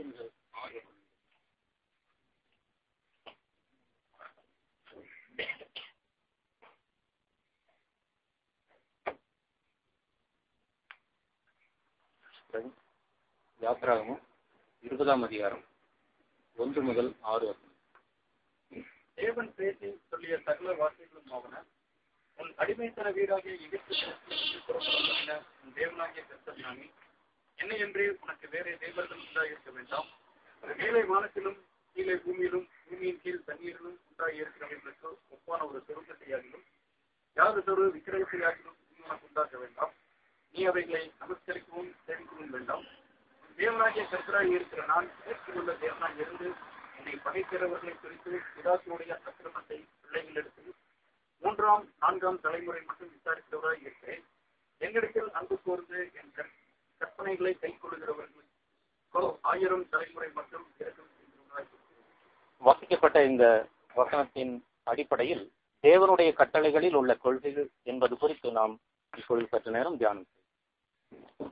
ஒன்று முதல் ஆறு யாத்திராகமும் இருபதாம் அதிகாரம் ஒன்று முதல் ஆறு வசனம் தேவன் பேசி சொல்லிய சகல வார்த்தைகளும் ஆவன உன் அடிமைத்தன வீடாகிய எகிப்து புறப்பட உன் தேவனாகிய கர்த்தனாமி என்னை என்றே உனக்கு வேறே தேவர்கள் உண்டாயிருக்க வேண்டாம் மேலே வானத்திலும் கீழே பூமியிலும் பூமியின் கீழ் தண்ணீரிலும் உண்டாகி இருக்கிறவர்களுக்கு ஒப்பான ஒரு சொருக்கத்தையாகிலும் யாதொரு விக்கிரகத்தையாகிலும் நீ உனக்கு உண்டாக்க வேண்டாம் நீ அவைகளை நமஸ்கரிக்கவும் சேமிக்கவும் வேண்டாம் உன் தேவனாகிய கர்த்தராய் இருக்கிற நான் ஏற்றுக்கொள்ள தேவனாய் இருந்து என்னை பகைக்கிறவர்களை குறித்து பிதாசுடைய அக்கிரமத்தை பிள்ளைகளிடத்தில் மூன்றாம் நான்காம் தலைமுறை மட்டும் விசாரிக்கிறவராய் இருக்கிறேன் என்னிடத்தில் அன்பு கூர்ந்து என் கற்- கற்பனைகளை கை கொள்ளுகிறவர்களுக்கோ ஆயிரம் தலைமுறை மட்டும் இறக்கம் செய்கிறவராய் இருக்கிறேன் வாசிக்கப்பட்ட இந்த வசனத்தின் அடிப்படையில் தேவனுடைய கட்டளைகளில் உள்ள கொள்கைகள் என்பது குறித்து நாம் இப்பொழுது சற்று நேரம் தியானம் செய்வோம்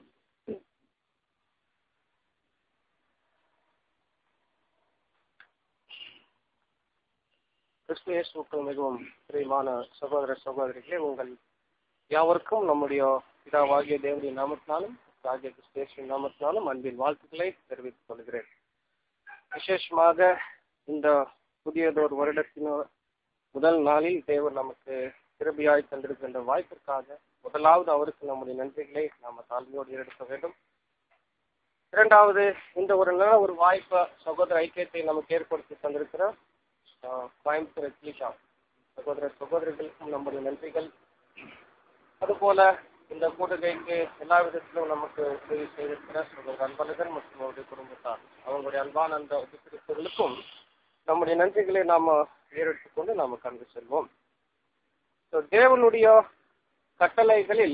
கிறிஸ்து இயேசுவுக்கு மிகவும் பிரியமான சகோதர சகோதரிகளே உங்கள் யாவருக்கும் நம்முடைய பிதாவாகிய தேவனுடைய நாமத்தினாலும் ஆகிய கிறிஸ்து இயேசுவின் நாமத்தினாலும் அன்பின் வாழ்த்துக்களை தெரிவித்துக் கொள்கிறேன் விசேஷமாக இந்த புதியதொரு வருடத்தின் முதல் நாளில் தேவன் நமக்கு கிருபியாய் தந்திருக்கின்ற வாய்ப்பிற்காக முதலாவது அவருக்கு நம்முடைய நன்றிகளை நாம தாழ்மையோடு எடுக்க வேண்டும் இரண்டாவது இந்த ஒரு நல்ல ஒரு வாய்ப்பை சகோதர ஐக்கியத்தை நமக்கு ஏற்படுத்தி தந்திருக்கிறார் ஆஹ் கோயம்புத்தூர் அத்லீஷா சகோதர சகோதரிகளுக்கும் நம்முடைய நன்றிகள் அதுபோல இந்த கூடுகைக்கு எல்லா விதத்திலும் நமக்கு உதவி செய்திருக்கிற சகோதர அன்பழகர் மற்றும் அவருடைய குடும்பத்தார் அவங்களுடைய அன்பான அந்த உபசரிப்புகளுக்கும் நம்முடைய நன்றிகளை நாம ஏறெடுத்துக் கொண்டு நாம கண்டு செல்வோம் So, தேவனுடைய கட்டளைகளில்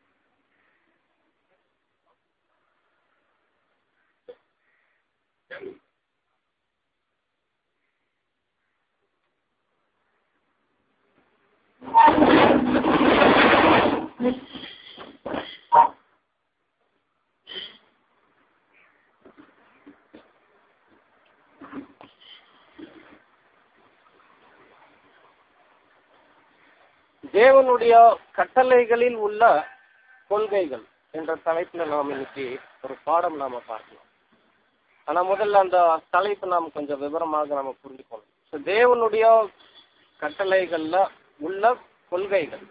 தேவனுடைய கட்டளைகளில் உள்ள கொள்கைகள் என்ற தலைப்புல நாம் இன்னைக்கு ஒரு பாடம் நாம பார்க்கலாம் ஆனா முதல்ல அந்த தலைப்பு நாம் கொஞ்சம் விவரமாக நாம புரிஞ்சுக்கணும் So, தேவனுடைய கட்டளைகள்ல உள்ள கொள்கைகள்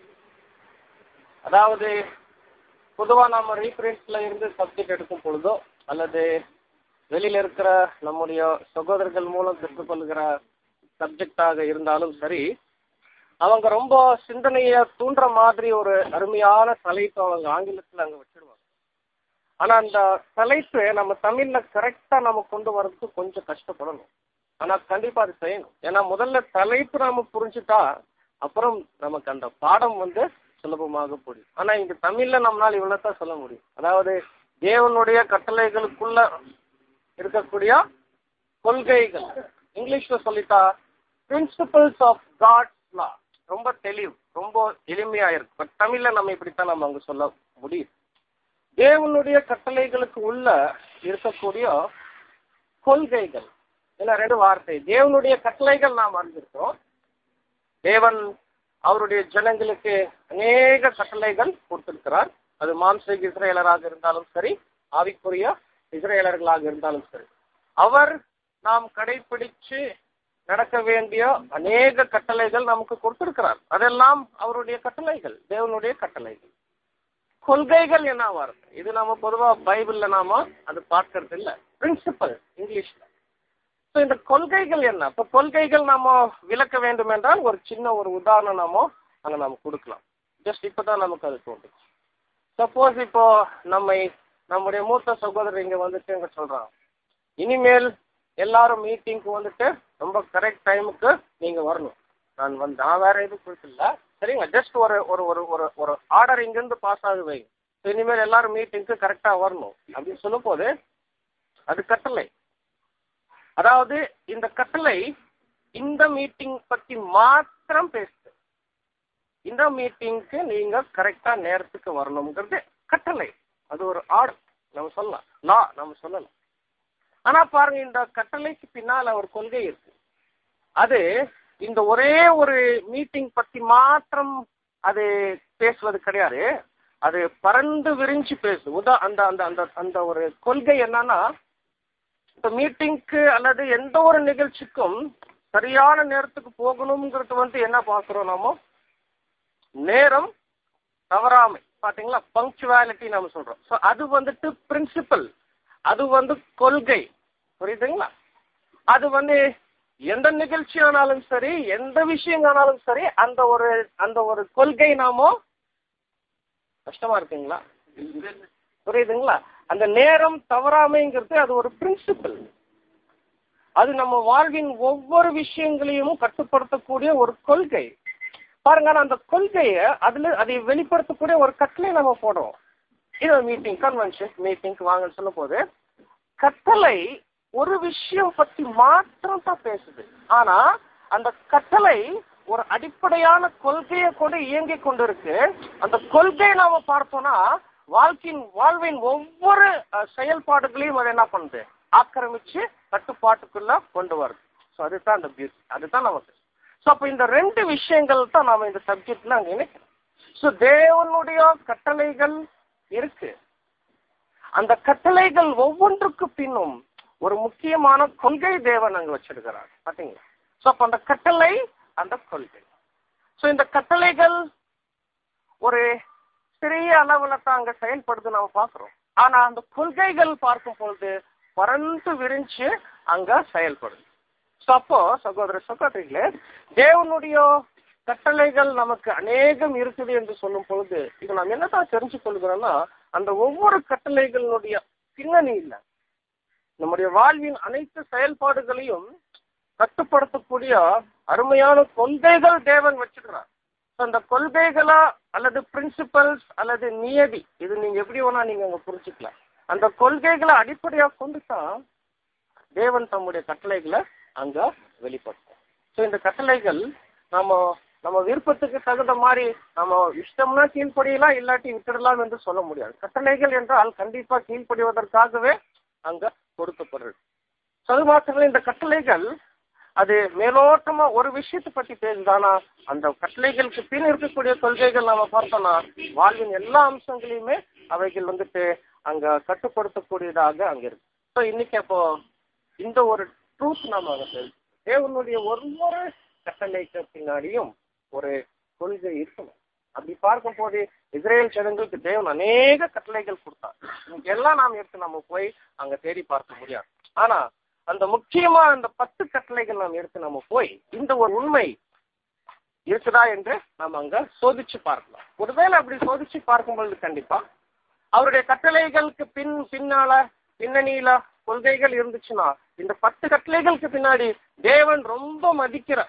அதாவது பொதுவா நாம ரீஃபரன்ஸ்ல இருந்து சப்ஜெக்ட் எடுக்கும் பொழுதோ அல்லது வெளியில இருக்கிற நம்முடைய சகோதரர்கள் மூலம் பெற்றுக்கொள்கிற சப்ஜெக்டாக இருந்தாலும் சரி அவங்க ரொம்ப சிந்தனைய தூண்டுற மாதிரி ஒரு அருமையான தலைப்பு அவங்க ஆங்கிலத்துல அங்க வச்சிருவாங்க ஆனா அந்த தலைப்பு நம்ம தமிழ்ல கரெக்டா நம்ம கொண்டு வர்றதுக்கு கொஞ்சம் கஷ்டப்படணும் ஆனா கண்டிப்பா அது செய்யணும் ஏன்னா முதல்ல தலைப்பு நாம புரிஞ்சுட்டா அப்புறம் நமக்கு அந்த பாடம் வந்து சுலபமாக புரியும் ஆனா இங்க தமிழ்ல நம்மளால இவ்வளவுதான் சொல்ல முடியும் அதாவது தேவனுடைய கட்டளைகளுக்குள்ள இருக்கக்கூடிய கொள்கைகள் இங்கிலீஷ்ல சொல்லிட்டா பிரின்சிபல்ஸ் ஆஃப் காட்ஸ் லா ரொம்ப தெளிவு ரொம்ப எளிமையா இருக்கு பட் தமிழ்ல நம்ம இப்படித்தான் நம்ம அங்க சொல்ல முடியும் தேவனுடைய கட்டளைகளுக்கு உள்ள இருக்கக்கூடிய கொள்கைகள் என்ன ரெண்டு வார்த்தை தேவனுடைய கட்டளைகள் நாம் அறிஞ்சிருக்கிறோம் தேவன் அவருடைய ஜனங்களுக்கு அநேக கட்டளைகள் கொடுத்திருக்கிறார் அது மாம்சீக இஸ்ரேலராக இருந்தாலும் சரி ஆவிக்குரிய இஸ்ரேலர்களாக இருந்தாலும் சரி அவர் நாம் கடைபிடிச்சு நடக்க வேண்டிய அநேக கட்டளைகள் நமக்கு கொடுத்திருக்கிறார் அதெல்லாம் அவருடைய கட்டளைகள் தேவனுடைய கட்டளைகள் கொள்கைகள் என்ன வார்த்தை இது நாம பொதுவா பைபிள்ல நாம அது பார்க்கறது இல்ல பிரின்சிபல் இங்கிலீஷ்ல ஸோ இந்த கொள்கைகள் என்ன இப்போ கொள்கைகள் நாம விளக்க வேண்டும் என்றால் ஒரு சின்ன ஒரு உதாரணம் நாம அங்க நாம கொடுக்கலாம் ஜஸ்ட் இப்பதான் நமக்கு அது தோன்றுச்சு சப்போஸ் இப்போ நம்மை நம்முடைய மூத்த சகோதரர் இங்க வந்துட்டு இங்க சொல்றாங்க இனிமேல் எல்லாரும் மீட்டிங்க்கு வந்துட்டு ரொம்ப கரெக்ட் டைமுக்கு நீங்க வரணும் நான் வந்து நான் வேற எதுவும் கொடுக்கல சரிங்க ஜஸ்ட் ஒரு ஒரு ஒரு ஒரு ஒரு ஆர்டர் இங்கிருந்து பாஸ் ஆகுது வைங்க So, இனிமேல் எல்லாரும் மீட்டிங்க்கு கரெக்டா வரணும் அப்படின்னு சொல்லும் போது அது கட்டளை அதாவது இந்த கட்டளை இந்த மீட்டிங் பத்தி மாத்திரம் பேசுது இந்த மீட்டிங்க்கு நீங்க கரெக்டா நேரத்துக்கு வரணுங்கிறது கட்டளை அது ஒரு ஆர்டர் நம்ம சொல்லலாம் லா நம்ம சொல்லலாம் ஆனா பாருங்க இந்த கட்டளைக்கு பின்னால ஒரு கொள்கை இருக்கு அது இந்த ஒரே ஒரு மீட்டிங் பத்தி மாத்திரம் அது பேசுவது கிடையாது அது பறந்து விரிஞ்சு பேசுது உதா அந்த அந்த அந்த அந்த ஒரு கொள்கை என்னன்னா இந்த மீட்டிங்க்கு அல்லது எந்த ஒரு நிகழ்ச்சிக்கும் சரியான நேரத்துக்கு போகணுங்கிறது வந்து என்ன பார்க்கிறோம் நாம நேரம் தவறாமை பாத்தீங்களா பங்க்சுவாலிட்டி நம்ம சொல்றோம் ஸோ அது வந்துட்டு பிரின்சிபல் அது வந்து கொள்கை புரியுதுங்களா அது வந்து எந்த நிகழ்ச்சி ஆனாலும் சரி எந்த விஷயம் ஆனாலும் சரி அந்த ஒரு அந்த ஒரு கொள்கை நாமோ கஷ்டமா இருக்குங்களா புரியுதுங்களா அந்த நேரம் தவறாமைங்கிறது அது ஒரு பிரின்சிபல் அது நம்ம வாழ்வின் ஒவ்வொரு விஷயங்களையும் கட்டுப்படுத்தக்கூடிய ஒரு கொள்கை பாருங்க ஆனா அந்த கொள்கையை அதுல அதை வெளிப்படுத்தக்கூடிய ஒரு கட்டளை நம்ம போடுறோம் இது மீட்டிங் கன்வென்ஷன் மீட்டிங்க்கு வாங்கன்னு சொல்லும் போது கட்டளை ஒரு விஷயம் பத்தி மாத்திரம் தான் பேசுது ஆனா அந்த கட்டளை ஒரு அடிப்படையான கொள்கையை கூட இயங்கி கொண்டிருக்கு அந்த கொள்கையை நாம பார்த்தோம்னா வாழ்க்கையின் வாழ்வின் ஒவ்வொரு அஹ், செயல்பாடுகளையும் அது என்ன பண்ணுது ஆக்கிரமிச்சு கட்டுப்பாட்டுக்குள்ள கொண்டு வருது ஸோ அதுதான் அந்த பியூட்டி அதுதான் நமக்கு ஸோ அப்போ இந்த ரெண்டு விஷயங்கள் தான் நாம இந்த சப்ஜெக்ட்ல அங்க இணைக்கிறோம் ஸோ தேவனுடைய கட்டளைகள் இருக்கு அந்த கட்டளைகள் ஒவ்வொன்றுக்கு பின்னும் ஒரு முக்கியமான கொள்கை தேவன் அங்க வச்சிருக்கிறார் பாத்தீங்களா ஸோ அப்போ அந்த கட்டளை அந்த கொள்கை ஸோ இந்த கட்டளைகள் ஒரு சிறிய அளவுல தான் அங்க செயல்படுது நம்ம பார்க்கிறோம் ஆனா அந்த கொள்கைகள் பார்க்கும் பொழுது பறந்து விரிஞ்சு அங்க செயல்படுது ஸோ அப்போ சகோதர சகோதரிகளே தேவனுடைய கட்டளைகள் நமக்கு அநேகம் இருக்குது என்று சொல்லும் பொழுது இது நாம் என்னதான் தெரிஞ்சு கொள்கிறோம்னா அந்த ஒவ்வொரு கட்டளைகளுடைய பின்னணி இல்லை நம்முடைய வாழ்வின் அனைத்து செயல்பாடுகளையும் கட்டுப்படுத்தக்கூடிய அருமையான கொள்கைகள் தேவன் வச்சிருக்கிறார் So, அந்த கொள்கைகளா அல்லது பிரின்சிபல்ஸ் அல்லது நியதி இது நீங்க எப்படி வேணா நீங்க அங்க புரிஞ்சுக்கலாம் அந்த கொள்கைகளை அடிப்படையா கொண்டு தான் தேவன் தம்முடைய கட்டளைகளை அங்க வெளிப்படுத்தும் ஸோ இந்த கட்டளைகள் நம்ம நம்ம விருப்பத்துக்கு தகுந்த மாதிரி நம்ம இஷ்டம்னா கீழ்ப்படியலாம் இல்லாட்டி விட்டுடலாம் என்று சொல்ல முடியாது கட்டளைகள் என்றால் கண்டிப்பா கீழ்ப்படிவதற்காகவே அங்க கொடுக்கப்படுறது So, அது மாத்திரம் இந்த கட்டளைகள் அது மேலோட்டமா ஒரு விஷயத்தை பத்தி பேசுதானா அந்த கட்டளைகளுக்கு பின் இருக்கக்கூடிய கொள்கைகள் நாம பார்த்தோம்னா வாழ்வின் எல்லா அம்சங்களையுமே அவைகள் வந்துட்டு அங்க கட்டுப்படுத்தக்கூடியதாக அங்க இருக்கு ஸோ இன்னைக்கு அப்போ இந்த ஒரு ட்ரூத் நாம அங்க தெரிஞ்சு தேவனுடைய ஒவ்வொரு கட்டளைக்கு பின்னாடியும் ஒரு கொள்கை இருக்கணும் அப்படி பார்க்கும் போது இஸ்ரேல் ஜனங்களுக்கு தேவன் அநேக கட்டளைகள் கொடுத்தார் இன்னைக்கு எல்லாம் நாம் எடுத்து நம்ம போய் அங்க தேடி பார்க்க முடியாது ஆனா அந்த முக்கியமா அந்த பத்து கட்டளைகள் நாம் எடுத்து நம்ம போய் இந்த ஒரு உண்மை இருக்குதா என்று நாம் அங்க சோதிச்சு பார்க்கலாம் ஒருவேளை அப்படி சோதிச்சு பார்க்கும் பொழுது கண்டிப்பா அவருடைய கட்டளைகளுக்கு பின் பின்னால பின்னணியில கொள்கைகள் இருந்துச்சுன்னா இந்த பத்து கட்டளைகளுக்கு பின்னாடி தேவன் ரொம்ப மதிக்கிற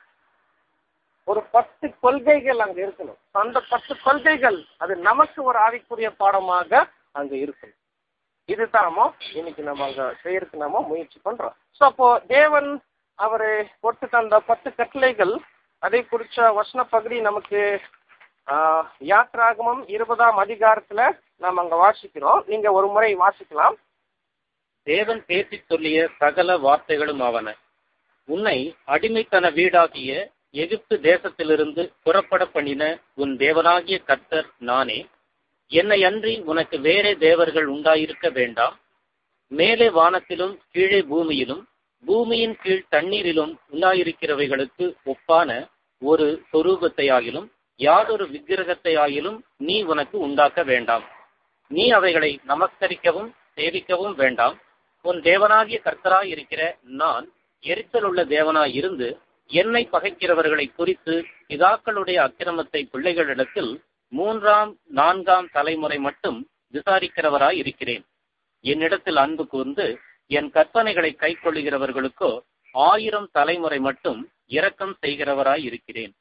ஒரு பத்து கொள்கைகள் அங்க இருக்கணும் அந்த பத்து கொள்கைகள் அது நமக்கு ஒரு ஆவிக்குரிய பாடமாக அங்க இருக்கணும் இதுதான் நம்ம இன்னைக்கு நம்ம அங்க செய்யறதுக்கு நம்ம முயற்சி பண்றோம் ஸோ அப்போ தேவன் அவரு போட்டு தந்த பத்து கட்டளைகள் அதை குறிச்ச வசன பகுதி நமக்கு ஆஹ், யாத்ராகமம் இருபதாம் அதிகாரத்துல நாம் அங்க வாசிக்கிறோம் நீங்க ஒரு முறை வாசிக்கலாம் தேவன் பேசிச் சொல்லிய சகல வார்த்தைகளும் ஆவன உன்னை அடிமைத்தன வீடாகிய எகிப்து தேசத்திலிருந்து புறப்பட பண்ணின உன் தேவனாகிய கர்த்தர் நானே என்னை அன்றி உனக்கு வேறே தேவர்கள் உண்டாயிருக்க வேண்டாம் மேலே வானத்திலும் கீழே பூமியிலும் பூமியின் கீழ் தண்ணீரிலும் உண்டாயிருக்கிறவைகளுக்கு ஒப்பான ஒரு சொரூபத்தையாகிலும் யாதொரு விக்கிரகத்தையாகிலும் நீ உனக்கு உண்டாக்க வேண்டாம் நீ அவைகளை நமஸ்கரிக்கவும் சேவிக்கவும் வேண்டாம் உன் தேவனாகிய கர்த்தராய் இருக்கிற நான் எரிச்சல் உள்ள தேவனாய் இருந்து என்னை பகைக்கிறவர்களை குறித்து பிதாக்களுடைய அக்கிரமத்தை பிள்ளைகளிடத்தில் மூன்றாம் நான்காம் தலைமுறை மட்டும் விசாரிக்கிறவராய் இருக்கிறேன் என்னிடத்தில் அன்பு கூர்ந்து என் கற்பனைகளை கைக்கொள்ளுகிறவர்களுக்கோ ஆயிரம் தலைமுறை மட்டும் இரக்கம் செய்கிறவராய் இருக்கிறேன்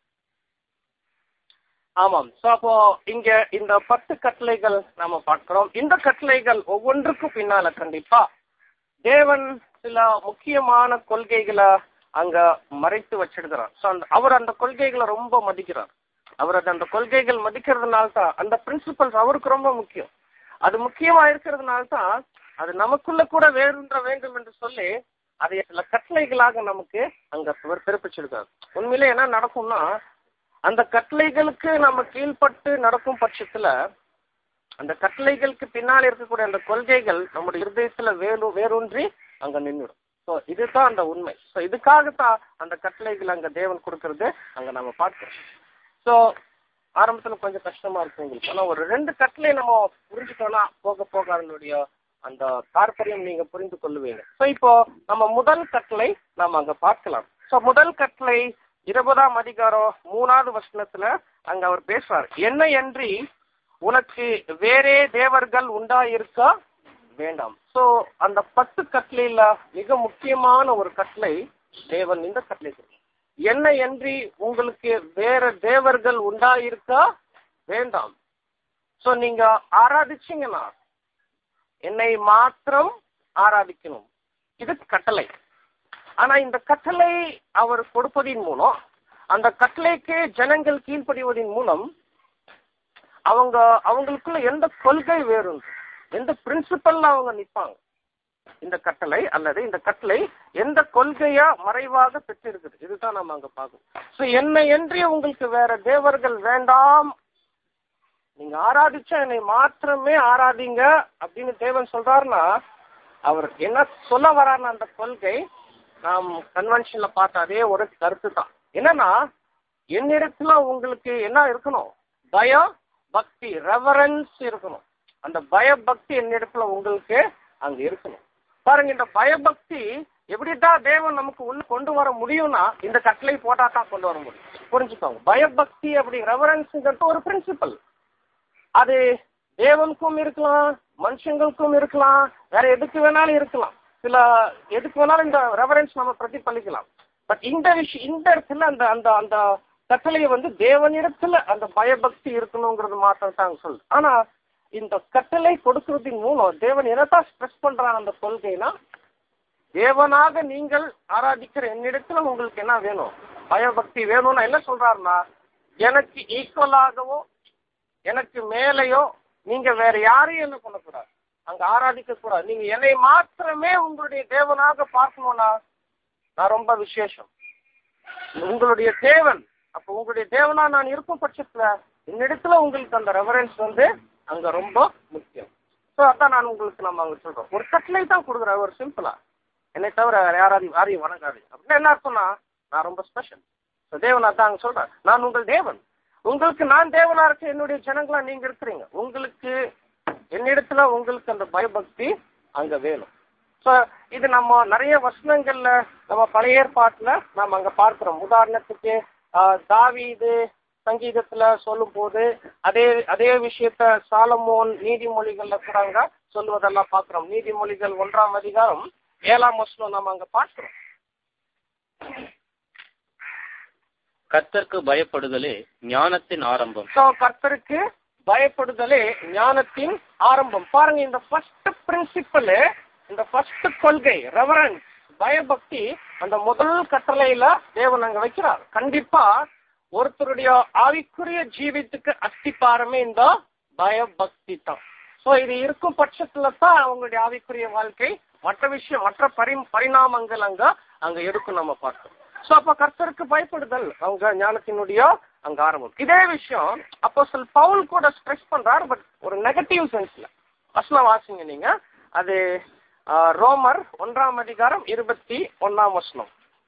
ஆமாம் ஸோ அப்போ இங்க இந்த பத்து கட்டளைகள் நாம பார்க்கிறோம் இந்த கட்டளைகள் ஒவ்வொன்றுக்கும் பின்னால கண்டிப்பா தேவன் சில முக்கியமான கொள்கைகளை அங்க மறைத்து வச்சிருக்கிறார் ஸோ அந்த அவர் அந்த கொள்கைகளை ரொம்ப மதிக்கிறார் அவர் அது அந்த கொள்கைகள் மதிக்கிறதுனால தான் அந்த பிரின்சிபல்ஸ் அவருக்கு ரொம்ப முக்கியம் அது முக்கியமா இருக்கிறதுனால தான் அது நமக்குள்ள கூட வேறுன்ற வேண்டும் என்று சொல்லி அதை சில கட்டளைகளாக நமக்கு அங்க பிற- பிறப்பிச்சிருக்காரு உண்மையிலே என்ன நடக்கும்னா அந்த கட்டளைகளுக்கு நம்ம கீழ்ப்பட்டு நடக்கும் பட்சத்துல அந்த கட்டளைகளுக்கு பின்னால் இருக்கக்கூடிய அந்த கொள்கைகள் நம்முடைய இருதயத்துல வேறு வேரூன்றி அங்க நின்றுடும் ஸோ இதுதான் அந்த உண்மை ஸோ இதுக்காகத்தான் அந்த கட்டளைகள் அங்க தேவன் கொடுக்கறது அங்க நம்ம பார்க்கிறோம் ஸோ ஆரம்பத்துல கொஞ்சம் கஷ்டமா இருக்கும் உங்களுக்கு ஆனா ஒரு ரெண்டு கட்டளை நம்ம புரிஞ்சுட்டோம்னா போக போக அதனுடைய அந்த தாற்பயம் நீங்க புரிந்து கொள்ளுவீங்க ஸோ இப்போ நம்ம முதல் கட்டளை நாம அங்க பார்க்கலாம் ஸோ முதல் கட்டளை இருபதாம் அதிகாரம் மூணாவது வசனத்துல அங்க அவர் பேசுறார் என்ன என்று உனக்கு வேறே தேவர்கள் உண்டாயிருக்க வேண்டாம் சோ அந்த பத்து கட்டளையில மிக முக்கியமான ஒரு கட்டளை தேவன் இந்த கட்டளை சொல்றார். என்ன என்று உங்களுக்கு வேற தேவர்கள் உண்டாயிருக்க வேண்டாம் சோ நீங்க ஆராதிச்சீங்கன்னா என்னை மாத்திரம் ஆராதிக்கணும் இது கட்டளை ஆனா இந்த கட்டளை அவர் கொடுப்பதின் மூலம் அந்த கட்டளைக்கு ஜனங்கள் கீழ்ப்படிவதின் மூலம் அவங்க அவங்களுக்குள்ள எந்த கொள்கை வேறும் எந்த பிரின்சிபல்ல அவங்க நிப்பாங்க இந்த கட்டளை அல்லது இந்த கட்டளை எந்த கொள்கையா மறைவாக பெற்றிருக்குது இதுதான் நம்ம அங்க பார்க்கணும் சோ என்ன என்று உங்களுக்கு வேற தேவர்கள் வேண்டாம் நீங்க ஆராதிச்சா என்னை மாத்திரமே ஆராதிங்க அப்படின்னு தேவன் சொல்றாருன்னா அவர் என்ன சொல்ல வராருன்னு அந்த கொள்கை நாம் கன்வென்ஷன்ல பார்த்த அதே ஒரு கருத்து தான் என்னன்னா என்னிடத்துல உங்களுக்கு என்ன இருக்கணும் பயம் பக்தி ரெவரன்ஸ் இருக்கணும் அந்த பயபக்தி என்னிடத்துல உங்களுக்கு அங்க இருக்கணும் பாருங்க இந்த பயபக்தி எப்படிதான் தேவன் நமக்கு உள்ள கொண்டு வர முடியும்னா இந்த கட்டளை போட்டா தான் கொண்டு வர முடியும் புரிஞ்சுக்கோங்க பயபக்தி அப்படி ரெவரன்ஸ்ங்கிறது ஒரு பிரின்சிபல் அது தேவனுக்கும் இருக்கலாம் மனுஷங்களுக்கும் இருக்கலாம் வேற எதுக்கு வேணாலும் இருக்கலாம் சில எதுக்கு வேணாலும் இந்த ரெவரன்ஸ் நம்ம பிரதிபலிக்கலாம் பட் இந்த விஷயம் இந்த இடத்துல அந்த அந்த அந்த கட்டளையை வந்து தேவனிடத்துல அந்த பயபக்தி இருக்கணுங்கிறது மாத்திரம் தான் சொல்லுது ஆனா இந்த கட்டளை கொடுக்கறதின் மூலம் தேவன் என்னதான் ஸ்ட்ரெஸ் பண்றான் அந்த கொள்கைனா தேவனாக நீங்கள் ஆராதிக்கிற என்னிடத்துல உங்களுக்கு என்ன வேணும் பயபக்தி வேணும்னா என்ன சொல்றாருன்னா எனக்கு ஈக்குவலாகவோ எனக்கு மேலேயோ நீங்க வேற யாரையும் என்ன பண்ணக்கூடாது அங்க ஆராதிக்க கூடாது நீங்க என்னை மாத்திரமே உங்களுடைய தேவனாக பார்க்கணும்னா நான் ரொம்ப விசேஷம் உங்களுடைய தேவன் அப்ப உங்களுடைய தேவனா நான் இருக்கும் பட்சத்துல என்னிடத்துல உங்களுக்கு அந்த ரெஃபரன்ஸ் வந்து அங்க ரொம்ப முக்கியம் ஸோ அதான் நான் உங்களுக்கு நம்ம அங்க சொல்றோம் ஒரு கட்டளை தான் கொடுக்குறேன் ஒரு சிம்பிளா என்னை தவிர வேற யாராவது யாரையும் வணங்காது அப்படின்னா என்ன அர்த்தம்னா நான் ரொம்ப ஸ்பெஷல் ஸோ தேவன் அதான் அங்க சொல்றேன் நான் உங்கள் தேவன் உங்களுக்கு நான் தேவனா இருக்க என்னுடைய ஜனங்களா நீங்க இருக்கிறீங்க உங்களுக்கு என்னிடத்துல உங்களுக்கு அந்த பயபக்தி அங்க வேணும் ஸோ இது நம்ம நிறைய வசனங்கள்ல நம்ம பழைய ஏற்பாட்டுல நம்ம அங்க பார்க்கிறோம் உதாரணத்துக்கு ஆஹ், தாவீது சங்கீதத்துல சொல்லும் போது அதே அதே விஷயத்த சாலமோன் நீதிமொழிகள்ல கூட அங்க சொல்லுவதெல்லாம் பார்க்கிறோம் நீதிமொழிகள் ஒன்றாம் அதிகாரம் ஏழாம் வசனம் நம்ம அங்க பார்க்கிறோம் கர்த்தருக்கு பயப்படுதலே ஞானத்தின் ஆரம்பம் ஸோ கர்த்தருக்கு பயப்படுதலே ஞானத்தின் ஆரம்பம் பாருங்க இந்த ஃபர்ஸ்ட் பிரின்சிபல் இந்த ஃபர்ஸ்ட் கொள்கை ரெவரன்ஸ் பயபக்தி அந்த முதல் கட்டளையில தேவன் அங்க வைக்கிறார் கண்டிப்பா ஒருத்தருடைய ஆவிக்குரிய ஜீவித்துக்கு அஸ்திபாரமே இந்த பயபக்தி தான் ஸோ இது இருக்கும் பட்சத்துல தான் அவங்களுடைய ஆவிக்குரிய வாழ்க்கை மற்ற விஷயம் மற்ற பரி பரிணாமங்கள் அங்க அங்க இருக்கும் நம்ம பார்க்கணும் ஸோ அப்ப கர்த்தருக்கு பயப்படுதல் அவங்க ஞானத்தினுடைய அங்க ஆரம்பம் இதே விஷயம் அப்போ சொல் பவுல் கூட ஸ்ட்ரெஸ் பண்றாரு பட் ஒரு நெகட்டிவ் சென்ஸ்ல வசனம் வாசிங்க நீங்க அது ஆ, ரோமர் ஒன்றாம் அதிகாரம் இருபத்தி ஒன்னாம் வசனம்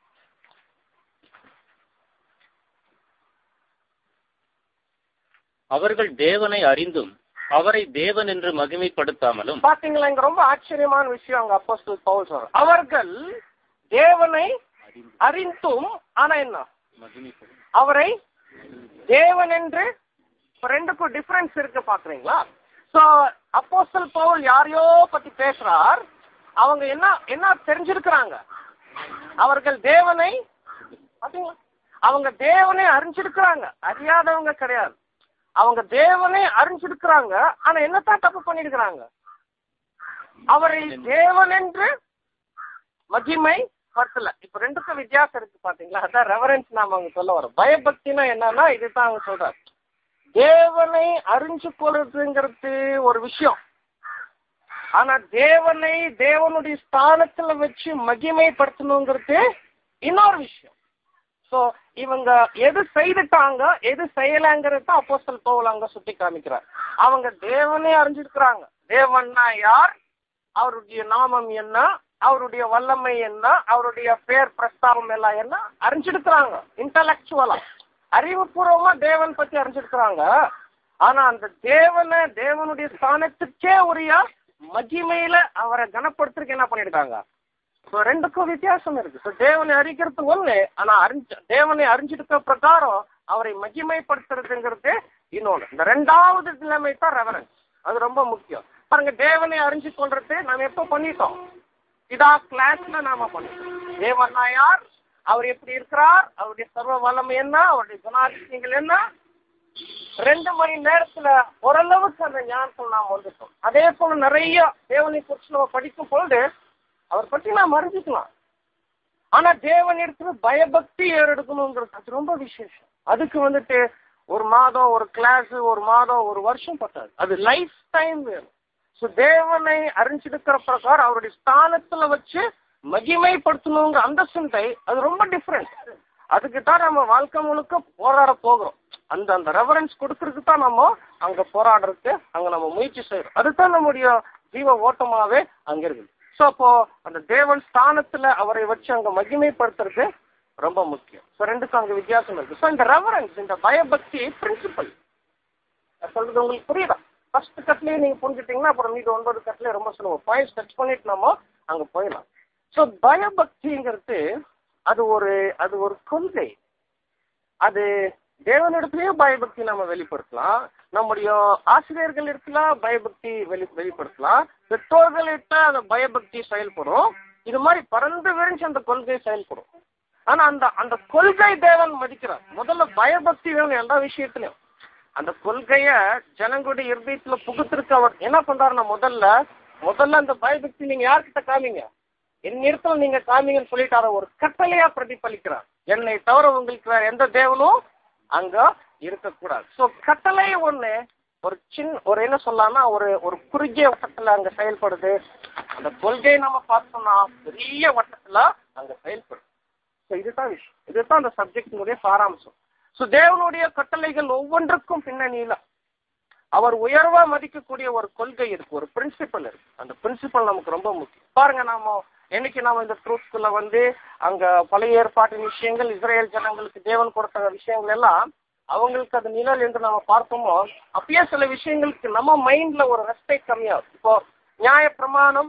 அவர்கள் தேவனை அறிந்தும் அவரை தேவன் என்று மகிமைப்படுத்தாமலும் பாத்தீங்களா இங்க ரொம்ப ஆச்சரியமான விஷயம் அங்க அப்போ பவுல் சொல்றார் அவர்கள் தேவனை அறிந்தும் ஆனா என்ன மகிமைப்படும் அவரை தேவன் என்று இப்ப ரெண்டுக்கும் டிஃபரன்ஸ் இருக்கு பாக்குறீங்களா சோ அப்போஸ்தல் பவுல் யாரையோ பத்தி பேசுறார் அவங்க என்ன என்ன தெரிஞ்சிருக்கிறாங்க அவர்கள் தேவனை பாத்தீங்களா அவங்க தேவனை அறிஞ்சிருக்கிறாங்க அறியாதவங்க கிடையாது அவங்க தேவனை அறிஞ்சிருக்கிறாங்க ஆனா என்னத்தான் தப்பு பண்ணிருக்கிறாங்க அவரை தேவன் என்று மகிமை படுத்தல இப்ப ரெண்டுக்கும் வித்தியாசம் இருக்கு பாத்தீங்களா அதான் ரெவரன்ஸ் நாம அவங்க சொல்ல வரோம் பயபக்தினா என்னன்னா இதுதான் அவங்க சொல்றாரு தேவனை அறிஞ்சு கொள்றதுங்கிறது ஒரு விஷயம் ஆனா தேவனை தேவனுடைய ஸ்தானத்துல வச்சு மகிமைப்படுத்தணுங்கிறது இன்னொரு விஷயம் சோ இவங்க எது செய்துட்டாங்க எது செய்யலாங்கிறத அப்போஸ்தல் பவுல் அங்க சுட்டி காமிக்கிறார் அவங்க தேவனே அறிஞ்சிருக்கிறாங்க தேவன்னா யார் அவருடைய நாமம் என்ன அவருடைய வல்லமை என்ன அவருடைய பேர் பிரஸ்தாபம் எல்லாம் என்ன அறிஞ்சிருக்கிறாங்க இன்டலெக்சுவலா அறிவுபூர்வமா தேவன் பத்தி அறிஞ்சிருக்கிறாங்க ஆனா அந்த தேவனை தேவனுடைய ஸ்தானத்துக்கே உரிய மகிமையில அவரை கனப்படுத்துறதுக்கு என்ன பண்ணிருக்காங்க ஸோ ரெண்டுக்கும் வித்தியாசம் இருக்கு ஸோ தேவனை அறிக்கிறது ஒண்ணு ஆனா அறிஞ்ச தேவனை அறிஞ்சிருக்க பிரகாரம் அவரை மகிமைப்படுத்துறதுங்கிறது இன்னொன்னு இந்த ரெண்டாவது நிலைமை தான் ரெவரன்ஸ் அது ரொம்ப முக்கியம் பாருங்க தேவனை அறிஞ்சு கொள்றது நாம எப்போ பண்ணிட்டோம் இதா கிளாஸ்ல நாம பண்ணிட்டோம் தேவன்னா யார் அவர் எப்படி இருக்கிறார் அவருடைய சர்வ வல்லமை என்ன அவருடைய குணாதிசயங்கள் என்ன ரெண்டு மணி நேரத்துல ஓரளவுக்கு அந்த ஞானத்தில் நாம் வந்துட்டோம் அதே போல நிறைய தேவனை குறித்து நம்ம படிக்கும் பொழுது அவர் பற்றி நாம் அறிஞ்சிக்கலாம் ஆனா தேவன் இடத்துல பயபக்தி ஏறெடுக்கணுங்கிறது அது ரொம்ப விசேஷம் அதுக்கு வந்துட்டு ஒரு மாதம் ஒரு கிளாஸ் ஒரு மாதம் ஒரு வருஷம் பத்தாது அது லைஃப் டைம் வேணும் ஸோ தேவனை அறிஞ்சிருக்கிற பிரகாரம் அவருடைய ஸ்தானத்துல வச்சு மகிமைப்படுத்தணுங்கிற அந்த சிந்தை அது ரொம்ப டிஃப்ரெண்ட் அதுக்கு தான் நம்ம வாழ்க்கை முழுக்க போராட போகிறோம் அந்த அந்த ரெஃபரன்ஸ் கொடுக்கறதுக்கு தான் நம்ம அங்க போராடுறதுக்கு அங்க நம்ம முயற்சி செய்யறோம் அதுதான் நம்முடைய ஜீவ ஓட்டமாவே அங்க இருக்குது ஸோ அப்போ அந்த தேவன் ஸ்தானத்துல அவரை வச்சு அங்க மகிமைப்படுத்துறது ரொம்ப முக்கியம் ஸோ ரெண்டுக்கும் அங்க வித்தியாசம் இருக்கு ஸோ இந்த ரெஃபரன்ஸ் இந்த பயபக்தி பிரின்சிபல் சொல்றது உங்களுக்கு புரியுதா ஃபர்ஸ்ட் கட்லயே நீங்க புரிஞ்சுட்டீங்கன்னா அப்புறம் மீது ஒன்பது கட்லயே ரொம்ப சுலபம் பாயிண்ட்ஸ் டச் பண்ணிட்டு நம்ம அங்க போயிடலாம் ஸோ பயபக்திங்கிறது அது ஒரு அது ஒரு கொள்கை அது தேவனிடத்திலேயும் பயபக்தி நம்ம வெளிப்படுத்தலாம் நம்முடைய ஆசிரியர்கள் இடத்துல பயபக்தி வெளி வெளிப்படுத்தலாம் பெற்றோர்களிட்ட அந்த பயபக்தி செயல்படும் இது மாதிரி பறந்து விரிஞ்சு அந்த கொள்கை செயல்படும் ஆனா அந்த அந்த கொள்கை தேவன் மதிக்கிறார் முதல்ல பயபக்தி வேணும் எல்லா விஷயத்திலையும் அந்த கொள்கைய ஜனங்களுடைய இருதயத்துல புகுத்திருக்க அவர் என்ன பண்றாருன்னா முதல்ல முதல்ல அந்த பயபக்தி நீங்க யார்கிட்ட காமிங்க என் இடத்துல நீங்க காமிங்கன்னு சொல்லிட்டு அதை ஒரு கட்டளையா பிரதிபலிக்கிறார் என்னை தவிர உங்களுக்கு வேற எந்த தேவனும் அங்க இருக்கக்கூடாது ஸோ கட்டளை ஒண்ணு ஒரு சின்ன ஒரு என்ன சொல்லலாம்னா ஒரு ஒரு குறுகிய வட்டத்துல அங்க செயல்படுது அந்த கொள்கையை நம்ம பார்த்தோம்னா பெரிய வட்டத்துல அங்க செயல்படுது ஸோ இதுதான் விஷயம் இதுதான் அந்த சப்ஜெக்டினுடைய சாராம்சம் ஸோ தேவனுடைய கட்டளைகள் ஒவ்வொன்றுக்கும் பின்னணியில அவர் உயர்வா மதிக்கக்கூடிய ஒரு கொள்கை இருக்கு ஒரு பிரின்சிபல் இருக்கு அந்த பிரின்சிபல் நமக்கு ரொம்ப முக்கியம் பாருங்க நாம என்னைக்கு நாம இந்த ட்ரூத்குள்ள வந்து அங்க பழைய ஏற்பாட்டின் விஷயங்கள் இஸ்ரேல் ஜனங்களுக்கு தேவன் கொடுத்த விஷயங்கள் எல்லாம் அவங்களுக்கு அது நிழல் என்று நம்ம பார்த்தோமோ அப்பயே சில விஷயங்களுக்கு நம்ம மைண்ட்ல ஒரு ரெஸ்பெக்ட் கம்மியாகும் இப்போ நியாய பிரமாணம்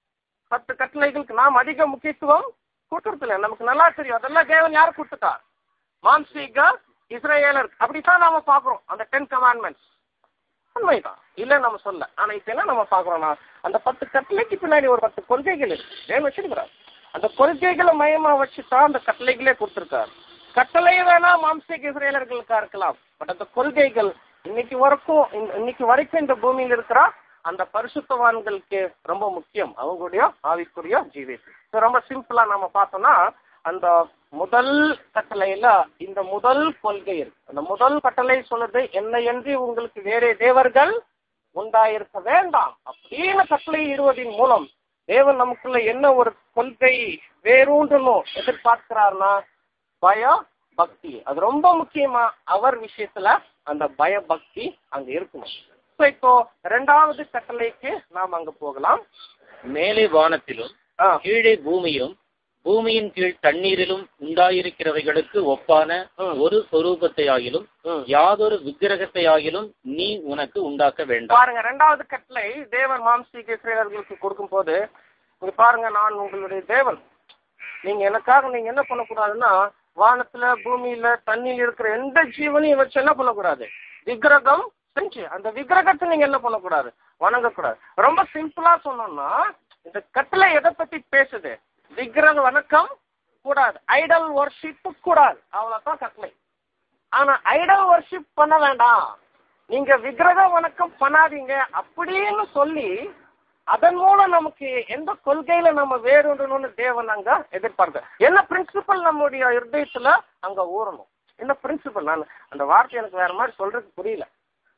பத்து கட்டளைகளுக்கு நாம் அதிக முக்கியத்துவம் கொடுக்கறதில்ல நமக்கு நல்லா தெரியும் அதெல்லாம் தேவன் யார் கொடுத்துட்டார் மாம்சீக இஸ்ரேலர் அப்படித்தான் நாம பாக்குறோம் அந்த டென் கமாண்ட்மெண்ட்ஸ் உண்மைதான் இல்ல நம்ம சொல்ல ஆனா இப்ப என்ன நம்ம பாக்குறோம்னா அந்த பத்து கட்டளைக்கு பின்னாடி ஒரு பத்து கொள்கைகள் இருக்கு தேவன் வச்சிருக்கிறார் அந்த கொள்கைகளை மையமா வச்சுதான் அந்த கட்டளைகளே கொடுத்திருக்காரு கட்டளை வேணா மாம்சீக இஸ்ரேலர்களுக்கா இருக்கலாம் பட் அந்த கொள்கைகள் இன்னைக்கு வரைக்கும் இந்த- இன்னைக்கு வரைக்கும் இந்த பூமியில் இருக்கிற அந்த பரிசுத்தவான்களுக்கு ரொம்ப முக்கியம் அவங்களுடைய ஆவிக்குரிய ஜீவியம் ரொம்ப சிம்பிளா நாம பார்த்தோம்னா அந்த முதல் கட்டளையில இந்த முதல் கொள்கை இருக்கு அந்த முதல் கட்டளை சொல்லுது என்னையன்றி உங்களுக்கு வேறே தேவர்கள் உண்டாயிருக்க வேண்டாம் அப்படின்னு கட்டளை இடுவதன் மூலம் தேவன் நமக்குள்ள என்ன ஒரு கொள்கை வேரூன்றணும் எதிர்பார்க்கிறார்னா பய பக்தி அது ரொம்ப முக்கியமா அவர் விஷயத்துல அந்த பயபக்தி அங்க இருக்கணும் So, இப்போ ரெண்டாவது கட்டளைக்கு நாம் அங்க போகலாம் மேலே வானத்திலும் ஆ, கீழே பூமியும் பூமியின் கீழ் தண்ணீரிலும் உண்டாயிருக்கிறவைகளுக்கு ஒப்பான ம். ஒரு சொரூபத்தை ஆகிலும் ம். யாதொரு விக்கிரகத்தை ஆகிலும் நீ உனக்கு உண்டாக்க வேண்டாம் பாருங்க ரெண்டாவது கட்டளை தேவன் மாம்சீக இஸ்ரேலர்களுக்கு கொடுக்கும் போது இங்க பாருங்க நான் உங்களுடைய தேவன் நீங்க எனக்காக நீங்க என்ன பண்ணக்கூடாதுன்னா வானத்துல பூமியில தண்ணியில் இருக்கிற எந்த ஜீவனையும் வச்சு என்ன பண்ணக்கூடாது விக்கிரகம் செஞ்சு அந்த விக்கிரகத்தை நீங்க என்ன பண்ணக்கூடாது வணங்கக்கூடாது ரொம்ப சிம்பிளா சொன்னோம்னா இந்த கட்டளை எதை பத்தி பேசுது விக்கிரக வணக்கம் கூடாது ஐடல் வர்ஷிப் கூடாது அவ்வளவுதான் கட்டளை ஆனா ஐடல் வர்ஷிப் பண்ண வேண்டாம் நீங்க விக்கிரக வணக்கம் பண்ணாதீங்க அப்படின்னு சொல்லி அதன் மூலம் நமக்கு எந்த கொள்கையில நம்ம வேறுன்றணும்னு தேவன் அங்க எதிர்பார்க்க என்ன பிரின்சிபல் நம்முடைய இருதயத்துல அங்க ஊறணும் என்ன பிரின்சிபல் நான் அந்த வார்த்தை எனக்கு வேற மாதிரி சொல்றதுக்கு புரியல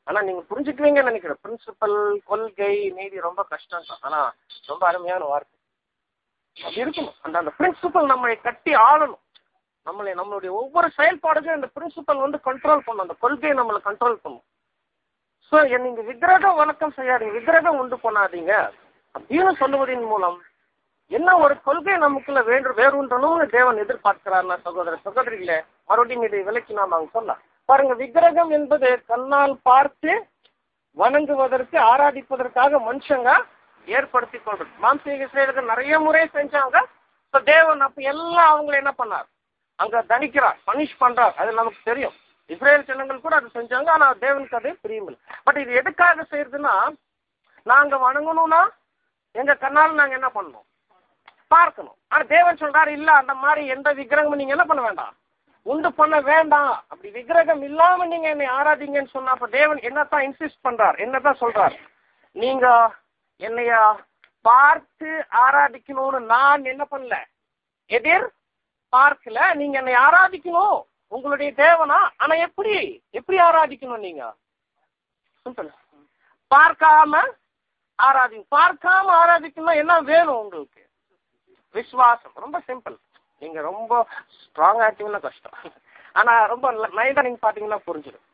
ஆனா நீங்க புரிஞ்சுக்குவீங்கன்னு நினைக்கிறேன் பிரின்சிபல் கொள்கை நீதி ரொம்ப கஷ்டம் தான் ஆனா ரொம்ப அருமையான வார்த்தை அது இருக்கணும் அந்த அந்த பிரின்சிபல் நம்மளை கட்டி ஆளணும் நம்மளை நம்மளுடைய ஒவ்வொரு செயல்பாடுக்கும் இந்த பிரின்சிபல் வந்து கண்ட்ரோல் பண்ணும் அந்த கொள்கையை நம்மளை கண்ட்ரோல் பண்ணும் ஸோ நீங்க விக்கிரகம் வணக்கம் செய்யாதீங்க விக்கிரகம் உண்டு பண்ணாதீங்க அப்படின்னு சொல்லுவதன் மூலம் என்ன ஒரு கொள்கை நமக்குள்ள வேண்டு வேறுன்றணும்னு தேவன் எதிர்பார்க்கிறார்னா சகோதர சகோதரிகளே மறுபடியும் இதை விலக்கி நாம அங்க சொல்லலாம் பாருங்க விக்கிரகம் என்பது கண்ணால் பார்த்து வணங்குவதற்கு ஆராதிப்பதற்காக மனுஷங்க ஏற்படுத்தி கொள்றது மாம்சீக செயல்கள் நிறைய முறை செஞ்சாங்க ஸோ தேவன் அப்ப எல்லாம் அவங்களை என்ன பண்ணார் அங்க தணிக்கிறார் பனிஷ் பண்றார் அது நமக்கு தெரியும் இஸ்ரேல் ஜனங்கள் கூட அது செஞ்சாங்க ஆனா தேவனுக்கு அது பிரியமில்லை பட் இது எதுக்காக செய்யறதுன்னா நாங்க வணங்கணும்னா எங்க கண்ணால் நாங்க என்ன பண்ணணும் பார்க்கணும் ஆனா தேவன் சொல்றாரு இல்ல அந்த மாதிரி எந்த விக்கிரகமும் நீங்க என்ன பண்ண வேண்டாம் உண்டு பண்ண வேண்டாம் அப்படி விக்கிரகம் இல்லாம நீங்க என்னை ஆராதிங்கன்னு சொன்னா அப்ப தேவன் என்னத்தான் இன்சிஸ்ட் பண்றார் என்னதான் சொல்றார் நீங்க என்னைய பார்த்து ஆராதிக்கணும்னு நான் என்ன பண்ணல எதிர் பார்க்கல நீங்க என்னை ஆராதிக்கணும் உங்களுடைய தேவனா ஆனா எப்படி எப்படி ஆராதிக்கணும் நீங்க சிம்பிள் பார்க்காம ஆராதிங்க பார்க்காம ஆராதிக்கணும் என்ன வேணும் உங்களுக்கு விசுவாசம் ரொம்ப சிம்பிள் நீங்க ரொம்ப ஸ்ட்ராங் ஆக்டிவ்னா கஷ்டம் ஆனா ரொம்ப நைட்டா நீங்க பாத்தீங்கன்னா புரிஞ்சிடும்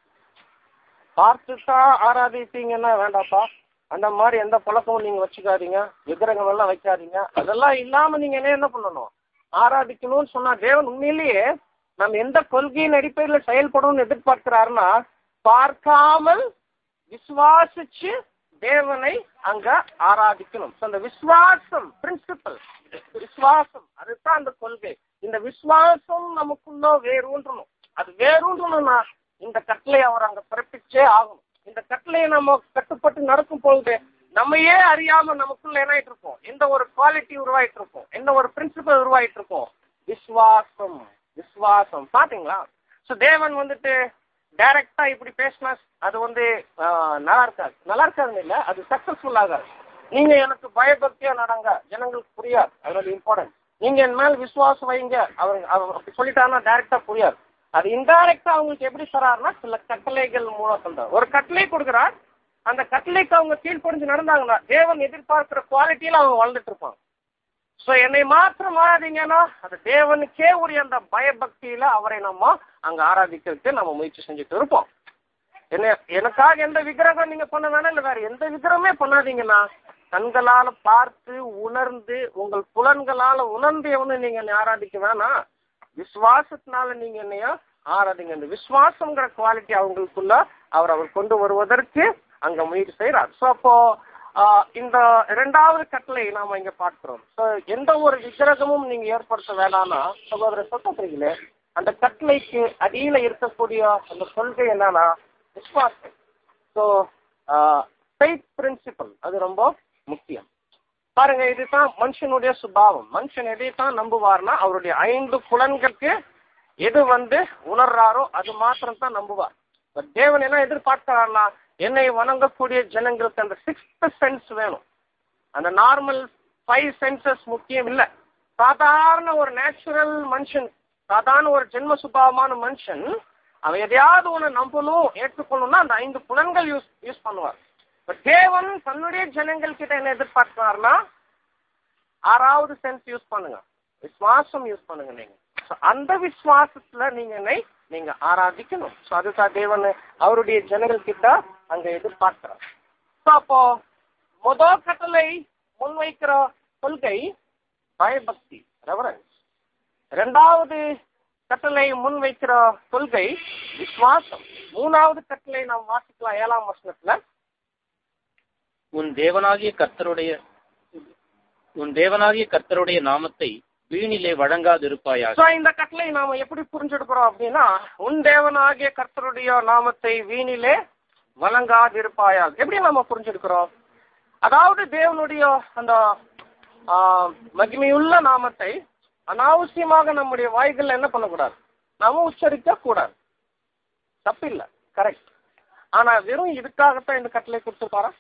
பார்த்து தான் ஆராதிப்பீங்கன்னா வேண்டாப்பா அந்த மாதிரி எந்த பழக்கமும் நீங்க வச்சுக்காதீங்க விக்கிரகம் எல்லாம் வைக்காதீங்க அதெல்லாம் இல்லாம நீங்க என்ன என்ன பண்ணணும் ஆராதிக்கணும்னு சொன்னா தேவன் உண்மையிலேயே நம்ம எந்த கொள்கையின் அடிப்படையில் செயல்படணும்னு எதிர்பார்க்கிறாருன்னா பார்க்காமல் விசுவாசிச்சு தேவனை அங்க ஆராதிக்கணும் So, அந்த விசுவாசம் பிரின்சிபல் விசுவாசம் அதுதான் அந்த கொள்கை இந்த விசுவாசம் நமக்குள்ள வேரூன்றணும் அது வேரூன்றணும்னா இந்த கட்டளை அவர் அங்க பிறப்பிச்சே ஆகணும் இந்த கட்டளையை நம்ம கட்டுப்பட்டு நடக்கும் பொழுது நம்மையே அறியாம நமக்குள்ள என்ன ஆயிட்டு இருக்கோம் எந்த ஒரு குவாலிட்டி உருவாயிட்டு இருக்கோம் எந்த ஒரு பிரின்சிபல் உருவாயிட்டு இருக்கோம் விசுவாசம் விசுவாசம் பாத்தீங்களா சோ தேவன் வந்துட்டு டைரக்டா இப்படி பேசினா அது வந்து ஆஹ், நல்லா இருக்காது நல்லா இருக்காதுன்னு இல்ல அது சக்சஸ்ஃபுல் ஆகாது நீங்க எனக்கு பயபக்தியா நடங்க ஜனங்களுக்கு புரியாது அதோட இம்பார்ட்டன்ட் நீங்க என் மேல் விசுவாசம் வைங்க அவர் அவர் அப்படி சொல்லிட்டாருன்னா டைரக்டா புரியாது அது இன்டைரக்டா அவங்களுக்கு எப்படி தராருன்னா சில கட்டளைகள் மூலம் சொல்றாரு ஒரு கட்டளை கொடுக்குறார் அந்த கட்டளைக்கு அவங்க கீழ்ப்படிஞ்சு நடந்தாங்கன்னா தேவன் எதிர்பார்க்கிற குவாலிட்டியில அவங்க வாழ்ந்துட்டு இருப்பாங்க சோ என்னை மாத்திரம் ஆராதிங்கன்னா அது தேவனுக்கே உரிய அந்த பயபக்தியில அவரை நம்ம அங்க ஆராதிக்கிறதுக்கு நம்ம முயற்சி செஞ்சுட்டு இருப்போம் என்ன எனக்காக எந்த விக்கிரகம் நீங்க பண்ண வேணாம் இல்ல வேற எந்த விக்கிரகமே பண்ணாதீங்கன்னா கண்களால பார்த்து உணர்ந்து உங்கள் புலன்களால உணர்ந்து எவனு நீங்க என்னை ஆராதிக்க வேணாம் விசுவாசத்தினால நீங்க என்னைய ஆராதிங்க இந்த விசுவாசங்கிற குவாலிட்டி அவங்களுக்குள்ள அவர் அவர் கொண்டு வருவதற்கு அங்க முயற்சி செய்யறார் ஸோ அப்போ ஆஹ், இந்த இரண்டாவது கட்டளை நாம இங்க பார்க்கிறோம் ஸோ எந்த ஒரு விக்கிரகமும் நீங்க ஏற்படுத்த வேணாம்னா சகோதர சகோதரிகளே அந்த கட்டளைக்கு அடியில இருக்கக்கூடிய அந்த கொள்கை என்னன்னா விசுவாசம் ஸோ ஃபெய்த் பிரின்சிபல் அது ரொம்ப முக்கியம் பாருங்க இதுதான் மனுஷனுடைய சுபாவம் மனுஷன் எதைத்தான் நம்புவார்னா அவருடைய ஐந்து புலன்களுக்கு எது வந்து உணர்றாரோ அது மாத்திரம் தான் நம்புவார் பட் தேவன் என்ன எதிர்பார்க்கிறார்னா என்னை வணங்கக்கூடிய ஜனங்களுக்கு அந்த சிக்ஸ்த் சென்ஸ் வேணும் அந்த நார்மல் ஃபைவ் சென்சஸ் முக்கியம் இல்லை சாதாரண ஒரு நேச்சுரல் மனுஷன் சாதாரண ஒரு ஜென்ம சுபாவமான மனுஷன் அவன் எதையாவது ஒன்று நம்பணும் ஏற்றுக்கொள்ளணும்னா அந்த ஐந்து புலன்கள் யூஸ் யூஸ் பண்ணுவார் பட் தேவன் தன்னுடைய ஜனங்கள் கிட்ட என்ன எதிர்பார்க்கிறார்னா ஆறாவது சென்ஸ் யூஸ் பண்ணுங்க விசுவாசம் யூஸ் பண்ணுங்க நீங்க So, அந்த விசுவாசத்துல நீங்க என்னை நீங்க ஆராதிக்கணும் ஸோ அதுதான் தேவன் அவருடைய ஜனங்கள் கிட்ட அங்க எதிர்பார்க்கிறார் ஸோ அப்போ முதல் கட்டளை முன்வைக்கிற கொள்கை பயபக்தி ரெவரன்ஸ் இரண்டாவது கட்டளை முன்வைக்கிற கொள்கை விசுவாசம் மூணாவது கட்டளை நாம் வாசிக்கலாம் ஏழாம் வருஷத்துல உன் தேவனாகிய கர்த்தருடைய உன் தேவனாகிய கர்த்தருடைய நாமத்தை வீணிலே வழங்காதிருப்பாயாக சோ இந்த கட்டளை நாம எப்படி புரிஞ்செடுக்கிறோம் அப்படின்னா உன் தேவனாகிய கர்த்தருடைய நாமத்தை வீணிலே வழங்காதிருப்பாயாக எப்படி நாம புரிஞ்செடுக்கிறோம் அதாவது தேவனுடைய அந்த ஆ, மகிமையுள்ள நாமத்தை அனாவசியமாக நம்முடைய வாய்கள்ல என்ன பண்ணக்கூடாது நாம உச்சரிக்க கூடாது தப்பில்லை கரெக்ட் ஆனா வெறும் இதுக்காகத்தான் இந்த கட்டளை கொடுத்துருப்பாரா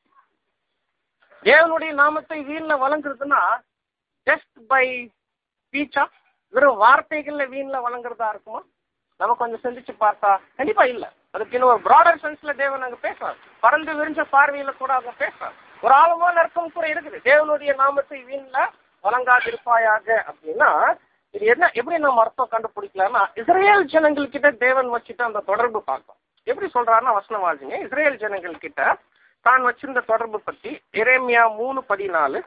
தேவனுடைய நாமத்தை வீண்ல வழங்குறதுன்னா ஜஸ்ட் பை ஸ்பீச்சா வெறும் வார்த்தைகள்ல வீண்ல வழங்குறதா இருக்குமா நம்ம கொஞ்சம் சிந்திச்சு பார்த்தா கண்டிப்பா இல்ல அதுக்கு இன்னும் ஒரு ப்ராடர் சென்ஸ்ல தேவன் அங்க பேசுறார் பறந்து விரிஞ்ச பார்வையில கூட அங்க பேசுறார் ஒரு ஆழமான அர்த்தம் கூட இருக்குது தேவனுடைய நாமத்தை வீண்ல வழங்காதிருப்பாயாக அப்படின்னா இது என்ன எப்படி நம்ம அர்த்தம் கண்டுபிடிக்கலாம்னா இஸ்ரேல் ஜனங்கள் கிட்ட தேவன் வச்சுட்டு அந்த தொடர்பு பார்க்கும் எப்படி சொல்றாருன்னா வசனம் வாசிங்க இஸ்ரேல் ஜனங்கள் கிட்ட தான் வச்சிருந்த தொடர்பு பத்தி எரேமியா மூணு பதினாலு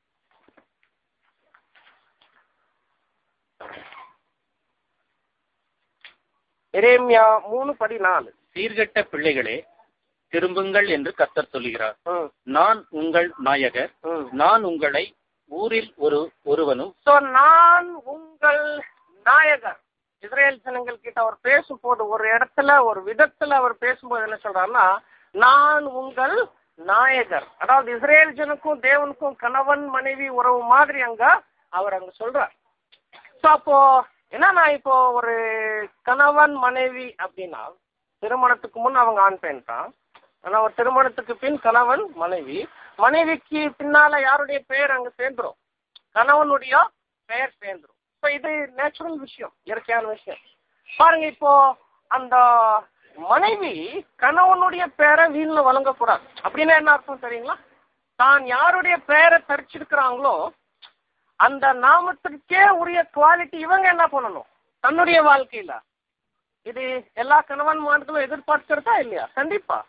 எரேமியா மூணு பதினாலு சீர்கெட்ட பிள்ளைகளே திரும்புங்கள் என்று கர்த்தர் சொல்லுகிறார் ம் நான் உங்கள் நாயகர் ம் நான் உங்களை ஊரில் ஒரு ஒருவனும் சோ நான் உங்கள் நாயகர் இஸ்ரேல் ஜனங்கள் கிட்ட அவர் பேசும்போது ஒரு இடத்துல ஒரு விதத்துல அவர் பேசும்போது என்ன சொல்றாருன்னா நான் உங்கள் நாயகர் அதாவது இஸ்ரேல் ஜனுக்கும் தேவனுக்கும் கணவன் மனைவி உறவு மாதிரி அங்க அவர் அங்க சொல்றார் சோ அப்போ என்னன்னா இப்போ ஒரு கணவன் மனைவி அப்படின்னா திருமணத்துக்கு முன் அவங்க ஆண் பெண் தான் ஆனா ஒரு திருமணத்துக்கு பின் கணவன் மனைவி மனைவிக்கு பின்னால யாருடைய பெயர் அங்க சேர்ந்துரும் கணவனுடைய பெயர் சேர்ந்துரும் இப்போ இது நேச்சுரல் விஷயம் இயற்கையான விஷயம் பாருங்க இப்போ அந்த மனைவி கணவனுடைய பெயரை வீண்ல வழங்கக்கூடாது அப்படின்னா என்ன அர்த்தம் தெரியுங்களா தான் யாருடைய பெயரை தரிச்சிருக்கிறாங்களோ அந்த நாமத்திற்கே உரிய குவாலிட்டி இவங்க என்ன பண்ணணும் தன்னுடைய வாழ்க்கையில இது எல்லா கணவன்மார்களும் எதிர்பார்க்கிறதா இல்லையா கண்டிப்பா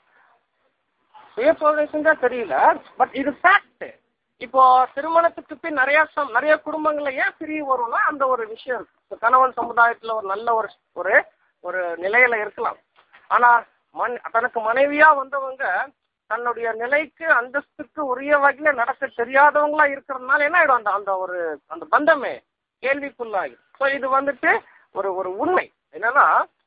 சுயசோதனை தெரியல பட் இது ஃபேக்ட் இப்போ திருமணத்துக்கு பின் நிறைய சம் நிறைய குடும்பங்கள்ல ஏன் பிரிவு வரும்னா அந்த ஒரு விஷயம் இருக்கு இப்ப கணவன் சமுதாயத்துல ஒரு நல்ல ஒரு ஒரு ஒரு நிலையில இருக்கலாம் ஆனா மன் தனக்கு மனைவியா வந்தவங்க தன்னுடைய நிலைக்கு அந்தஸ்துக்கு உரிய வகையில நடக்க தெரியாதவங்களா இருக்கிறதுனால என்ன ஆயிடும் அந்த அந்த ஒரு அந்த பந்தமே கேள்விக்குள்ளாகும் ஸோ இது வந்துட்டு ஒரு ஒரு உண்மை என்னன்னா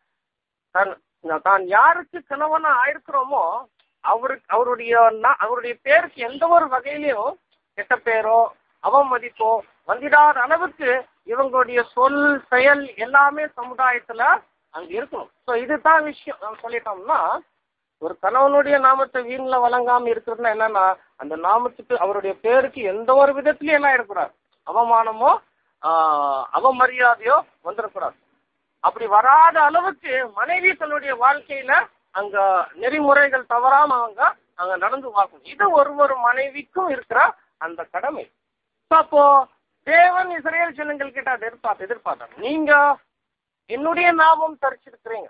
தான் தான் யாருக்கு கணவனா ஆயிருக்கிறோமோ அவருக்கு அவருடைய நா- அவருடைய பேருக்கு எந்த ஒரு வகையிலையும் கெட்ட பேரோ அவமதிப்போ வந்துடாத அளவுக்கு இவங்களுடைய சொல் செயல் எல்லாமே சமுதாயத்துல அங்க இருக்கணும் ஸோ இதுதான் விஷயம் நம்ம சொல்லிட்டோம்னா ஒரு கணவனுடைய நாமத்தை வீண்ல வழங்காம இருக்கிறதுனா என்னன்னா அந்த நாமத்துக்கு அவருடைய பேருக்கு எந்த ஒரு விதத்திலயும் என்ன ஆயிடக்கூடாது அவமானமோ ஆஹ் அவமரியாதையோ வந்துடக்கூடாது அப்படி வராத அளவுக்கு மனைவி தன்னுடைய வாழ்க்கையில அங்க நெறிமுறைகள் தவறாம அவங்க அங்க நடந்து பார்க்கணும் இது ஒரு ஒரு மனைவிக்கும் இருக்கிற அந்த கடமை So, அப்போ தேவன் இஸ்ரேல் ஜனங்கள் கிட்ட அதை எதிர்பார்த்து எதிர்பார்த்தாங்க நீங்க என்னுடைய நாமம் தரிச்சிருக்கிறீங்க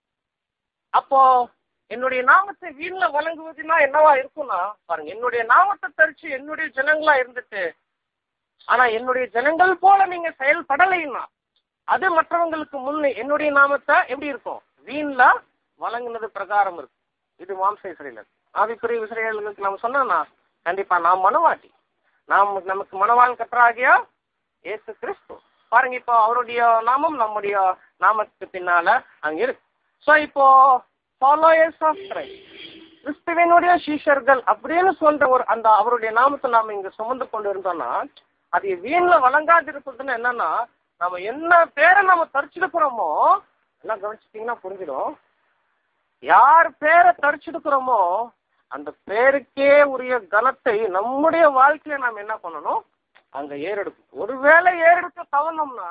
அப்போ என்னுடைய நாமத்தை வீண்ல வழங்குவதுனா என்னவா இருக்கும்னா பாருங்க என்னுடைய நாமத்தை தரிச்சு என்னுடைய ஜனங்களா இருந்துட்டு ஆனா என்னுடைய ஜனங்கள் போல நீங்க செயல்படலைன்னா அது மற்றவங்களுக்கு முன்னே என்னுடைய நாமத்தை எப்படி இருக்கும் வீண்ல வழங்கினது பிரகாரம் இருக்கும் இது மாம்ச இஸ்ரேலர் ஆவிக்குரிய இஸ்ரேலுக்கு நம்ம சொன்னோம்னா கண்டிப்பா நாம் மனவாட்டி நாம் நமக்கு மனவான் கற்றாகிய இயேசு கிறிஸ்து பாருங்க இப்போ அவருடைய நாமம் நம்முடைய நாமத்துக்கு பின்னால அங்க இருக்கு ஸோ இப்போ ஃபாலோயர்ஸ் ஆஃப் கிரைஸ்ட் கிறிஸ்துவனுடைய சீஷர்கள் அப்படின்னு சொல்ற ஒரு அந்த அவருடைய நாமத்தை நாம இங்க சுமந்து கொண்டு இருந்தோம்னா அது வீண்ல வழங்காதிருப்பதுன்னு என்னன்னா நம்ம என்ன பேரை நம்ம தரிச்சிருக்கிறோமோ எல்லாம் கவனிச்சிட்டீங்கன்னா புரிஞ்சிடும் யார் பேரை தரிச்சிருக்கிறோமோ அந்த பேருக்கே உரிய கனத்தை நம்முடைய வாழ்க்கையில நாம் என்ன பண்ணணும் அங்க ஏறெடுக்கும் ஒருவேளை ஏறெடுக்க தவணோம்னா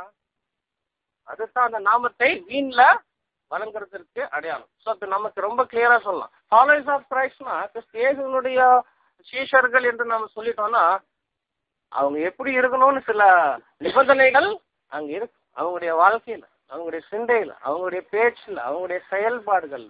அதுதான் அந்த நாமத்தை வீண்ல வழங்குறதுக்கு அடையாளம் ஸோ அது நமக்கு ரொம்ப கிளியரா சொல்லலாம் ஃபாலோயர்ஸ் ஆஃப் கிரைஸ்ட்னா கிறிஸ்தியனுடைய சீஷர்கள் என்று நம்ம சொல்லிட்டோம்னா அவங்க எப்படி இருக்கணும்னு சில நிபந்தனைகள் அங்க இருக்கு அவங்களுடைய வாழ்க்கையில அவங்களுடைய சிந்தையில அவங்களுடைய பேச்சுல அவங்களுடைய செயல்பாடுகள்ல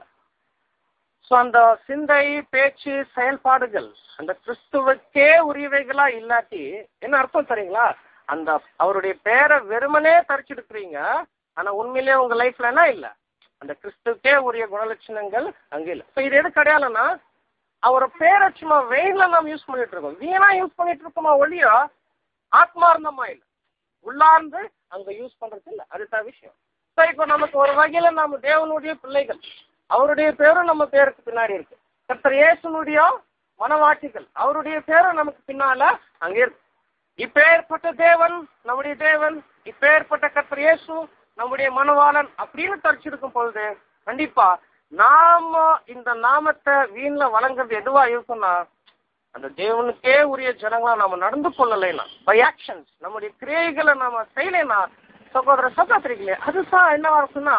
ஸோ அந்த சிந்தை பேச்சு செயல்பாடுகள் அந்த கிறிஸ்துவுக்கே உரியவைகளா இல்லாட்டி என்ன அர்த்தம் தெரியுங்களா அந்த அவருடைய பேரை வெறுமனே தரிச்சிருக்கிறீங்க ஆனா உண்மையிலேயே உங்க லைஃப்ல என்ன இல்ல அந்த கிறிஸ்துவுக்கே உரிய குணலட்சணங்கள் அங்க இல்ல இப்போ இது எது கிடையாதுன்னா அவரை பேரை சும்மா வெயின்ல நாம் யூஸ் பண்ணிட்டு இருக்கோம் வீணா யூஸ் பண்ணிட்டு இருக்கோமா ஒழிய ஆத்மார்த்தமா இல்ல உள்ளார்ந்து அங்க யூஸ் பண்றது இல்ல அதுதான் விஷயம் ஸோ இப்போ நமக்கு ஒரு வகையில நம்ம தேவனுடைய பிள்ளைகள் அவருடைய பேரும் நம்ம பேருக்கு பின்னாடி இருக்கு கர்த்தர் இயேசுனுடைய மனவாட்டிகள் அவருடைய பேரும் நமக்கு பின்னால அங்க இருக்கு இப்பேற்பட்ட தேவன் நம்முடைய தேவன் இப்பேற்பட்ட கர்த்தர் இயேசு நம்முடைய மனவாளன் அப்படின்னு தரிச்சிருக்கும் பொழுது கண்டிப்பா நாம இந்த நாமத்தை வீண்ல வழங்குறது எதுவா இருக்கும்னா அந்த தேவனுக்கே உரிய ஜனங்களா நாம நடந்து கொள்ளலைனா பை ஆக்ஷன்ஸ் நம்முடைய கிரியைகளை நாம செய்யலைனா சகோதர சகோதரிகளே அதுதான் என்னவா இருக்குன்னா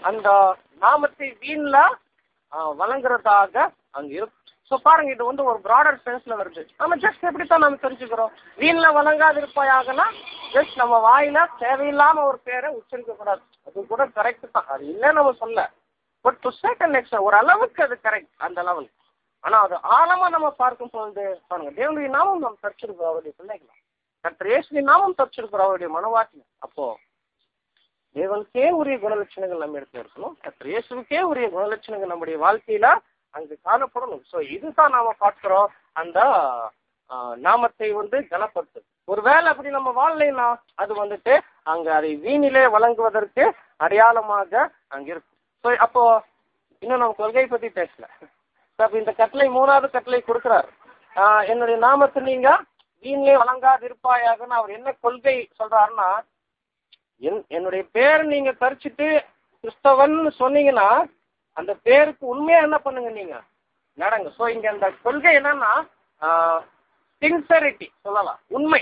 அந்த நாமத்தை வீண்ல ஆஹ், வழங்குறதாக அங்க இருக்கு ஸோ பாருங்க இது வந்து ஒரு ப்ராடர் சென்ஸ்ல வருது நம்ம ஜஸ்ட் எப்படித்தான் நம்ம தெரிஞ்சுக்கிறோம் வீண்ல வழங்காது இருப்பாயாகனா ஜஸ்ட் நம்ம வாயில தேவையில்லாம ஒரு பேரை உச்சரிக்க கூடாது அது கூட கரெக்ட் தான் அது இல்லைன்னு நம்ம சொல்ல பட் டு செகண்ட் நெக்ஸ்ட் ஒரு அளவுக்கு அது கரெக்ட் அந்த லெவல் ஆனா அது ஆழமா நம்ம பார்க்கும் பொழுது பாருங்க தேவனுடைய நாமம் நாம் தரிச்சிருக்கிறோம் அவருடைய பிள்ளைகளா கர்த்தர் இயேசுவின் நாமம் தரிச்சிருக்கிறோம் அவருடைய மனவாட்டியம் அப்போ தேவனுக்கே உரிய குணலட்சணங்கள் நம்ம இடத்துல இருக்கணும் கர்த்தர் இயேசுவுக்கே உரிய குணலட்சணங்கள் நம்முடைய வாழ்க்கையில அங்கு காணப்படணும் ஸோ இதுதான் நாம பார்க்கிறோம் அந்த ஆ, நாமத்தை வந்து கனப்படுத்து ஒருவேளை அப்படி நம்ம வாழலைன்னா அது வந்துட்டு அங்க அதை வீணிலே வழங்குவதற்கு அடையாளமாக அங்க இருக்கும் ஸோ அப்போ இன்னும் நம்ம கொள்கை பத்தி பேசல ஸோ அப்ப இந்த கட்டளை மூணாவது கட்டளை கொடுக்குறாரு ஆ, என்னுடைய நாமத்தை நீங்க வீணிலே வழங்காது இருப்பாயாகன்னு அவர் என்ன கொள்கை சொல்றாருன்னா என் என்னுடைய பேர் நீங்க தரிச்சிட்டு கிறிஸ்தவன் சொன்னீங்கன்னா அந்த பேருக்கு உண்மையா என்ன பண்ணுங்க நீங்க நடங்க ஸோ இங்க அந்த கொள்கை என்னன்னா சின்சரிட்டி சொல்லலாம் உண்மை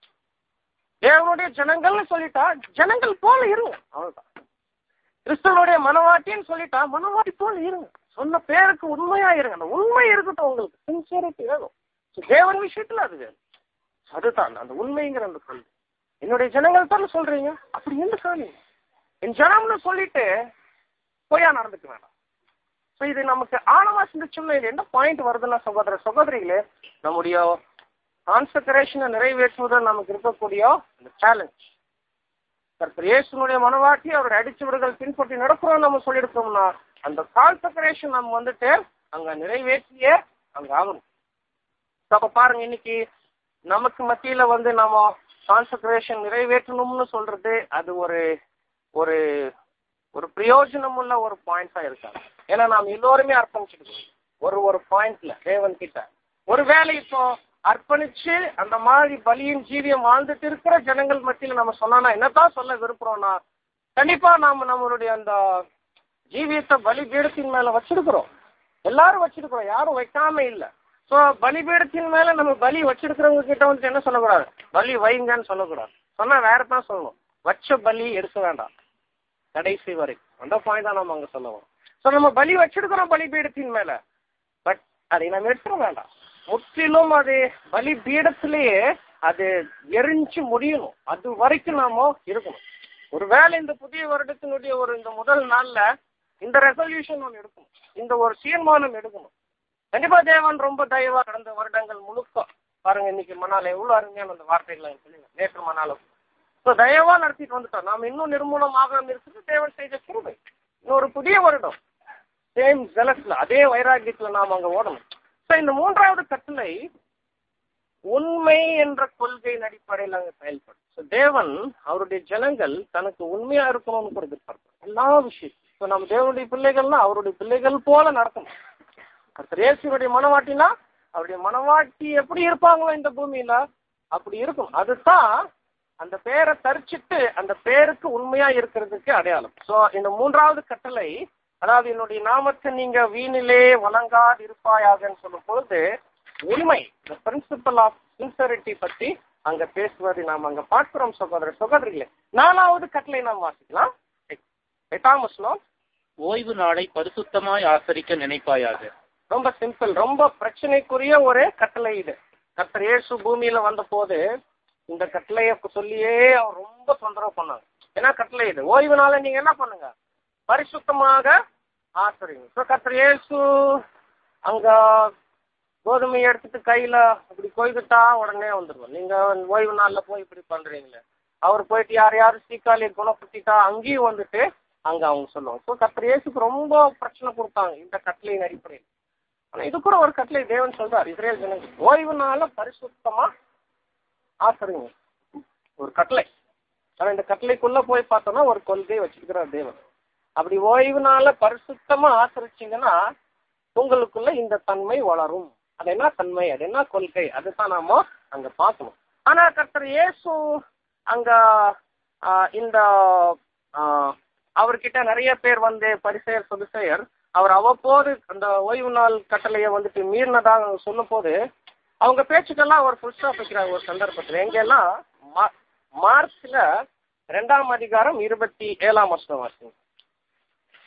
தேவனுடைய ஜனங்கள்னு சொல்லிட்டா ஜனங்கள் போல இருங்க அவ்வளவுதான் கிறிஸ்தவனுடைய மனவாட்டின்னு சொல்லிட்டா மனவாட்டி போல இருங்க சொன்ன பேருக்கு உண்மையா இருங்க அந்த உண்மை இருக்கட்டும் உங்களுக்கு சின்சியரிட்டி வேணும் So, தேவன் விஷயத்துல அது வேணும் அதுதான் அந்த உண்மைங்கிற அந்த கொள்கை என்னுடைய ஜனங்கள் தானே சொல்றீங்க அப்படி என்ன காரணம் என் ஜனம்னு சொல்லிட்டு பொய்யா நடந்துக்க வேண்டாம் ஸோ இது நமக்கு ஆழமா சிந்திச்சோம்னா இது என்ன பாயிண்ட் வருதுன்னா சகோதர சகோதரிகளே நம்முடைய கான்சன்ட்ரேஷனை நிறைவேற்றுவதில் நமக்கு இருக்கக்கூடிய அந்த சேலஞ்ச் கர்த்தர் இயேசுனுடைய மனவாட்டி அவருடைய அடிச்சவர்கள் பின்பற்றி நடக்கிறோம் நம்ம சொல்லியிருக்கோம்னா அந்த கான்சன்ட்ரேஷன் நம்ம வந்துட்டு அங்க நிறைவேற்றியே அங்க ஆகணும் So, அப்ப பாருங்க இன்னைக்கு நமக்கு மத்தியில வந்து நம்ம கான்சன்ட்ரேஷன் நிறைவேற்றணும்னு சொல்றது அது ஒரு ஒரு ஒரு பிரயோஜனம் உள்ள ஒரு பாயிண்ட்ஸா இருக்காது ஏன்னா நாம் எல்லோருமே அர்ப்பணிச்சிருக்கோம் ஒரு ஒரு பாயிண்ட்ல தேவன் கிட்ட ஒருவேளை இப்போ அர்ப்பணிச்சு அந்த மாதிரி பலியின் ஜீவியம் வாழ்ந்துட்டு இருக்கிற ஜனங்கள் மத்தியில நம்ம சொன்னா என்னதான் சொல்ல விரும்புறோம்னா கண்டிப்பா நாம நம்மளுடைய அந்த ஜீவியத்தை பலிபீடத்தின் மேல வச்சிருக்கிறோம் எல்லாரும் வச்சிருக்கிறோம் யாரும் வைக்காம இல்ல சோ பலிபீடத்தின் மேல நம்ம பலி வச்சிருக்கிறவங்க கிட்ட வந்து என்ன சொல்லக்கூடாது பலி வைங்கன்னு சொல்லக்கூடாது சொன்னா வேற தான் சொல்லணும் வச்ச பலி எடுக்க வேண்டாம் கடைசி வரைக்கும் அந்த பாயிண்ட் தான் நம்ம அங்க சொல்லுவோம் ஸோ நம்ம பலி வச்சிருக்கிறோம் பலிபீடத்தின் மேல பட் அதை நம்ம எடுத்துட வேண்டாம் முற்றிலும் அது பலி பீடத்திலேயே அது எரிஞ்சு முடியணும் அது வரைக்கும் நாம இருக்கணும் ஒருவேளை இந்த புதிய வருடத்தினுடைய ஒரு இந்த முதல் நாள்ல இந்த ரெசல்யூஷன் ஒன்று எடுக்கணும் இந்த ஒரு தீர்மானம் எடுக்கணும் கண்டிப்பா தேவன் ரொம்ப தயவா கடந்த வருடங்கள் முழுக்க பாருங்க இன்னைக்கு மணால எவ்வளவு அருமையான அந்த வார்த்தைகளை சொல்லுங்க நேற்று மணாலும் ஸோ தயவா நடத்திட்டு வந்துட்டோம் நாம் இன்னும் நிர்மூலமாக இருக்குது தேவன் செய்த கிருபை இன்னொரு புதிய வருடம் சேம் ஜெலஸ்ல அதே வைராக்கியத்துல நாம் அங்க ஓடணும் ஸோ இந்த மூன்றாவது கட்டளை உண்மை என்ற கொள்கையின் அடிப்படையில் அங்க செயல்படும் ஸோ தேவன் அவருடைய ஜனங்கள் தனக்கு உண்மையா இருக்கணும்னு கூட எதிர்பார்ப்பார் எல்லா விஷயம் ஸோ நம்ம தேவனுடைய பிள்ளைகள்னா அவருடைய பிள்ளைகள் போல நடக்கணும் கர்த்தர் இயேசுடைய மனவாட்டினா அவருடைய மனவாட்டி எப்படி இருப்பாங்களோ இந்த பூமியில அப்படி இருக்கும் அதுதான் அந்த பேரை தரிச்சிட்டு அந்த பேருக்கு உண்மையா இருக்கிறதுக்கு அடையாளம் சோ இந்த மூன்றாவது கட்டளை அதாவது என்னுடைய நாமத்தை நீங்க வீணிலே வழங்காது இருப்பாயாகன்னு சொல்லும் பொழுது உண்மை இந்த பிரின்சிபல் ஆஃப் சின்சரிட்டி பத்தி அங்க பேசுவதை நாம் அங்க பார்க்கிறோம் சகோதர சகோதரிகளே நாலாவது கட்டளை நாம் வாசிக்கலாம் எட்டாம் வசனம் ஓய்வு நாளை பரிசுத்தமாய் ஆசரிக்க நினைப்பாயாக ரொம்ப சிம்பிள் ரொம்ப பிரச்சனைக்குரிய ஒரு கட்டளை இது கர்த்தர் இயேசு பூமியில வந்த போது இந்த கட்டளையை சொல்லியே அவர் ரொம்ப தொந்தரவு பண்ணாங்க ஏன்னா கட்டளை இது ஓய்வு நாள நீங்க என்ன பண்ணுங்க பரிசுத்தமாக ஆசரிங்க ஸோ கர்த்தர் இயேசு அங்க கோதுமை எடுத்துட்டு கையில இப்படி கொய்துட்டா உடனே வந்துருவோம் நீங்க ஓய்வு நாள்ல போய் இப்படி பண்றீங்களே அவர் போயிட்டு யார் யாரு சீக்காளி குணப்படுத்திட்டா அங்கேயும் வந்துட்டு அங்க அவங்க சொல்லுவாங்க ஸோ கர்த்தர் இயேசுக்கு ரொம்ப பிரச்சனை கொடுத்தாங்க இந்த கட்டளையின் அடிப்படையில் ஆனா இது கூட ஒரு கட்டளை தேவன் சொல்றார் இஸ்ரேல் ஜனங்கள் ஓய்வு நாள பரிசுத்தமா ஆசரிங்க ஒரு கட்டளை ஆனா இந்த கட்டளைக்குள்ள போய் பார்த்தோம்னா ஒரு கொள்கை வச்சிருக்கிறார் தேவன் அப்படி ஓய்வு நாள பரிசுத்தமா ஆசரிச்சீங்கன்னா உங்களுக்குள்ள இந்த தன்மை வளரும் அது என்ன தன்மை அது என்ன கொள்கை அதுதான் நாம அங்க பார்க்கணும் ஆனா கர்த்தர் இயேசு அங்க ஆஹ், இந்த ஆஹ், அவர்கிட்ட நிறைய பேர் வந்து பரிசெயர் சொதுசெயர் அவர் அவ்வப்போது அந்த ஓய்வு நாள் கட்டளையை வந்துட்டு மீறினதாக சொல்லும் போது அவங்க பேச்சுக்கெல்லாம் அவர் ஃபுல் ஸ்டாப் வைக்கிறாங்க ஒரு சந்தர்ப்பத்தில் எங்கெல்லாம் மா- மார்க்ஸ்ல ரெண்டாம் அதிகாரம் இருபத்தி ஏழாம் வருஷம் வாசிங்க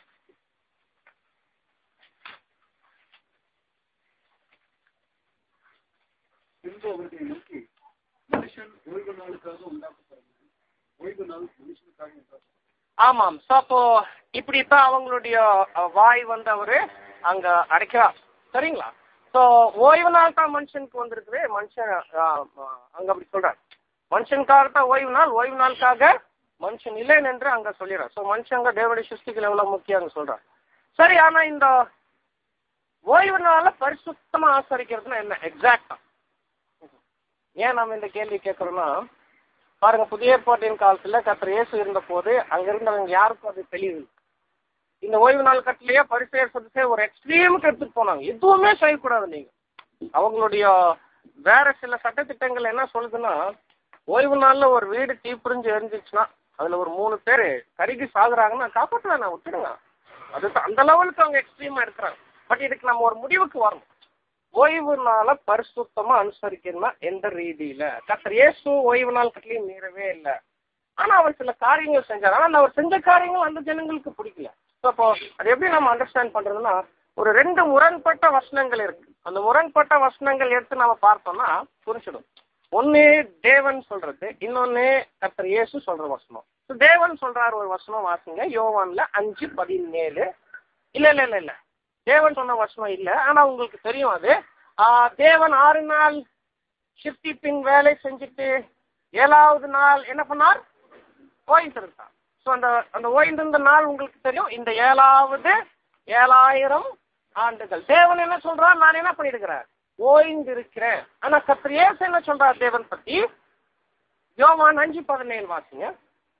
பின்பு அவர்களை நோக்கி மனுஷன் ஓய்வு நாளுக்காக உண்டாக்கப்பட்டான் ஓய்வு நாள் மனுஷனுக்காக உண்டாக்கப்பட்டான் ஆமாம் சோ அப்போ இப்படித்தான் அவங்களுடைய அஹ், வாய் வந்து அவரு அங்க அடைக்கிறார் சரிங்களா சோ ஓய்வு நாள் தான் மனுஷனுக்கு வந்திருக்குது மனுஷன் அஹ், அஹ், அங்க அப்படி சொல்றார் மனுஷனுக்காக தான் ஓய்வு நாள் ஓய்வு நாளுக்காக மனுஷன் இல்லைன்னு என்று அங்க சொல்லிடுறார் சோ மனுஷங்க தேவடைய சிருஷ்டிகள் எவ்வளவு முக்கியம் அங்க சொல்றார் சரி ஆனா இந்த ஓய்வு நாள பரிசுத்தமா ஆசரிக்கிறதுனா என்ன எக்ஸாக்டா ஏன் நாம இந்த கேள்வி கேட்கறோம்னா பாருங்க புதிய ஏற்பாட்டின் காலத்துல கர்த்தர் இயேசு இருந்த போது அங்க இருந்தவங்க யாருக்கும் அது தெளிவு இந்த ஓய்வு நாள் கட்டிலேயே பரிசெயர் சதத்தை ஒரு எக்ஸ்ட்ரீமுக்கு எடுத்துட்டு போனாங்க எதுவுமே செய்யக்கூடாது நீங்க அவங்களுடைய வேற சில சட்டத்திட்டங்கள் என்ன சொல்லுதுன்னா ஓய்வு நாள்ல ஒரு வீடு தீப்பிடிஞ்சு எரிஞ்சிச்சுன்னா அதுல ஒரு மூணு பேர் கருகி சாகுறாங்கன்னா காப்பாற்ற வேணாம் விட்டுடுங்க அது அந்த லெவலுக்கு அவங்க எக்ஸ்ட்ரீமா இருக்கிறாங்க பட் இதுக்கு நம்ம ஒரு முடிவுக்கு வரணும் ஓய்வு நாளை பரிசுத்தமா அனுசரிக்கணும்னா எந்த ரீதியில கர்த்தர் இயேசு ஓய்வு நாள் கட்டளையும் மீறவே இல்லை ஆனா அவர் சில காரியங்கள் செஞ்சார் ஆனா அவர் செஞ்ச காரியங்கள் அந்த ஜனங்களுக்கு பிடிக்கல So, அப்போ அது எப்படி நம்ம அண்டர்ஸ்டாண்ட் பண்றதுன்னா ஒரு ரெண்டு முரண்பட்ட வசனங்கள் இருக்கு அந்த முரண்பட்ட வசனங்கள் எடுத்து நாம பார்த்தோம்னா புரிஞ்சிடும் ஒண்ணு தேவன் சொல்றது இன்னொன்னு கர்த்தர் இயேசு சொல்ற வசனம் So, தேவன் சொல்றாரு ஒரு வசனம் வாசிங்க யோவான்ல அஞ்சு பதினேழு இல்ல இல்ல இல்ல இல்ல தேவன் சொன்ன வசனம் இல்ல ஆனா உங்களுக்கு தெரியும் அது ஆஹ் தேவன் ஆறு நாள் ஷிஃப்டி பின் வேலை செஞ்சுட்டு ஏழாவது நாள் என்ன பண்ணார் ஓய்ந்திருந்தார் ஸோ அந்த அந்த ஓய்ந்திருந்த நாள் உங்களுக்கு தெரியும் இந்த ஏழாவது ஏழாயிரம் ஆண்டுகள் தேவன் என்ன சொல்றார் நான் என்ன பண்ணிருக்கிறேன் ஓய்ந்திருக்கிறேன் ஆனா கர்த்தர் இயேசு என்ன சொல்றார் தேவன் பத்தி யோவான் அஞ்சு பதினேழு வாசிங்க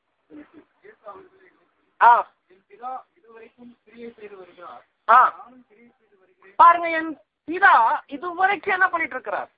ஆ என் பிதா இதுவரைக்கும் கிரியை செய்து வருகிறார் ஆ நானும் கிரியை செய்து வருகிறேன் பாருங்க என் பிதா இதுவரைக்கும் என்ன பண்ணிட்டு இருக்கிறார்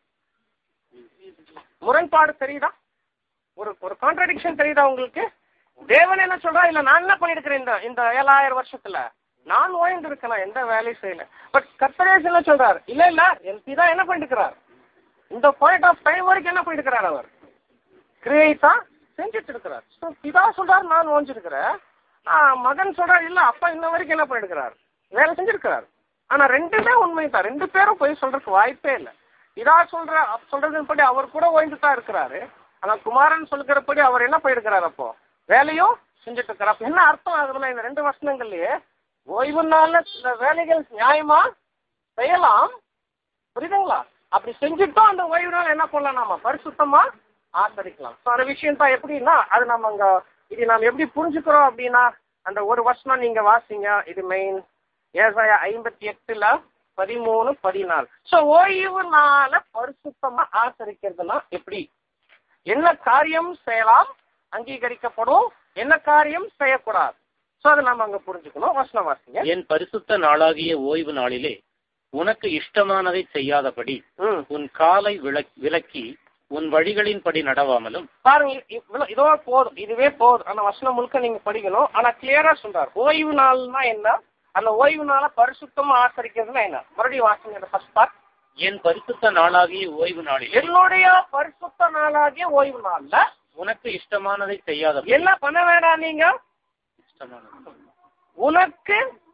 முரண்பாடு தெரியுதா ஒரு ஒரு கான்ட்ரடிக்ஷன் தெரியுதா உங்களுக்கு தேவன் என்ன சொல்றா இல்ல நான் என்ன பண்ணிருக்கிறேன் இந்த இந்த ஏழாயிரம் வருஷத்துல நான் ஓய்ந்து இருக்கேன் எந்த வேலையும் செய்யல பட் கர்த்தரேஸ் என்ன சொல்றார் இல்ல இல்ல என் பிதா என்ன பண்ணிருக்கிறார் இந்த பாயிண்ட் ஆஃப் டைம் வரைக்கும் என்ன பண்ணிருக்கிறார் அவர் கிரியை தான் செஞ்சுட்டு இருக்கிறார் ஸோ பிதா சொல்றார் நான் ஓஞ்சிருக்கிறேன் மகன் சொல்றார் இல்ல அப்பா இன்ன வரைக்கும் என்ன பண்ணிருக்கிறார் வேலை செஞ்சிருக்கிறார் ஆனா ரெண்டுமே உண்மை தான் ரெண்டு பேரும் போய் சொல்றதுக்கு வாய்ப்பே இல்லை இதா சொல்ற அப் சொல்றதுபடி அவர் கூட ஓய்ந்து தான் இருக்கிறாரு ஆனா குமாரன் சொல்கிறபடி அவர் என்ன போயிருக்கிறார் அப்போ வேலையும் செஞ்சுட்டு இருக்கிறார் அப்ப என்ன அர்த்தம் ஆகுதுன்னா இந்த ரெண்டு வருஷங்கள்லயே ஓய்வு நாள்ல சில வேலைகள் நியாயமா செய்யலாம் புரியுதுங்களா அப்படி செஞ்சுட்டோம் அந்த ஓய்வு நாள் என்ன பண்ணலாம் நாம பரிசுத்தமா ஆசரிக்கலாம் ஸோ அந்த விஷயம் தான் எப்படின்னா அது நம்ம அங்க இது நாம் எப்படி புரிஞ்சுக்கிறோம் அப்படின்னா அந்த ஒரு வருஷம் நீங்க வாசிங்க இது மெயின் ஏசாயா ஐம்பத்தி எட்டுல பதிமூணு பதினாலு ஸோ ஓய்வு நாள பரிசுத்தமா ஆசரிக்கிறதுனா எப்படி என்ன காரியம் செய்யலாம் அங்கீகரிக்கப்படும் என்ன காரியம் செய்யக்கூடாது ஸோ அதை நம்ம அங்க புரிஞ்சுக்கணும் வசனம் வாசிங்க என் பரிசுத்த நாளாகிய ஓய்வு நாளிலே உனக்கு இஷ்டமானதை செய்யாதபடி ம் உன் காலை விலக்- விலக்கி உன் வழிகளின்படி நடவாமலும் பாருங்க இ- இவ்வளவு இதோ போதும் இதுவே போதும் ஆனா வசனம் முழுக்க நீங்க படிக்கணும் ஆனா கிளியரா சொல்றாரு ஓய்வு நாள்னா என்ன அந்த ஓய்வு நாளை பரிசுத்தமா ஆசரிக்கிறதுனா என்ன மறுபடியும் வாசிங்க ஃபர்ஸ்ட் பார்ட் என் பரிசுத்த நாளாகிய ஓய்வு நாளிலே என்னுடைய பரிசுத்த நாளாகிய ஓய்வு நாள்ல உனக்கு இஷ்டமானதை செய்யாதபடி என்ன பண்ண வேண்டாம் நீங்க இஷ்டமானதை உனக்கு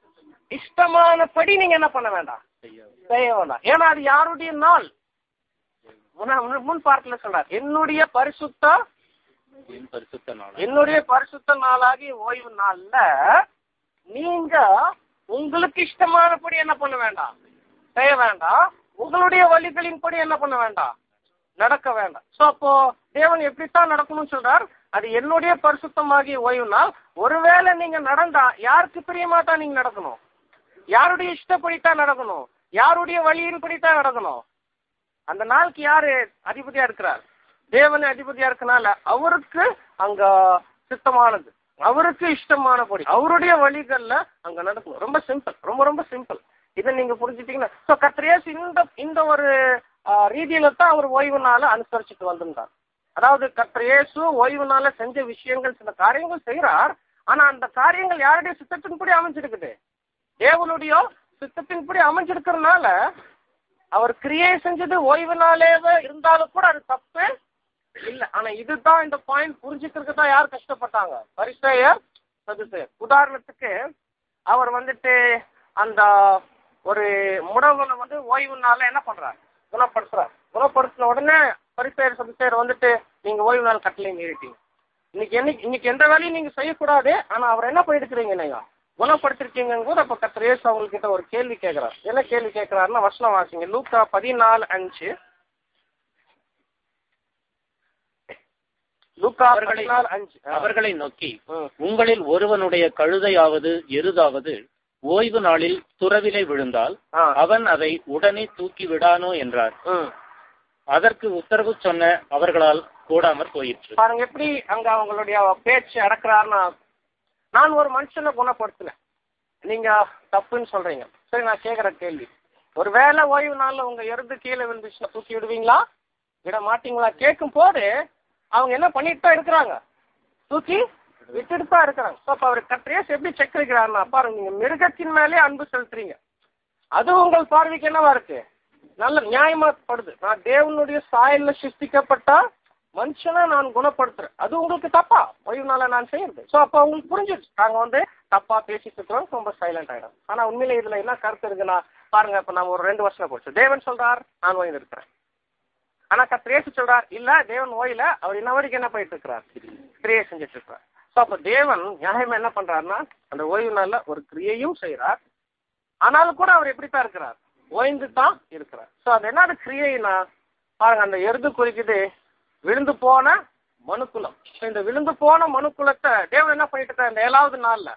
இஷ்டமானபடி நீங்க என்ன பண்ண வேண்டாம் செய்யாத செய்ய வேண்டாம் ஏன்னா அது யாருடைய நாள் முன்ன- முன் முன் பார்க்கல சொல்றார் என்னுடைய பரிசுத்த என் பரிசுத்த நாள் என்னுடைய பரிசுத்த நாளாகி ஓய்வு நாள்ல நீங்க உங்களுக்கு இஷ்டமானபடி என்ன பண்ண வேண்டாம் செய்ய வேண்டாம் உங்களுடைய வழிகளின்படி என்ன பண்ண வேண்டாம் நடக்க வேண்டாம் சோ அப்போ தேவன் எப்படித்தான் நடக்கணும்னு சொல்றார் அது என்னுடைய பரிசுத்தமாகி ஓய்வு நாள் ஒருவேளை நீங்க நடந்தா யாருக்கு பிரியமா தான் நீங்க நடக்கணும் யாருடைய இஷ்டப்படித்தான் நடக்கணும் யாருடைய வழியின்படித்தான் நடக்கணும் அந்த நாளுக்கு யாரு அதிபதியா இருக்கிறார் தேவன் அதிபதியா இருக்கனால அவருக்கு அங்க சித்தமானது அவருக்கு இஷ்டமானபடி அவருடைய வழிகள்ல அங்க நடக்கணும் ரொம்ப சிம்பிள் ரொம்ப ரொம்ப சிம்பிள் இதை நீங்க புரிஞ்சுட்டீங்கன்னா ஸோ கத்திரேஸ் இந்த இந்த ஒரு ஆஹ், ரீதியில தான் அவர் ஓய்வு நாளை அனுசரிச்சுட்டு வந்திருந்தார் அதாவது கத்திரேசு ஓய்வு நாள செஞ்ச விஷயங்கள் சில காரியங்கள் செய்யறார் ஆனா அந்த காரியங்கள் யாருடைய சித்தத்தின்படி அமைஞ்சிருக்குது தேவனுடைய சித்தத்தின்படி அமைஞ்சிருக்கிறதுனால அவர் கிரியை செஞ்சது ஓய்வு நாளேவே இருந்தாலும் கூட அது தப்பு இல்ல ஆனா இதுதான் இந்த பாயிண்ட் புரிஞ்சுக்கிறதுக்கு தான் யார் கஷ்டப்பட்டாங்க பரிசேயர் சதுசேயர் உதாரணத்துக்கு அவர் வந்துட்டு அந்த ஒரு முடவனை வந்து ஓய்வு நாள்ல என்ன பண்றார் குணப்படுத்துறார் குணப்படுத்தின உடனே பரிசெயர் சபிசெயர் வந்துட்டு நீங்க ஓய்வு நாள் கட்டளை மீறிட்டீங்க இன்னைக்கு என்னைக்கு இன்னைக்கு எந்த வேலையும் நீங்க செய்யக்கூடாது ஆனா அவர் என்ன பண்ணிருக்கிறீங்க நீங்க குணப்படுத்திருக்கீங்க போது அப்ப கத்திர இயேசு அவங்ககிட்ட ஒரு கேள்வி கேட்கிறார் என்ன கேள்வி கேட்கிறாருன்னா வசனம் வாசிங்க லூக்கா பதினாலு அஞ்சு லூக்கா அவர்களை- பதினாலு அஞ்சு ஆ. அவர்களை நோக்கி ம். உங்களில் ஒருவனுடைய கழுதையாவது எருதாவது ஓய்வு நாளில் துறவிலே விழுந்தால் ஆ. அவன் அதை உடனே தூக்கி விடானோ என்றார் ம். அதற்கு உத்தரவு சொன்ன அவர்களால் கூடாமற் போயிற்று பாருங்க எப்படி அங்க அவங்களுடைய பேச்சு அடக்குறாருன்னா நான் ஒரு மனுஷனை குணப்படுத்தினேன் நீங்க தப்புன்னு சொல்றீங்க சரி நான் கேக்குற கேள்வி ஒருவேளை ஓய்வு நாள்ல உங்க எருது கீழே விழுந்துச்சுன்னா தூக்கி விடுவீங்களா விட மாட்டீங்களா கேட்கும் போது அவங்க என்ன பண்ணிட்டு தான் இருக்கிறாங்க தூக்கி விட்டுட்டு தான் இருக்கிறாங்க ஸோ அப்போ அவர் கத்திரேஸ் எப்படி செக் இருக்கிறாருன்னா பாருங்க நீங்க மிருகத்தின் மேலே அன்பு செலுத்துறீங்க அது உங்கள் பார்வைக்கு என்னவா இருக்கு நல்ல நியாயமா படுது நான் தேவனுடைய சாயல்ல சிருஷ்டிக்கப்பட்ட மனுஷனை நான் குணப்படுத்துறேன் அது உங்களுக்கு தப்பா ஓய்வு நாள நான் செய்யறது ஸோ அப்போ உங்களுக்கு புரிஞ்சிருச்சு நாங்க வந்து தப்பா பேசிட்டு இருக்கிறோம் ரொம்ப சைலண்ட் ஆயிடும் ஆனா உண்மையில இதுல என்ன கருத்து இருக்குன்னா பாருங்க இப்ப நம்ம ஒரு ரெண்டு வருஷம் போச்சு தேவன் சொல்றார் நான் ஓய்வு இருக்கிறேன் ஆனா கத்திரேசு சொல்றார் இல்ல தேவன் ஓயில அவர் இன்ன வரைக்கும் என்ன பண்ணிட்டு இருக்கிறார் கிரியை செஞ்சுட்டு இருக்கிறார் ஸோ அப்ப தேவன் நியாயமா என்ன பண்றாருன்னா அந்த ஓய்வு நாள்ல ஒரு கிரியையும் செய்யறார் ஆனாலும் கூட அவர் எப்படித்தான் இருக்கிறார் ஓய்ந்து தான் இருக்கிறார் ஸோ அது என்ன கிரியைனா பாருங்க அந்த எருது குறிக்குது விழுந்து போன மனுக்குலம் ஸோ இந்த விழுந்து போன மனுக்குலத்தை தேவன் என்ன பண்ணிட்டு இருக்காரு இந்த ஏழாவது நாள்ல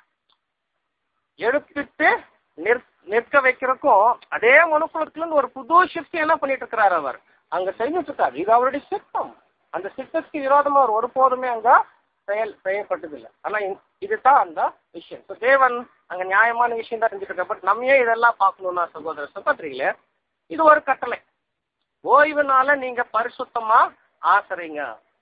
எழுப்பிட்டு நிற் நிற்க வைக்கிறதுக்கும் அதே மனுக்குலத்துல இருந்து ஒரு புது ஷிஃப்ட் என்ன பண்ணிட்டு இருக்கிறார் அவர் அங்க செஞ்சுட்டு இருக்காரு இது அவருடைய சித்தம் அந்த சித்தத்துக்கு விரோதமா அவர் ஒருபோதுமே அங்க செயல் செய்யப்பட்டதில்லை ஆனா இந்த- இதுதான் அந்த விஷயம் ஸோ தேவன் அங்க நியாயமான விஷயம் தான் செஞ்சுட்டு இருக்காரு பட் நம்ம ஏன் இதெல்லாம் பார்க்கணும்னா சகோதர சகோதரிகளே இது ஒரு கட்டளை ஓய்வுனால நீங்க பரிசுத்தமா ஆசரிங்க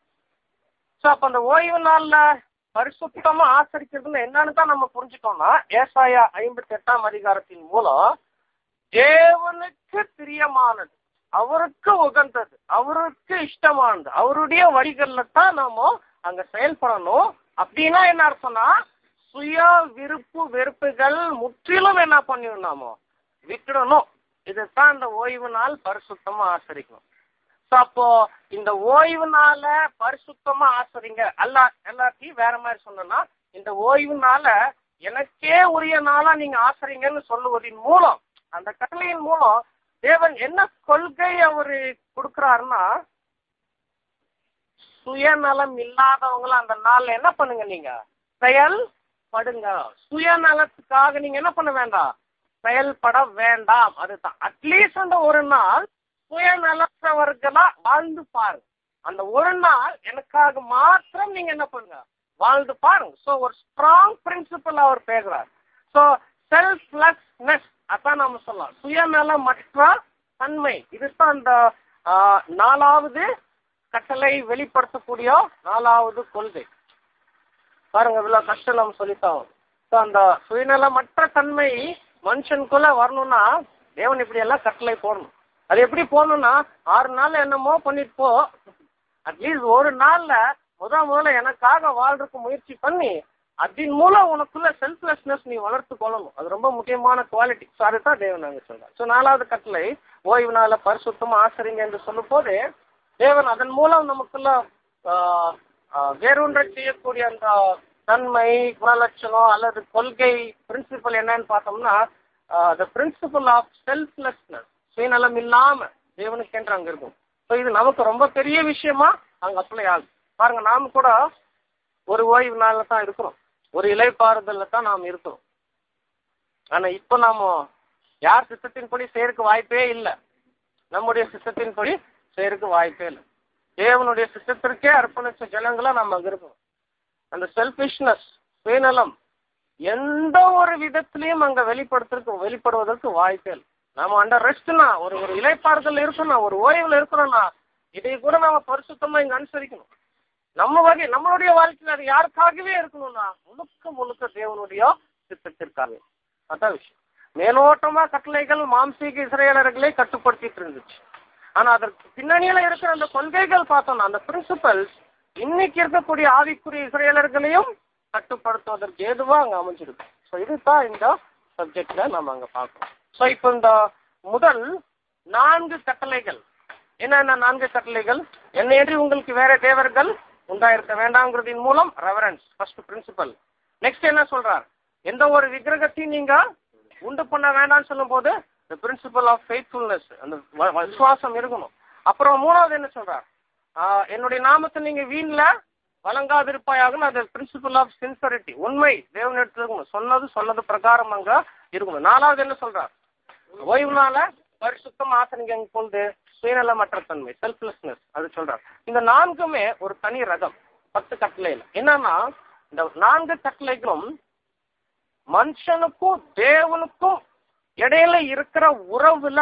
ஸோ அப்ப அந்த ஓய்வு நாள்ல பரிசுத்தமா ஆசரிக்கிறதுன்னு என்னன்னு தான் நம்ம புரிஞ்சுட்டோம்னா ஏசாயா ஐம்பத்தி எட்டாம் அதிகாரத்தின் மூலம் தேவனுக்கு பிரியமானது அவருக்கு உகந்தது அவருக்கு இஷ்டமானது அவருடைய வழிகள்ல தான் நாம அங்க செயல்படணும் அப்படின்னா என்ன அர்த்தம்னா சுய விருப்பு வெறுப்புகள் முற்றிலும் என்ன பண்ணிடணும் நாம விட்டுடணும் இதுதான் இந்த ஓய்வு நாள் பரிசுத்தமா ஆசரிக்கணும் ஸோ அப்போ இந்த ஓய்வு நாள பரிசுத்தமா ஆசரிங்க அல்ல எல்லாத்தையும் வேற மாதிரி சொன்னோம்னா இந்த ஓய்வு நாள எனக்கே உரிய நாளா நீங்க ஆசரிங்கன்னு சொல்லுவதின் மூலம் அந்த கட்டளையின் மூலம் தேவன் என்ன கொள்கை அவரு கொடுக்கிறாருன்னா சுயநலம் இல்லாதவங்கள அந்த நாள்ல என்ன பண்ணுங்க நீங்க செயல்படுங்க சுயநலத்துக்காக நீங்க என்ன பண்ண வேண்டாம் செயல்பட வேண்டாம் அதுதான் அட்லீஸ்ட் அந்த ஒரு நாள் சுயநலத்தவர்களா வாழ்ந்து பாருங்க அந்த ஒரு நாள் எனக்காக மாத்திரம் நீங்க என்ன பண்ணுங்க வாழ்ந்து பாருங்க ஸோ ஒரு ஸ்ட்ராங் பிரின்சிபல் அவர் பேசுறார் ஸோ செல்ஃப்லெஸ்னஸ் அதான் நாம சொல்லலாம் சுயநலமற்ற தன்மை இதுதான் அந்த ஆஹ், நாலாவது கட்டளை வெளிப்படுத்தக்கூடிய நாலாவது கொள்கை பாருங்க இவ்வளவு கஷ்டம் நம்ம சொல்லித்தான் ஸோ அந்த சுயநலமற்ற தன்மை மனுஷனுக்குள்ள வரணும்னா தேவன் இப்படி எல்லாம் கட்டளை போடணும் அது எப்படி போடணும்னா ஆறு நாள் என்னமோ பண்ணிட்டு போ அட்லீஸ்ட் ஒரு நாள்ல முத முதல்ல எனக்காக வாழ்றதுக்கு முயற்சி பண்ணி அதன் மூலம் உனக்குள்ள செல்ஃப்லெஸ்னஸ் நீ வளர்த்து கொள்ளணும் அது ரொம்ப முக்கியமான குவாலிட்டி ஸோ அதுதான் தேவன் நாங்க சொல்றோம் ஸோ நாலாவது கட்டளை ஓய்வு நாள பரிசுத்தமா ஆசரிங்க என்று சொல்லும் போது தேவன் அதன் மூலம் நமக்குள்ள ஆஹ், ஆஹ், வேரூன்ற செய்யக்கூடிய அந்த தன்மை குணலட்சணம் அல்லது கொள்கை பிரின்சிபல் என்னன்னு பார்த்தோம்னா த பிரின்சிபல் ஆஃப் செல்ஃப்லெஸ்னஸ் சுயநலம் இல்லாம தேவனுக்கு என்று அங்க இருக்கும் ஸோ இது நமக்கு ரொம்ப பெரிய விஷயமா அங்க அப்ளை ஆகுது பாருங்க நாம கூட ஒரு ஓய்வு நாள்ல தான் இருக்கிறோம் ஒரு இலைப்பாறுதல்ல தான் நாம் இருக்கிறோம் ஆனா இப்போ நாம யார் சித்தத்தின்படி செய்யறதுக்கு வாய்ப்பே இல்லை நம்முடைய சித்தத்தின்படி செய்யறதுக்கு வாய்ப்பே இல்லை தேவனுடைய சித்தத்திற்கே அர்ப்பணிச்ச ஜனங்களா நம்ம அங்க இருக்கோம் அந்த செல்ஃபிஷ்னஸ் சுயநலம் எந்த ஒரு விதத்திலையும் அங்க வெளிப்படுத்துறதுக்கு வெளிப்படுவதற்கு வாய்ப்பே இல்லை நாம அண்டர் ரெஸ்ட்னா ஒரு ஒரு இலைப்பாறுதல் இருக்கணும் ஒரு ஓய்வுல இருக்கிறோம்னா இதை கூட நாம பரிசுத்தமா இங்க அனுசரிக்கணும் நம்ம வகை நம்மளுடைய வாழ்க்கையில அது யாருக்காகவே இருக்கணும்னா முழுக்க முழுக்க தேவனுடைய சித்தத்திற்காகவே அதான் விஷயம் மேலோட்டமா கட்டளைகள் மாம்சீக இஸ்ரேலர்களை கட்டுப்படுத்திட்டு இருந்துச்சு ஆனா அதற்கு பின்னணியில இருக்கிற அந்த கொள்கைகள் பார்த்தோம்னா அந்த பிரின்சிபல்ஸ் இன்னைக்கு இருக்கக்கூடிய ஆவிக்குரிய இஸ்ரேலர்களையும் கட்டுப்படுத்துவதற்கு ஏதுவா அங்க அமைஞ்சிருக்கு ஸோ இதுதான் இந்த சப்ஜெக்ட்ல நம்ம அங்க பார்க்கணும் ஸோ இப்போ இந்த முதல் நான்கு கட்டளைகள் என்னென்ன நான்கு கட்டளைகள் என்னையன்றி உங்களுக்கு வேற தேவர்கள் உண்டாயிருக்க வேண்டாங்கிறதின் மூலம் ரெவரன்ஸ் ஃபர்ஸ்ட் பிரின்சிபல் நெக்ஸ்ட் என்ன சொல்றார் எந்த ஒரு விக்கிரகத்தையும் நீங்க உண்டு பண்ண வேண்டாம்னு சொல்லும்போது the பிரின்சிபல் ஆஃப் ஃபெய்த்ஃபுல்னஸ் அந்த வ- விசுவாசம் இருக்கணும் அப்புறம் மூணாவது என்ன சொல்றார் ஆஹ் என்னுடைய நாமத்தை நீங்க வீண்ல வழங்காதிருப்பாயாக அது பிரின்சிபல் ஆஃப் சின்சரிட்டி உண்மை தேவனிடத்துல இருக்கணும் சொன்னது சொன்னது பிரகாரம் அங்க இருக்கணும் நாலாவது என்ன சொல்றார் ஓய்வுனால பரிசுத்தம் ஆசனிங்க கொண்டு சுயநலமற்ற தன்மை செல்ஃப்லெஸ்னஸ் அது சொல்றார் இந்த நான்குமே ஒரு தனி ரகம் பத்து கட்டளையில என்னன்னா இந்த நான்கு கட்டளைகளும் மனுஷனுக்கும் தேவனுக்கும் இடையில இருக்கிற உறவுல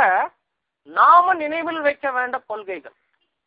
நாம நினைவில் வைக்க வேண்ட கொள்கைகள்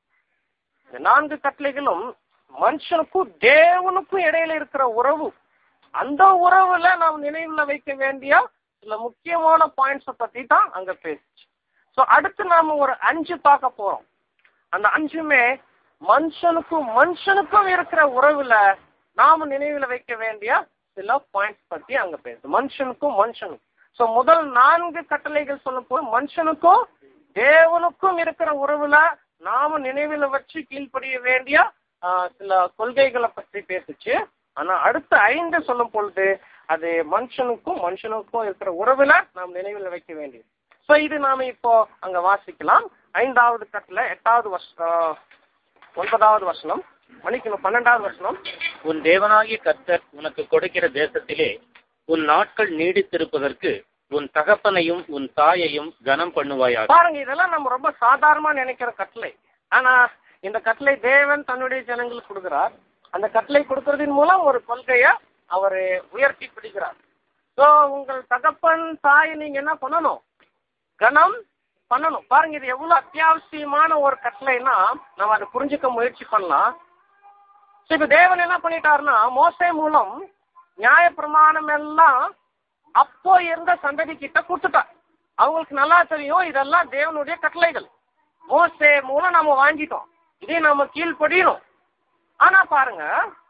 இந்த நான்கு கட்டளைகளும் மனுஷனுக்கும் தேவனுக்கும் இடையில இருக்கிற உறவு அந்த உறவுல நாம் நினைவுல வைக்க வேண்டிய சில முக்கியமான பாயிண்ட்ஸ பத்தி தான் அங்க பேசுச்சு சோ அடுத்து நாம ஒரு அஞ்சு பார்க்க போறோம் அந்த அஞ்சுமே மனுஷனுக்கும் மனுஷனுக்கும் இருக்கிற உறவுல நாம நினைவுல வைக்க வேண்டிய சில பாயிண்ட்ஸ் பத்தி அங்க பேசுது மனுஷனுக்கும் மனுஷனுக்கும் சோ முதல் நான்கு கட்டளைகள் சொல்லும் போது மனுஷனுக்கும் தேவனுக்கும் இருக்கிற உறவுல நாம நினைவுல வச்சு கீழ்ப்படிய வேண்டிய ஆஹ், சில கொள்கைகளை பற்றி பேசுச்சு ஆனா அடுத்த ஐந்து சொல்லும் பொழுது அது மனுஷனுக்கும் மனுஷனுக்கும் இருக்கிற உறவுல நாம் நினைவில் வைக்க வேண்டியது சோ இது நாம இப்போ அங்க வாசிக்கலாம் ஐந்தாவது கட்டளை எட்டாவது வருஷ ஆஹ், ஒன்பதாவது வசனம் மணிக்கணும் பன்னெண்டாவது வசனம் உன் தேவனாகிய கர்த்தர் உனக்கு கொடுக்கிற தேசத்திலே உன் நாட்கள் நீடித்திருப்பதற்கு உன் தகப்பனையும் உன் தாயையும் கனம் பண்ணுவாயாக பாருங்க இதெல்லாம் நம்ம ரொம்ப சாதாரணமா நினைக்கிற கட்டளை ஆனா இந்த கட்டளை தேவன் தன்னுடைய ஜனங்களுக்கு கொடுக்கிறார் அந்த கட்டளை கொடுக்கறதின் மூலம் ஒரு கொள்கைய அவர் உயர்த்தி பிடிக்கிறார் சோ உங்கள் தகப்பன் தாய் நீங்க என்ன பண்ணணும் கனம் பண்ணணும் பாருங்க இது எவ்வளவு அத்தியாவசியமான ஒரு கட்டளைன்னா நம்ம அதை புரிஞ்சுக்க முயற்சி பண்ணலாம் So, இப்ப தேவன் என்ன பண்ணிட்டாருன்னா மோசே மூலம் நியாயப்பிரமாணம் எல்லாம் அப்போ இருந்த சந்ததி கிட்ட கொடுத்துட்டார் அவங்களுக்கு நல்லா தெரியும் இதெல்லாம் தேவனுடைய கட்டளைகள் மோசே மூலம் நாம வாங்கிட்டோம் இதை நாம கீழ்ப்படியணும் ஆனா பாருங்க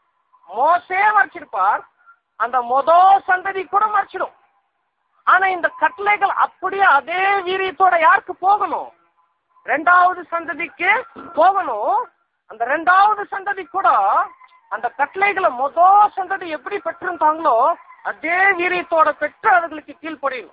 மோசே மறைச்சிருப்பார் அந்த மொத சந்ததி கூட மறைச்சிடும் ஆனா இந்த கட்டளைகள் அப்படியே அதே வீரியத்தோட யாருக்கு போகணும் ரெண்டாவது சந்ததிக்கு போகணும் அந்த ரெண்டாவது சந்ததி கூட அந்த கட்டளைகளை மொத சந்ததி எப்படி பெற்றிருந்தாங்களோ அதே வீரியத்தோட பெற்று அதுகளுக்கு கீழ்ப்படியணும்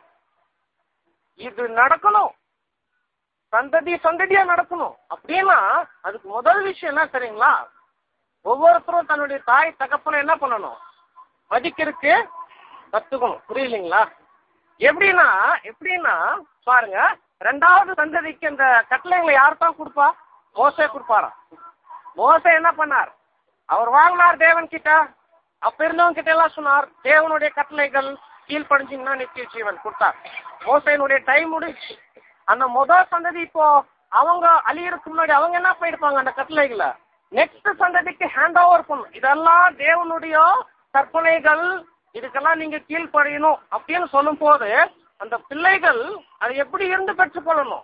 இது நடக்கணும் சந்ததி சந்ததியா நடக்கணும் அப்படின்னா அதுக்கு முதல் விஷயம் என்ன தெரியுங்களா ஒவ்வொருத்தரும் தன்னுடைய தாய் தகப்பனை என்ன பண்ணணும் மதிக்கிறதுக்கு கத்துக்கணும் புரியலைங்களா எப்படின்னா எப்படின்னா பாருங்க ரெண்டாவது சந்ததிக்கு இந்த கட்டளைங்களை யார் தான் கொடுப்பா மோசே கொடுப்பாரா மோசே என்ன பண்ணார் அவர் வாங்கினார் தேவன் கிட்ட அப்ப இருந்தவங்க கிட்ட எல்லாம் சொன்னார் தேவனுடைய கட்டளைகள் கீழ்ப்படிஞ்சிங்கன்னா நித்திய ஜீவன் கொடுத்தார் மோசையினுடைய டைம் முடிச்சு அந்த முதல் சந்ததி இப்போ அவங்க அழியறதுக்கு முன்னாடி அவங்க என்ன போயிருப்பாங்க அந்த கட்டளைகளை நெக்ஸ்ட் சந்ததிக்கு ஹேண்ட் ஓவர் பண்ணும் இதெல்லாம் தேவனுடைய கற்பனைகள் இதுக்கெல்லாம் நீங்க கீழ்ப்படியணும் அப்படின்னு சொல்லும் போது அந்த பிள்ளைகள் அதை எப்படி இருந்து பெற்றுக்கொள்ளணும்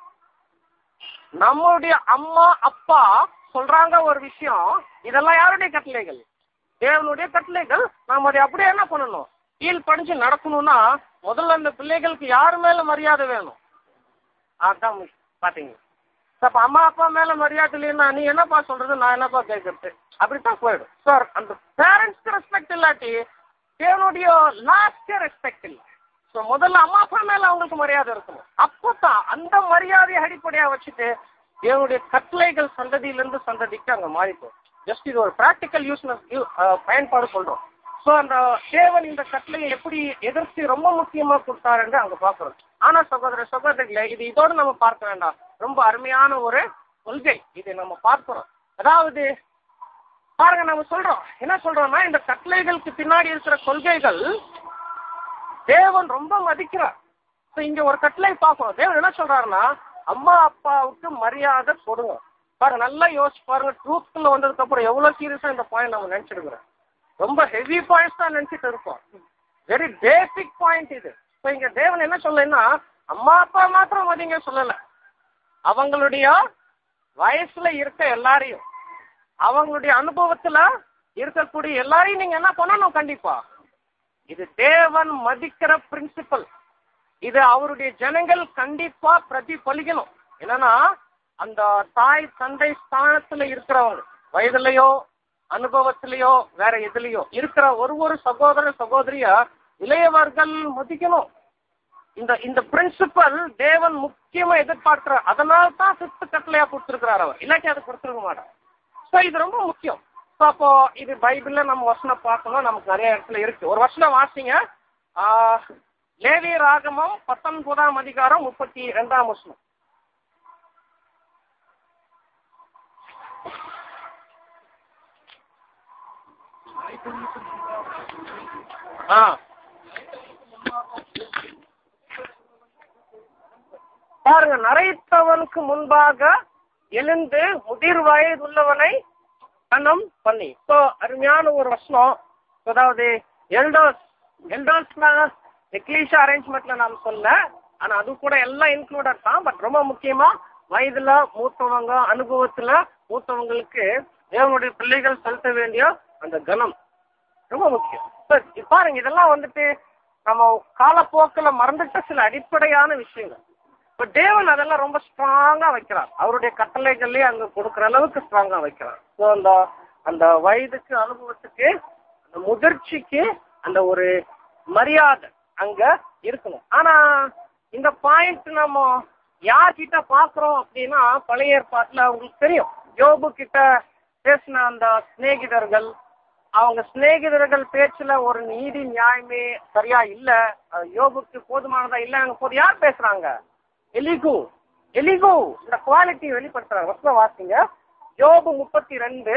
நம்மளுடைய அம்மா அப்பா சொல்றாங்க ஒரு விஷயம் இதெல்லாம் யாருடைய கட்டளைகள் தேவனுடைய கட்டளைகள் நாம் அதை அப்படியே என்ன பண்ணணும் கீழ் படிஞ்சு நடக்கணும்னா முதல்ல அந்த பிள்ளைகளுக்கு யாரு மேல மரியாதை வேணும் அதான் முக்கியம். பாத்தீங்க அப்ப அம்மா அப்பா மேல மரியாதை இல்லைன்னா நீ என்னப்பா சொல்றது நான் என்னப்பா கேட்கறது அப்படித்தான் போயிடும் சார் அந்த பேரண்ட்ஸ்க்கு ரெஸ்பெக்ட் இல்லாட்டி தேவனுடைய லாஸ்ட் ரெஸ்பெக்ட் இல்லை ஸோ முதல்ல அம்மா அப்பா மேல அவங்களுக்கு மரியாதை இருக்கணும் அப்போதான் அந்த மரியாதையை அடிப்படையா வச்சுட்டு தேவனுடைய கட்டளைகள் சந்ததியிலிருந்து சந்ததிக்கு அங்க மாறிப்போம் ஜஸ்ட் இது ஒரு ப்ராக்டிக்கல் யூஸ் பயன்பாடு சொல்றோம் ஸோ அந்த தேவன் இந்த கட்டளையை எப்படி எதிர்த்து ரொம்ப முக்கியமா கொடுத்தாருன்னு அங்க பாக்குறோம் ஆனா சகோதர சகோதரிகளே இது இதோடு நம்ம பார்க்க வேண்டாம் ரொம்ப அருமையான ஒரு கொள்கை இதை நம்ம பார்க்கிறோம் அதாவது பாருங்க நம்ம சொல்றோம் என்ன சொல்றோம்னா இந்த கட்டளைகளுக்கு பின்னாடி இருக்கிற கொள்கைகள் தேவன் ரொம்ப மதிக்கிறார் So, இங்க ஒரு கட்டளை பார்க்கணும் தேவன் என்ன சொல்றாருன்னா அம்மா அப்பாவுக்கு மரியாதை கொடுங்க பாருங்க நல்லா யோசிச்சு பாருங்க ட்ரூத்குள்ள வந்ததுக்கு அப்புறம் எவ்வளவு சீரியஸா இந்த பாயிண்ட் நம்ம நினைச்சிருக்கிறோம் ரொம்ப ஹெவி பாயிண்ட்ஸ் தான் நினைச்சிட்டு இருக்கோம் வெரி பேசிக் பாயிண்ட் இது இப்போ இங்க தேவன் என்ன சொல்லலைன்னா அம்மா அப்பா மாத்திரம் மதிங்க சொல்லல அவங்களுடைய வயசுல இருக்க எல்லாரையும் அவங்களுடைய அனுபவத்துல இருக்கக்கூடிய எல்லாரையும் நீங்க என்ன பண்ணணும் கண்டிப்பா இது தேவன் மதிக்கிற பிரின்சிபல் இது அவருடைய ஜனங்கள் கண்டிப்பா பிரதிபலிக்கணும் என்னன்னா அந்த தாய் தந்தை ஸ்தானத்துல இருக்கிறவங்க வயதுலயோ அனுபவத்திலேயோ வேற எதுலயோ இருக்கிற ஒரு ஒரு சகோதர சகோதரிய இளையவர்கள் மதிக்கணும் இந்த இந்த பிரின்சிபல் தேவன் முக்கியமா எதிர்பார்க்கிற அதனால தான் சித்து கட்டளையா கொடுத்துருக்கிறார் அவர் இல்லாட்டி அதை கொடுத்துருக்க மாட்டார் ஸோ இது ரொம்ப முக்கியம் ஸோ அப்போ இது பைபிள்ல நம்ம வசனம் பார்க்கணும் நமக்கு நிறைய இடத்துல இருக்கு ஒரு வசனம் வாசிங்க ஆஹ், லேவி ராகமம் பத்தொன்பதாம் அதிகாரம் முப்பத்தி ரெண்டாம் வசனம் ஆ பாருங்க நரைத்தவனுக்கு முன்பாக எழுந்து முதிர் வயதுள்ளவனை கணம் பண்ணி ஸோ அருமையான ஒரு வசனம் அதாவது எல்டர்ஸ் எல்டர்ஸ்னா எக்லீஷா அரேஞ்ச்மெண்ட்ல நாம் சொல்ல ஆனா அது கூட எல்லாம் இன்க்ளூடட் தான் பட் ரொம்ப முக்கியமா வயதுல மூத்தவங்க அனுபவத்துல மூத்தவங்களுக்கு தேவனுடைய பிள்ளைகள் செலுத்த வேண்டிய அந்த கணம் ரொம்ப முக்கியம் சார் பாருங்க இதெல்லாம் வந்துட்டு நம்ம காலப்போக்கில் மறந்துட்ட சில அடிப்படையான விஷயங்கள் இப்போ தேவன் அதெல்லாம் ரொம்ப ஸ்ட்ராங்கா வைக்கிறார் அவருடைய கட்டளைகள்லயே அங்க கொடுக்குற அளவுக்கு ஸ்ட்ராங்கா வைக்கிறார் ஸோ அந்த அந்த வயதுக்கு அனுபவத்துக்கு அந்த முதிர்ச்சிக்கு அந்த ஒரு மரியாதை அங்க இருக்கணும் ஆனா இந்த பாயிண்ட் நம்ம யார்கிட்ட பாக்குறோம் அப்படின்னா பழைய ஏற்பாட்டுல அவங்களுக்கு தெரியும் யோபு கிட்ட பேசின அந்த சிநேகிதர்கள் அவங்க சிநேகிதர்கள் பேச்சுல ஒரு நீதி நியாயமே சரியா இல்ல அது யோபுக்கு போதுமானதா இல்ல போது யார் பேசுறாங்க எலிகு எலிகு இந்த குவாலிட்டி வெளிப்படுத்துறாங்க வசனம் வாசிங்க யோபு முப்பத்தி ரெண்டு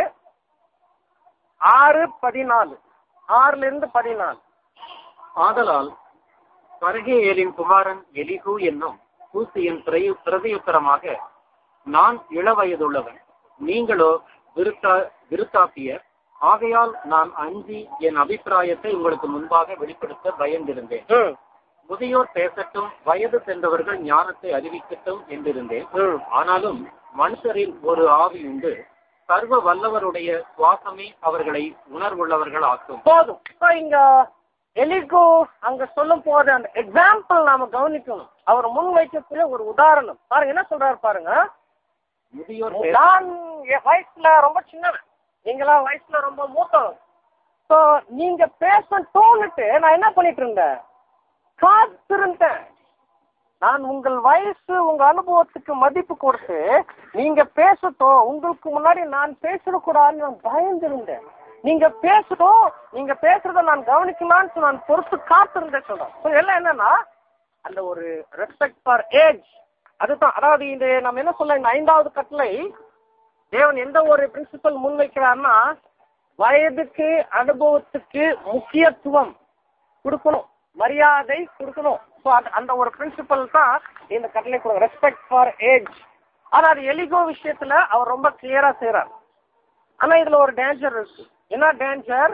ஆறு பதினாலு ஆறுல இருந்து பதினாலு ஆதலால் பரகேயலின் குமாரன் எலிகு என்னும் கூசியின் பிரயு- பிரதியுத்தரமாக நான் இளவயதுள்ளவன் நீங்களோ விருத்தா விருத்தாப்பியர் ஆகையால் நான் அஞ்சி என் அபிப்பிராயத்தை உங்களுக்கு முன்பாக வெளிப்படுத்த பயந்திருந்தேன் ம், முதியோர் பேசட்டும் வயது சென்றவர்கள் ஞானத்தை அறிவிக்கட்டும் என்றிருந்தேன் ம். ஆனாலும் மனுஷரில் ஒரு ஆவி உண்டு சர்வ வல்லவருடைய சுவாசமே அவர்களை உணர்வுள்ளவர்கள் ஆக்கும் போதும் இப்போ இங்க எலிகு அங்க சொல்லும் போது அந்த எக்ஸாம்பிள் நாம கவனிக்கணும் அவர் முன் வைக்கக்கூடிய ஒரு உதாரணம் பாருங்க என்ன சொல்றாரு பாருங்க முதியோர் பேச நான் என் வயசுல ரொம்ப சின்னவன் நீங்களாம் வயசுல ரொம்ப மூத்தவன் ஸோ நீங்க பேசட்டோன்னுட்டு நான் என்ன பண்ணிட்டு இருந்தேன் காத்திருந்தேன் நான் உங்கள் வயசு உங்க அனுபவத்துக்கு மதிப்பு கொடுத்து நீங்க பேசட்டும் உங்களுக்கு முன்னாடி நான் பேசிடக்கூடாதுன்னு நான் பயந்திருந்தேன் நீங்க பேசட்டும் நீங்க பேசுறத நான் கவனிக்கலாம்னு நான் பொறுத்து காத்திருந்தேன் சொல்றேன் ஸோ எல்லாம் என்னன்னா அந்த ஒரு ரெஸ்பெக்ட் ஃபார் ஏஜ் அதுதான் அதாவது இந்த நம்ம என்ன சொல்ல இந்த ஐந்தாவது கட்டளை தேவன் எந்த ஒரு பிரின்சிபல் முன்வைக்கிறார்னா வயதுக்கு அனுபவத்துக்கு முக்கியத்துவம் கொடுக்கணும் மரியாதை கொடுக்கணும் ஸோ அந்த ஒரு பிரின்சிபல் தான் இந்த கட்டளை கொடுக்கும் ரெஸ்பெக்ட் ஃபார் ஏஜ் ஆனா அது எலிகோ விஷயத்துல அவர் ரொம்ப கிளியரா செய்றார் ஆனா இதுல ஒரு டேஞ்சர் இருக்கு என்ன டேஞ்சர்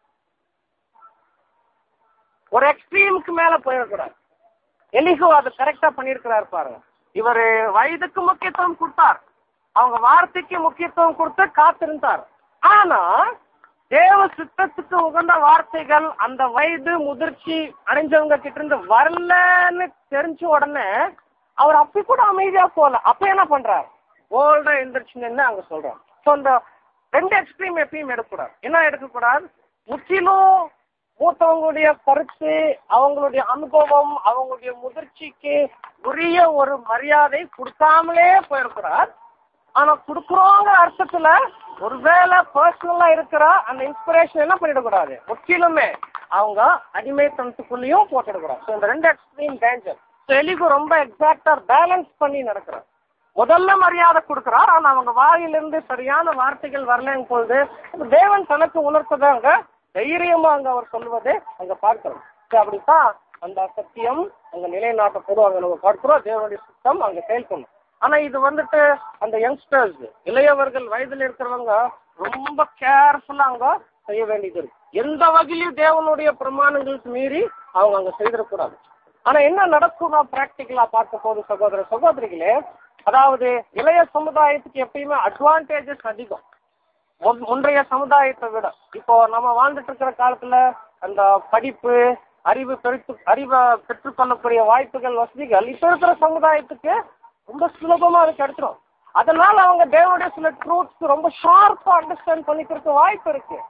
ஒரு எக்ஸ்ட்ரீமுக்கு மேல போயிடக்கூடாது எலிகோ அது கரெக்டா பண்ணியிருக்கிறார் பாருங்க இவர் வயதுக்கு முக்கியத்துவம் கொடுத்தார் அவங்க வார்த்தைக்கு முக்கியத்துவம் கொடுத்து காத்திருந்தார் ஆனா தேவ சித்தத்துக்கு உகந்த வார்த்தைகள் அந்த வயது முதிர்ச்சி அடைஞ்சவங்க கிட்ட இருந்து வரலன்னு தெரிஞ்ச உடனே அவர் அப்படி கூட அமைதியா போகல அப்ப என்ன பண்றார் ஓல்டா எந்திரிச்சுன்னு அங்க சொல்றார் ஸோ அந்த ரெண்டு எக்ஸ்ட்ரீம் எப்பயும் எடுக்கக்கூடாது என்ன எடுக்கக்கூடாது முற்றிலும் மூத்தவங்களுடைய கருத்து அவங்களுடைய அனுபவம் அவங்களுடைய முதிர்ச்சிக்கு உரிய ஒரு மரியாதை கொடுக்காமலே போயிடக்கூடாது ஆனா கொடுக்குறோங்கிற அர்த்தத்துல ஒருவேளை பர்சனலா இருக்கிற அந்த இன்ஸ்பிரேஷன் என்ன பண்ணிடக்கூடாது முற்றிலுமே அவங்க அடிமைத்தனத்துக்குள்ளேயும் போட்டுடக்கூடாது ஸோ இந்த ரெண்டு எக்ஸ்ட்ரீம் டேஞ்சர் ஸோ எலிகு ரொம்ப எக்ஸாக்டா பேலன்ஸ் பண்ணி நடக்கிறார் முதல்ல மரியாதை கொடுக்கிறார் ஆனா அவங்க வாயிலிருந்து சரியான வார்த்தைகள் வரலங்கும் பொழுது தேவன் தனக்கு உணர்த்ததாங்க தைரியமா அங்க அவர் சொல்லுவதை அங்க பார்க்கிறோம் So அப்படித்தான் அந்த சத்தியம் அங்க நிலைநாட்டப்படும் அங்க நம்ம பார்க்கிறோம் தேவனுடைய சுத்தம் அங்க செயல்படணும் ஆனா இது வந்துட்டு அந்த யங்ஸ்டர்ஸ் இளையவர்கள் வயதுல இருக்கிறவங்க ரொம்ப கேர்ஃபுல்லா அங்க செய்ய வேண்டியது இருக்கு எந்த வகையிலும் தேவனுடைய பிரமாணங்களுக்கு மீறி அவங்க அங்க செய்திடக்கூடாது ஆனா என்ன நடக்கும்னா பிராக்டிக்கலா பார்க்க போது சகோதர சகோதரிகளே அதாவது இளைய சமுதாயத்துக்கு எப்பயுமே அட்வான்டேஜஸ் அதிகம் முன்- முன்றைய சமுதாயத்தை விட இப்போ நம்ம வாழ்ந்துட்டு இருக்கிற காலத்துல அந்த படிப்பு அறிவு பெருத்து அறிவை பெற்றுக்கொள்ளக்கூடிய வாய்ப்புகள் வசதிகள் இப்ப இருக்கிற சமுதாயத்துக்கு ரொம்ப சுலபமா அது கிடைச்சிடும் அதனால அவங்க தேவனுடைய சில ட்ரூத்ஸ் ரொம்ப ஷார்ப்பா அண்டர்ஸ்டாண்ட் பண்ணிக்கிறதுக்கு வாய்ப்பு இருக்கு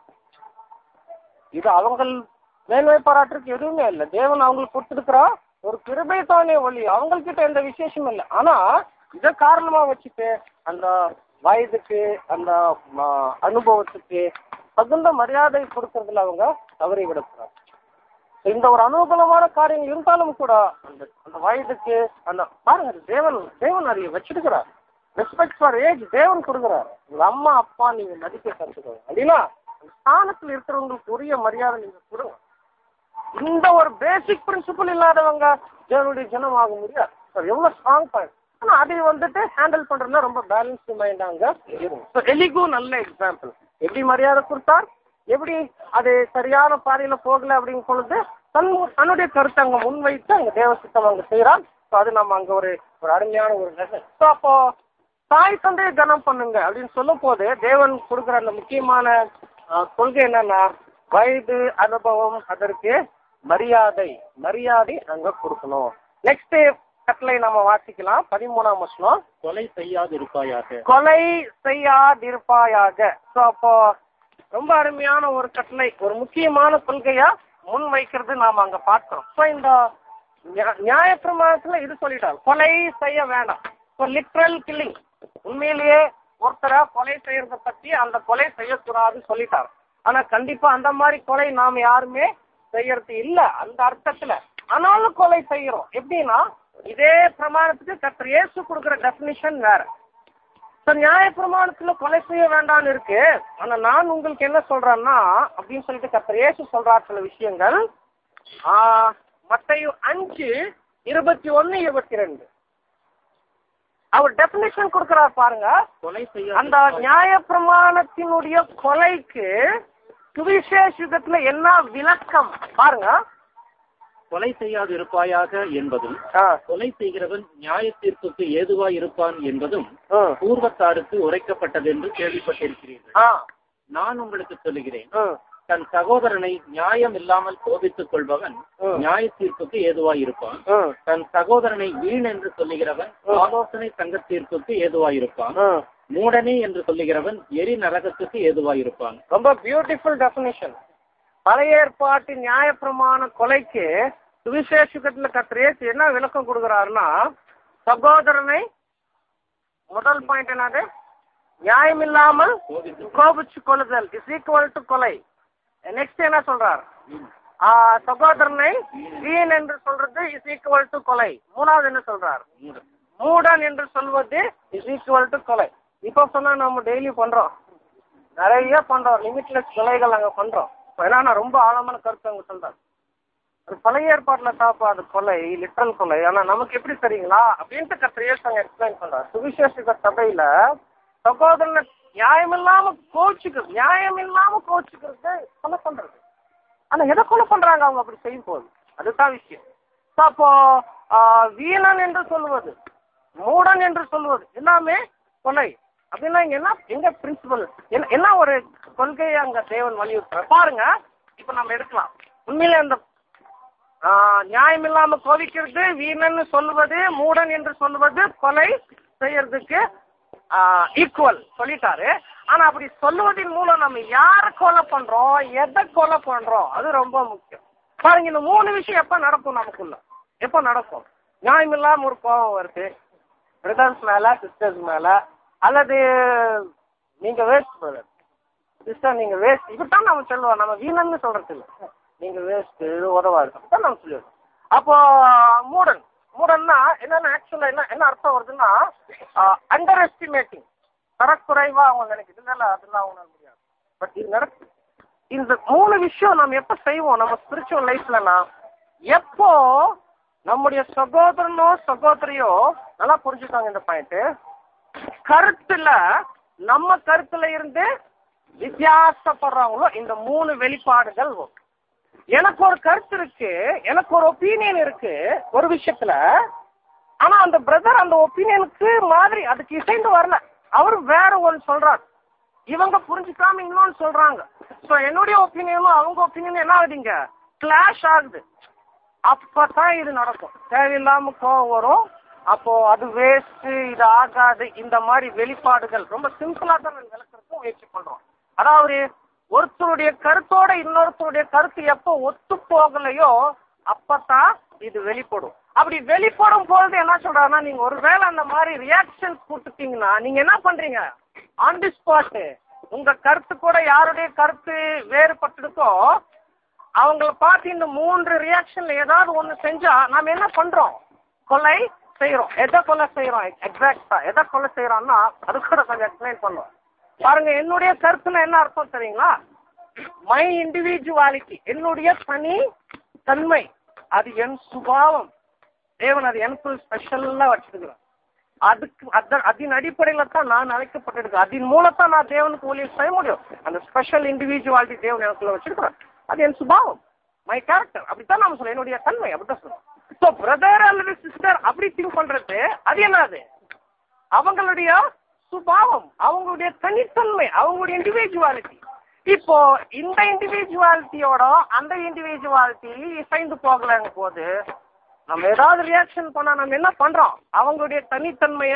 இது அவங்க மேன்மை பாராட்டுறதுக்கு எதுவுமே இல்லை தேவன் அவங்களுக்கு கொடுத்துருக்கிற ஒரு கிருபை தானே ஒளி அவங்கக்கிட்ட எந்த விசேஷமும் இல்லை ஆனா இதை காரணமா வச்சுட்டு அந்த வயதுக்கு அந்த ம, அனுபவத்துக்கு தகுந்த மரியாதை கொடுக்கறதுல அவங்க தவறி விடக்கூடாது இந்த ஒரு அனுகூலமான காரியங்கள் இருந்தாலும் கூட அந்த அந்த வயதுக்கு அந்த பாருங்க அது தேவன் தேவன் அறிய வச்சிருக்கிறார் ரெஸ்பெக்ட் ஃபார் ஏஜ் தேவன் கொடுக்குறார் உங்க அம்மா அப்பா நீங்க மதிக்க கற்றுக்கோங்க அப்படின்னா அந்த ஸ்தானத்தில் இருக்கிறவங்களுக்கு உரிய மரியாதை நீங்க கொடுங்க இந்த ஒரு பேசிக் பிரின்சிபல் இல்லாதவங்க தேவனுடைய ஜனம் ஆக முடியாது சார் எவ்வளவு ஸ்ட்ராங் பாயிண்ட் ஆனா அதை வந்துட்டு ஹேண்டில் பண்றதுல ரொம்ப பேலன்ஸ்டு மைண்ட் அங்க இருக்கும் ஸோ எலிகு நல்ல எக்ஸாம்பிள் எப்படி மரியாதை கொடுத்தார் எப்படி அது சரியான பாதையில போகல அப்படின்னு பொழுது தன் தன்னுடைய கருத்தை அங்க முன்வைத்து அங்க தேவ சித்தம் அங்க செய்யறான் ஸோ அது நம்ம அங்க ஒரு ஒரு அருமையான ஒரு லெசன் ஸோ அப்போ தாய் தந்தையை கனம் பண்ணுங்க அப்படின்னு சொல்லும் போது தேவன் கொடுக்குற அந்த முக்கியமான ஆஹ், கொள்கை என்னன்னா வயது அனுபவம் அதற்கு மரியாதை மரியாதை அங்க கொடுக்கணும் நெக்ஸ்ட் கட்டளை நம்ம வாசிக்கலாம் பதிமூணாம் வருஷம் கொலை செய்யாதிருப்பாயாக கொலை செய்யாதிருப்பாயாக ஸோ அப்போ ரொம்ப அருமையான ஒரு கட்டளை ஒரு முக்கியமான கொள்கையா முன் வைக்கிறது நாம அங்க பார்க்கிறோம் ஸோ இந்த நியா- நியாயப்பிரமாணத்துல இது சொல்லிட்டாங்க கொலை செய்ய வேண்டாம் இப்போ லிட்ரல் கில்லிங் உண்மையிலேயே ஒருத்தரை கொலை செய்யறத பத்தி அந்த கொலை செய்யக்கூடாதுன்னு சொல்லிட்டாங்க ஆனா கண்டிப்பா அந்த மாதிரி கொலை நாம யாருமே செய்யறது இல்ல அந்த அர்த்தத்துல ஆனாலும் கொலை செய்யறோம் எப்படின்னா இதே பிரமாணத்துக்கு கர்த்தர் இயேசு கொடுக்குற டெபினிஷன் வேற ஸோ நியாய பிரமாணத்துல கொலை செய்ய வேண்டாம்னு இருக்கு ஆனா நான் உங்களுக்கு என்ன சொல்றேன்னா அப்படின்னு சொல்லிட்டு கர்த்தர் இயேசு சொல்றார் சில விஷயங்கள் ஆஹ், மத்தேயு அஞ்சு இருபத்தி ஒன்னு இருபத்தி ரெண்டு அவர் டெபினிஷன் கொடுக்கிறார் பாருங்க கொலை அந்த செய்ய நியாய பிரமாணத்தினுடைய கொலைக்கு சுவிசேஷ யுகத்துல என்ன விளக்கம் பாருங்க கொலை செய்யாதிருப்பாயாக என்பதும் ஆ, கொலை செய்கிறவன் நியாய தீர்ப்புக்கு ஏதுவாய் இருப்பான் என்பதும் ம், பூர்வத்தாருக்கு உரைக்கப்பட்டதென்று கேள்விப்பட்டிருக்கிறீர்கள் ஆ, நான் உங்களுக்கு சொல்லுகிறேன் ம், தன் சகோதரனை நியாயம் இல்லாமல் கோபித்துக் கொள்பவன் ம். நியாய தீர்ப்புக்கு ஏதுவாய் இருப்பான் ம், தன் சகோதரனை வீண் என்று சொல்லுகிறவன் ஆலோசனை சங்க தீர்ப்புக்கு ஏதுவாயிருப்பான் ம். மூடனே என்று சொல்லுகிறவன் எரி நரகத்துக்கு ஏதுவாயிருப்பான் ரொம்ப பியூட்டிஃபுல் டெஃபினிஷன் பழைய ஏற்பாட்டின் நியாயப்பிரமாண கொலைக்கு சுவிசேஷத்துல கத்திரேசு என்ன விளக்கம் கொடுக்குறாருன்னா சகோதரனை முதல் பாயிண்ட் என்னது நியாயம் இல்லாமல் கோபிச்சு கொள்ளுதல் இஸ் ஈக்குவல் டு கொலை நெக்ஸ்ட் என்ன சொல்றார் ஆ, சகோதரனை வீண் என்று சொல்றது இஸ் ஈக்குவல் டு கொலை மூணாவது என்ன சொல்றார் மூடன். மூடன் என்று சொல்வது இஸ் ஈக்குவல் டு கொலை இப்போ சொன்னா நம்ம டெய்லி பண்றோம் நிறைய பண்றோம் லிமிட்லெஸ் கொலைகள் நாங்க பண்றோம் ஏன்னா நான் ரொம்ப ஆழமான கருத்து அங்க சொல்றேன் அது பழைய ஏற்பாட்டுல தாப்பா அது கொலை லிட்டரல் கொலை ஆனா நமக்கு எப்படி தெரியுங்களா அப்படின்ட்டு கத்திரியேஸ் அங்க எக்ஸ்பிளைன் பண்றார் சுவிசேஷக சபையில சகோதரனை நியாயம் இல்லாம கோச்சுக்கிறது நியாயம் இல்லாம கோச்சுக்கிறது கொலை பண்றது ஆனா எதை கொலை பண்றாங்க அவங்க அப்படி செய்யும் போது அதுதான் விஷயம் So, அப்போ ஆஹ், வீணன் என்று சொல்வது மூடன் என்று சொல்வது எல்லாமே கொலை அப்படின்னா இங்க என்ன எங்க பிரின்சிபல் என்ன என்ன ஒரு கொள்கையை அங்க தேவன் வலியுறுத்துற பாருங்க இப்ப நம்ம எடுக்கலாம் உண்மையிலே அந்த ஆஹ், நியாயம் இல்லாம கோவிக்கிறது வீணன்னு சொல்வது மூடன் என்று சொல்வது கொலை செய்யறதுக்கு ஈக்குவல் சொல்லிட்டாரு ஆனா அப்படி சொல்லுவதன் மூலம் நம்ம யார கொலை பண்றோம் எதை கொலை பண்றோம் அது ரொம்ப முக்கியம் பாருங்க இந்த மூணு விஷயம் எப்ப நடக்கும் நமக்குள்ள எப்ப நடக்கும் நியாயம் இல்லாம ஒரு கோபம் வருது பிரதர்ஸ் மேல சிஸ்டர்ஸ் மேல அல்லது நீங்க வேஸ்ட் பிரதர் சிஸ்டர் நீங்க வேஸ்ட் இப்படித்தான் நம்ம சொல்லுவோம் நம்ம வீணன்னு சொல்றது இல்ல நீங்க வேஸ்ட் இது உதவாது அப்படித்தான் நம்ம சொல்லுவோம் அப்போ மூடன் மூடன்னா என்னன்னா ஆக்சுவலா என்ன என்ன அர்த்தம் வருதுன்னா அண்டர் எஸ்டிமேட்டிங் தரக்குறைவா அவங்க நினைக்குது இல்ல அதெல்லாம் அவங்க முடியாது பட் இது நடக்குது இந்த மூணு விஷயம் நம்ம எப்ப செய்வோம் நம்ம ஸ்பிரிச்சுவல் லைஃப்லனா எப்போ நம்முடைய சகோதரனோ சகோதரியோ நல்லா புரிஞ்சுக்காங்க இந்த பாயிண்ட் கருத்துல நம்ம கருத்துல இருந்து வித்தியாசப்படுறாங்களோ இந்த மூணு வெளிப்பாடுகள் வரும். எனக்கு ஒரு கருத்து இருக்கு எனக்கு ஒரு ஒப்பீனியன் இருக்கு ஒரு விஷயத்துல ஆனா அந்த பிரதர் அந்த ஒப்பீனியனுக்கு மாதிரி அதுக்கு இசைந்து வரல அவர் வேற ஒன்று சொல்றாரு இவங்க புரிஞ்சுக்காம இன்னொன்னு சொல்றாங்க ஸோ என்னுடைய ஒப்பீனியனும் அவங்க ஒப்பீனியனும் என்ன ஆகுதுங்க கிளாஷ் ஆகுது அப்பதான் இது நடக்கும் தேவையில்லாம கோவம் வரும் அப்போ அது வேஸ்ட் இது ஆகாது இந்த மாதிரி வெளிப்பாடுகள் ரொம்ப சிம்பிளா தான் நான் விளக்குறதுக்கு முயற்சி பண்றோம் அதாவது ஒருத்தருடைய கருத்தோட இன்னொருத்தருடைய கருத்து எப்போ ஒத்து போகலையோ அப்பதான் இது வெளிப்படும் அப்படி வெளிப்படும் பொழுது என்ன சொல்றாருன்னா நீங்க ஒருவேளை அந்த மாதிரி ரியாக்ஷன் கொடுத்துட்டீங்கன்னா நீங்க என்ன பண்றீங்க ஆன் தி ஸ்பாட் உங்க கருத்து கூட யாருடைய கருத்து வேறுபட்டிருக்கோ அவங்கள பார்த்து இந்த மூன்று ரியாக்ஷன்ல ஏதாவது ஒண்ணு செஞ்சா நாம என்ன பண்றோம் கொலை செய்யறோம் எதை கொலை செய்யறோம் எக்ஸாக்டா எதை கொலை செய்யறோம்னா அது கூட கொஞ்சம் எக்ஸ்பிளைன் பண்ணுவோம் பாருங்க என்னுடைய கருத்துன்னா என்ன அர்த்தம் தெரியுங்களா மை இண்டிவிஜுவாலிட்டி என்னுடைய தனி தன்மை அது என் சுபாவம் தேவன் அது எனக்குள் ஸ்பெஷல்லா வச்சிருக்கிறான் அதுக்கு அத அதன் அடிப்படையில தான் நான் அழைக்கப்பட்டிருக்கேன் அதன் மூலத்தான் நான் தேவனுக்கு ஊழியம் செய்ய முடியும் அந்த ஸ்பெஷல் இண்டிவிஜுவாலிட்டி தேவன் எனக்குள்ள வச்சிருக்கிறேன் அது என் சுபாவம் மை கேரக்டர் அப்படித்தான் நாம சொல்ல என்னுடைய தன்மை அப்படித்தான் சொல்லுவோம் ஸோ பிரதர் அல்லது சிஸ்டர் அப்படி திங்க் பண்றது அது என்னது அவங்களுடைய சுபாவம் அவங்களுடைய தனித்தன்மை அவங்களுடைய இண்டிவிஜுவாலிட்டி இப்போ இந்த இண்டிவிஜுவாலிட்டியோட அந்த இண்டிவிஜுவாலிட்டி இசைந்து போகலங்க போது நம்ம ஏதாவது ரியாக்ஷன் பண்ணா நம்ம என்ன பண்றோம் அவங்களுடைய தனித்தன்மைய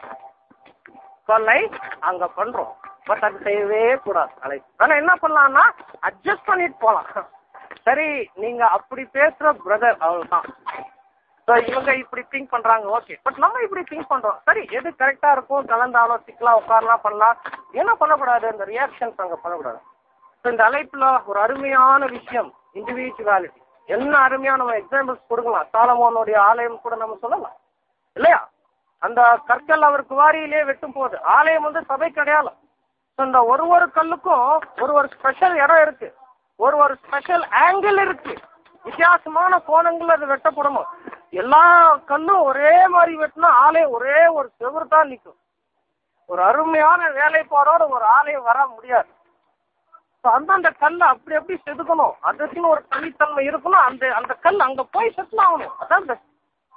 கொள்ளை அங்க பண்றோம் பட் அது செய்யவே கூடாது அலை ஆனா என்ன பண்ணலாம்னா அட்ஜஸ்ட் பண்ணிட்டு போலாம் சரி நீங்க அப்படி பேசுற பிரதர் அவ்வளவுதான் ஸோ இவங்க இப்படி திங்க் பண்றாங்க ஓகே பட் நம்ம இப்படி திங்க் பண்றோம் சரி எது கரெக்டா இருக்கும் கலந்து ஆலோசிக்கலாம் உட்காரலாம் பண்ணலாம் என்ன பண்ணக்கூடாது இந்த ரியாக்ஷன்ஸ் அங்க பண்ணக்கூடாது ஸோ இந்த அழைப்புல ஒரு அருமையான விஷயம் இண்டிவிஜுவாலிட்டி என்ன அருமையான எக்ஸாம்பிள்ஸ் கொடுக்கலாம் சாலமோனுடைய ஆலயம் கூட நம்ம சொல்லலாம் இல்லையா அந்த கற்கள் அவர் குவாரியிலே வெட்டும் போது ஆலயம் வந்து சபைக்கு அடையாளம் ஸோ இந்த ஒரு ஒரு கல்லுக்கும் ஒரு ஒரு ஸ்பெஷல் இடம் இருக்கு ஒரு ஒரு ஸ்பெஷல் ஆங்கிள் இருக்கு வித்தியாசமான கோணங்கள் அது வெட்டப்படணும் எல்லா கல்லும் ஒரே மாதிரி வெட்டினா ஆலயம் ஒரே ஒரு செவுறு தான் நிற்கும் ஒரு அருமையான வேலைப்பாடோட ஒரு ஆலயம் வர முடியாது ஸோ அந்தந்த கல்லை அப்படி எப்படி செதுக்கணும் அதுக்குன்னு ஒரு தனித்தன்மை இருக்கணும் அந்த அந்த கல் அங்க போய் செட்டில் ஆகணும் அதான் best.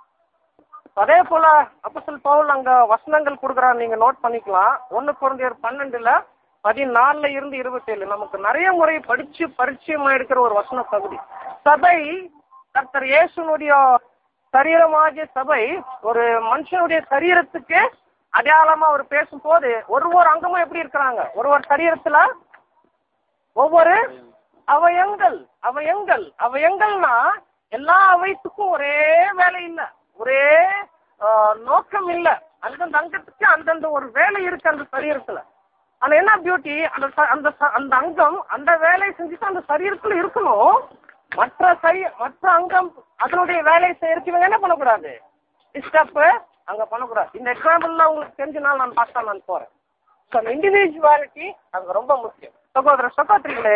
அதே போல அப்போஸ்தலன் பவுல் அங்க வசனங்கள் கொடுக்குறாரு நீங்க நோட் பண்ணிக்கலாம் ஒன்னு குழந்தையர் பன்னெண்டுல பதினாலுல இருந்து இருபத்தேழு நமக்கு நிறைய முறை படிச்சு பரிச்சயமா இருக்கிற ஒரு வசன பகுதி சபை கர்த்தர் இயேசுனுடைய சரீரமாகிய சபை ஒரு மனுஷனுடைய சரீரத்துக்கு அடையாளமா அவர் பேசும்போது ஒரு ஒரு அங்கமும் எப்படி இருக்கிறாங்க ஒரு ஒரு சரீரத்துல ஒவ்வொரு அவயங்கள் அவயங்கள் அவயங்கள்னா எல்லா அவயத்துக்கும் ஒரே வேலை இல்ல ஒரே ஆஹ், நோக்கம் இல்ல அந்தந்த அங்கத்துக்கு அந்தந்த ஒரு வேலை இருக்கு அந்த சரீரத்துல ஆனா என்ன பியூட்டி அந்த ச- அந்த ச- அந்த அங்கம் அந்த வேலையை செஞ்சுட்டு அந்த சரீரத்துல இருக்கணும் மற்ற சரி மற்ற அங்கம் அதனுடைய வேலையை செய்யறதுக்கு இவங்க என்ன பண்ணக்கூடாது டிஸ்டர்ப் அங்க பண்ணக்கூடாது இந்த எக்ஸாம்பிள்ல உங்களுக்கு தெரிஞ்சனால நான் பார்த்தா நான் போறேன் ஸோ அந்த இண்டிவிஜுவாலிட்டி அங்க ரொம்ப முக்கியம் சகோதர சகோதரிகளே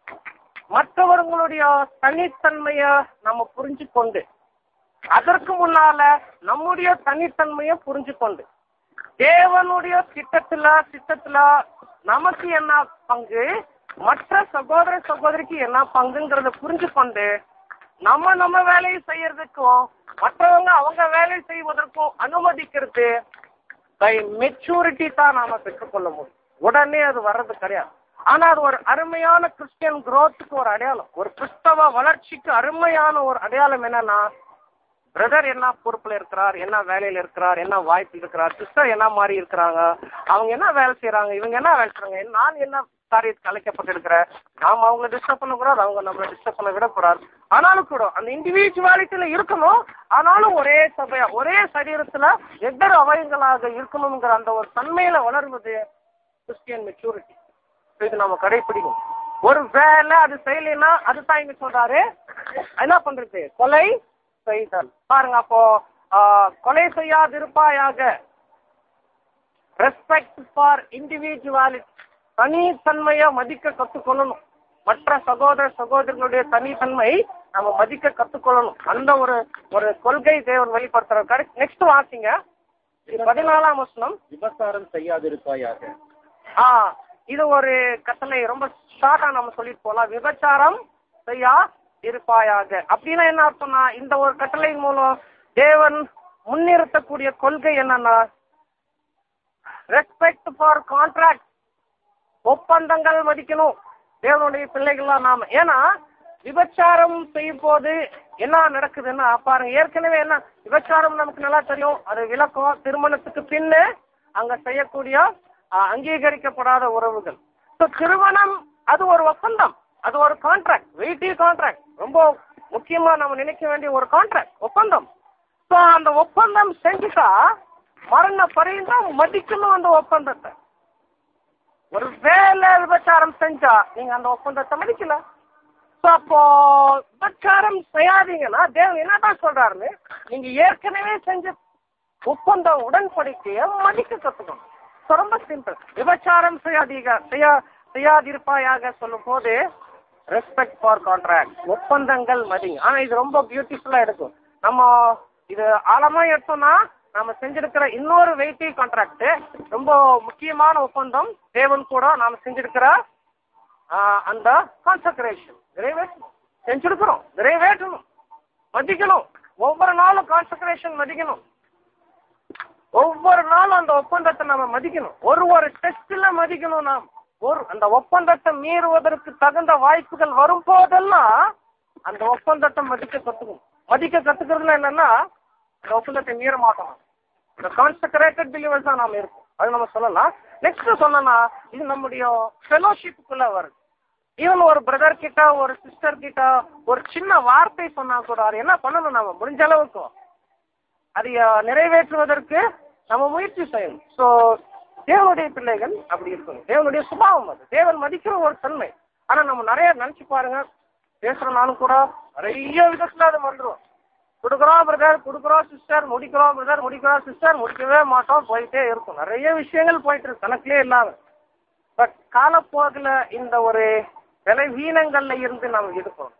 மற்றவர்களுடைய தனித்தன்மைய நம்ம புரிஞ்சு கொண்டு அதற்கு முன்னால நம்முடைய தனித்தன்மைய புரிஞ்சு கொண்டு தேவனுடைய திட்டத்துல திட்டத்துல நமக்கு என்ன பங்கு மற்ற சகோதர சகோதரிக்கு என்ன பங்குங்கிறத புரிஞ்சு கொண்டு நம்ம நம்ம வேலையை செய்யறதுக்கும் மற்றவங்க அவங்க வேலை செய்வதற்கும் அனுமதிக்கிறது பை மெச்சூரிட்டி தான் நாம பெற்றுக்கொள்ள முடியும் உடனே அது வர்றது கிடையாது ஆனா அது ஒரு அருமையான கிறிஸ்டியன் growthக்கு ஒரு அடையாளம் ஒரு கிறிஸ்தவ வளர்ச்சிக்கு அருமையான ஒரு அடையாளம் என்னன்னா பிரதர் என்ன பொறுப்புல இருக்கிறார் என்ன வேலையில இருக்கிறார் என்ன வாய்ப்பு இருக்கிறார் சிஸ்டர் என்ன மாதிரி இருக்கிறாங்க அவங்க என்ன வேலை செய்யறாங்க இவங்க என்ன வேலை செய்றாங்க நான் என்ன காரியத்துக்கு அழைக்கப்பட்டிருக்கிறேன் நாம அவங்கள டிஸ்டர்ப் பண்ணக்கூடாது அவங்க நம்மளை டிஸ்டர்ப் பண்ண விடக்கூடாது ஆனாலும் கூட அந்த இண்டிவிஜுவாலிட்டியில இருக்கணும் ஆனாலும் ஒரே சபையா ஒரே சரீரத்துல வெவ்வேறு அவயங்களாக இருக்கணுங்கிற அந்த ஒரு தன்மையில வளர்வது கிறிஸ்டியன் மெச்சூரிட்டி இது நம்ம கடைபிடிக்கும் ஒரு வேலை அது செய்யலைன்னா அதுதான் இங்க சொல்றாரு என்ன பண்றது கொலை செய்தல் பாருங்க அப்போ ஆஹ், கொலை செய்யாதிருப்பாயாக ரெஸ்பெக்ட் ஃபார் இண்டிவிஜுவாலிட்டி தனித்தன்மையை மதிக்க கத்துக்கொள்ளணும் மற்ற சகோதர சகோதரிகளுடைய தனித்தன்மை நம்ம மதிக்க கத்துக்கொள்ளணும் அந்த ஒரு ஒரு கொள்கை தேவன் வெளிப்படுத்துறாரு நெக்ஸ்ட் வாசிங்க இது பதினாலாம் வசனம் விபசாரம் செய்யாதிருப்பாயாக ஆ இது ஒரு கட்டளை ரொம்ப ஷார்ட்டா நம்ம சொல்லிட்டு போலாம் விபச்சாரம் செய்யா இருப்பாயாக அப்படின்னா என்ன அர்த்தம்னா இந்த ஒரு கட்டளையின் மூலம் தேவன் முன்னிறுத்தக்கூடிய கொள்கை என்னன்னா ரெஸ்பெக்ட் ஃபார் கான்ட்ராக்ட் ஒப்பந்தங்கள் மதிக்கணும் தேவனுடைய பிள்ளைகளா நாம ஏன்னா விபச்சாரம் செய்யும் போது என்ன நடக்குதுன்னா பாருங்க ஏற்கனவே என்ன விபச்சாரம் நமக்கு நல்லா தெரியும் அது விளக்கம் திருமணத்துக்கு பின்னு அங்க செய்யக்கூடிய ஆஹ், அங்கீகரிக்கப்படாத உறவுகள் So, திருமணம் அது ஒரு ஒப்பந்தம் அது ஒரு கான்ட்ராக்ட் வெயிட்டி கான்ட்ராக்ட் ரொம்ப முக்கியமா நம்ம நினைக்க வேண்டிய ஒரு கான்ட்ராக்ட் ஒப்பந்தம் ஸோ அந்த ஒப்பந்தம் செஞ்சுட்டா மரண பரியந்தம் மதிக்கணும் அந்த ஒப்பந்தத்தை ஒரு வேலை விபச்சாரம் செஞ்சா நீங்க அந்த ஒப்பந்தத்தை மதிக்கல ஸோ அப்போ விபச்சாரம் செய்யாதீங்கன்னா தேவன் என்னதான் சொல்றாருன்னு நீங்க ஏற்கனவே செஞ்ச ஒப்பந்தம் உடன்படிக்கைய மதிக்க கத்துக்கணும் So, ரொம்ப சிம்பிள் விபச்சாரம் செய்யாதீங்க செய்யா செய்யாதிருப்பாயாக சொல்லும் போது ரெஸ்பெக்ட் ஃபார் கான்ட்ராக்ட் ஒப்பந்தங்கள் மதிங்க ஆனா இது ரொம்ப பியூட்டிஃபுல்லா இருக்கும் நம்ம இது ஆழமா எடுத்தோம்னா நாம செஞ்சிருக்கிற இன்னொரு வெயிட்டி கான்ட்ராக்ட் ரொம்ப முக்கியமான ஒப்பந்தம் தேவன் கூட நாம செஞ்சிருக்கிற ஆஹ், அந்த கான்சக்ரேஷன் நிறைவேற்றணும் செஞ்சிருக்கிறோம் நிறைவேற்றணும் மதிக்கணும் ஒவ்வொரு நாளும் கான்சக்ரேஷன் மதிக்கணும் ஒவ்வொரு நாளும் அந்த ஒப்பந்தத்தை நம்ம மதிக்கணும் ஒரு ஒரு டெஸ்ட்ல மதிக்கணும் நாம் ஒரு அந்த ஒப்பந்தத்தை மீறுவதற்கு தகுந்த வாய்ப்புகள் வரும் போதெல்லாம் அந்த ஒப்பந்தத்தை மதிக்க கத்துக்கணும் மதிக்க கத்துக்கிறதுல என்னன்னா அந்த ஒப்பந்தத்தை மீற மாட்டோம் இந்த கான்சக்ரேட்டட் பிலீவர்ஸ் தான் நாம இருக்கோம் அது நம்ம சொல்லலாம் நெக்ஸ்ட் சொன்னோம்னா இது நம்முடைய ஃபெலோஷிப்புக்குள்ள வருது ஈவன் ஒரு பிரதர் கிட்ட ஒரு சிஸ்டர் கிட்ட ஒரு சின்ன வார்த்தை சொன்னா கூட அது என்ன பண்ணணும் நம்ம முடிஞ்ச அளவுக்கு அதை அஹ், நிறைவேற்றுவதற்கு நம்ம முயற்சி செய்யணும் ஸோ தேவனுடைய பிள்ளைகள் அப்படி இருக்கணும் தேவனுடைய சுபாவம் அது தேவன் மதிக்கிற ஒரு தன்மை ஆனா நம்ம நிறைய நினைச்சு பாருங்க பேசுறனாலும் கூட நிறைய விதத்துல அது வந்துடும் கொடுக்குறோம் பிரதர் கொடுக்குறோம் சிஸ்டர் முடிக்கிறோம் பிரதர் முடிக்கிறோம் சிஸ்டர் முடிக்கவே மாட்டோம் போயிட்டே இருக்கும் நிறைய விஷயங்கள் போயிட்டு இருக்கு கணக்கிலே இல்லாம பட் காலப்போக்கில் இந்த ஒரு விலை வீணங்கள்ல இருந்து நாம் இருக்கணும்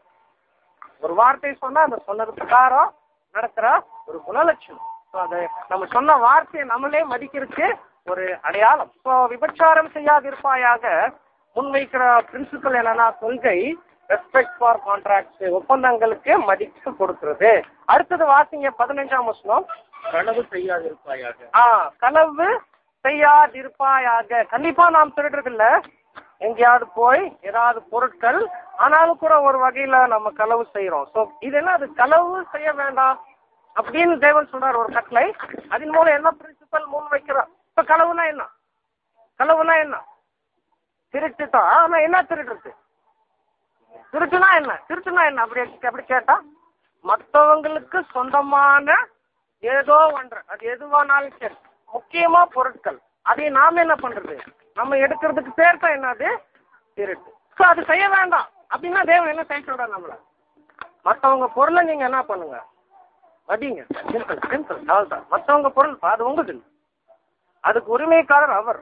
ஒரு வார்த்தை சொன்னா அந்த சொன்னது பிரகாரம் நடக்கிற ஒரு குணலட்சணம் ஸோ அதை நம்ம சொன்ன வார்த்தையை நம்மளே மதிக்கிறதுக்கு ஒரு அடையாளம் ஸோ விபச்சாரம் செய்யாதிருப்பாயாக முன்வைக்கிற பிரின்சிபல் என்னன்னா கொள்கை ரெஸ்பெக்ட் ஃபார் கான்ட்ராக்ட்ஸ் ஒப்பந்தங்களுக்கு மதிப்பு கொடுக்கிறது அடுத்தது வாசிங்க பதினஞ்சாம் வசனம் களவு செய்யாதிருப்பாயாக ஆ களவு செய்யாதிருப்பாயாக கண்டிப்பா நாம் திருடுறதில்ல எங்கேயாவது போய் ஏதாவது பொருட்கள் ஆனாலும் கூட ஒரு வகையில நம்ம களவு செய்யறோம் ஸோ இது என்ன அது களவு செய்ய வேண்டாம் அப்படின்னு தேவன் சொல்றார் ஒரு கட்டளை அதன் மூலம் என்ன பிரின்சிபல் முன் வைக்கிறோம் இப்ப களவுனா என்ன களவுனா என்ன திருட்டு தான் ஆனா என்ன திருடுறது திருட்டுனா என்ன திருட்டுனா என்ன அப்படி அப்படி கேட்டா மற்றவங்களுக்கு சொந்தமான ஏதோ ஒன்று அது எதுவானாலும் சரி முக்கியமா பொருட்கள் அதை நாம என்ன பண்றது நம்ம எடுக்கிறதுக்கு பேர் தான் என்னது திருட்டு ஸோ அது செய்ய வேண்டாம் அப்படின்னா தேவன் என்ன செய்ய சொல்றாரு நம்மள மற்றவங்க பொருளை நீங்க என்ன பண்ணுங்க மதிங்க சிம்பிள் சிம்பிள் அவ்வளோதான் மற்றவங்க பொருள் அது உங்களுது இல்லை. அதுக்கு உரிமைக்காரர் அவர்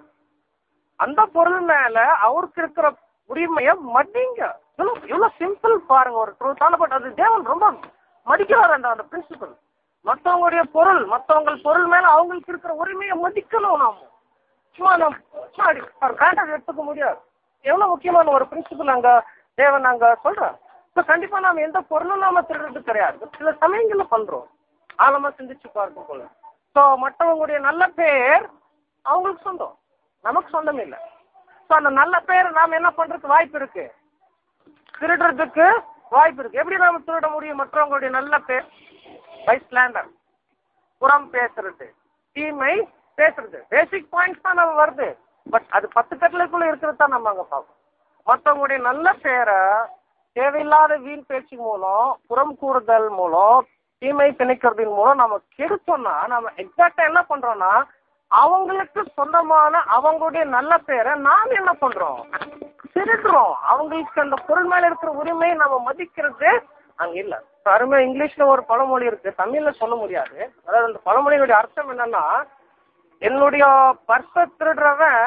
அந்த பொருள் மேல அவருக்கு இருக்கிற உரிமையை மதிங்க இவ்வளோ இவ்வளோ சிம்பிள் பாருங்க ஒரு ட்ரூத்தான பட் அது தேவன் ரொம்ப மதிக்கிறார் அந்த அந்த பிரின்சிபல் மற்றவங்களுடைய பொருள் மற்றவங்க பொருள் மேல அவங்களுக்கு இருக்கிற உரிமையை மதிக்கணும் நாம சும்மா நம்ம சும்மா அப்படி ஒரு கான்டாக்ட் எடுத்துக்க முடியாது எவ்வளவு முக்கியமான ஒரு பிரின்சிபல் அங்க தேவன் அங்க சொல்றார் ஸோ கண்டிப்பா நாம எந்த பொருளும் நாம திருடுறது கிடையாது சில சமயங்கள்ல பண்றோம் ஆழமா சிந்திச்சு பார்க்க போல ஸோ மற்றவங்களுடைய நல்ல பேர் அவங்களுக்கு சொந்தம் நமக்கு சொந்தம் இல்லை ஸோ அந்த நல்ல பேர் நாம என்ன பண்றதுக்கு வாய்ப்பு இருக்கு திருடுறதுக்கு வாய்ப்பு இருக்கு எப்படி நாம திருட முடியும் மற்றவங்களுடைய நல்ல பேர் பை ஸ்லாண்டர் புறம் பேசுறது தீமை பேசுறது பேசிக் பாயிண்ட்ஸ் தான் நம்ம வருது பட் அது பத்து கட்டளைக்குள்ள இருக்கிறது தான் நம்ம அங்க பார்ப்போம் மற்றவங்களுடைய நல்ல பேரை தேவையில்லாத வீண் பேச்சு மூலம் புறம் கூறுதல் மூலம் தீமை திணிக்கிறதின் மூலம் நம்ம கெடுத்தோம்னா நம்ம எக்ஸாக்டா என்ன பண்றோம்னா அவங்களுக்கு சொந்தமான அவங்களுடைய நல்ல பேரை நாம் என்ன பண்றோம் திருடுறோம் அவங்களுக்கு அந்த பொருள் மேல இருக்கிற உரிமையை நம்ம மதிக்கிறது அங்க இல்ல அருமை இங்கிலீஷ்ல ஒரு பழமொழி இருக்கு தமிழ்ல சொல்ல முடியாது அதாவது அந்த பழமொழியுடைய அர்த்தம் என்னன்னா என்னுடைய பர்ஸ திருடுறவன்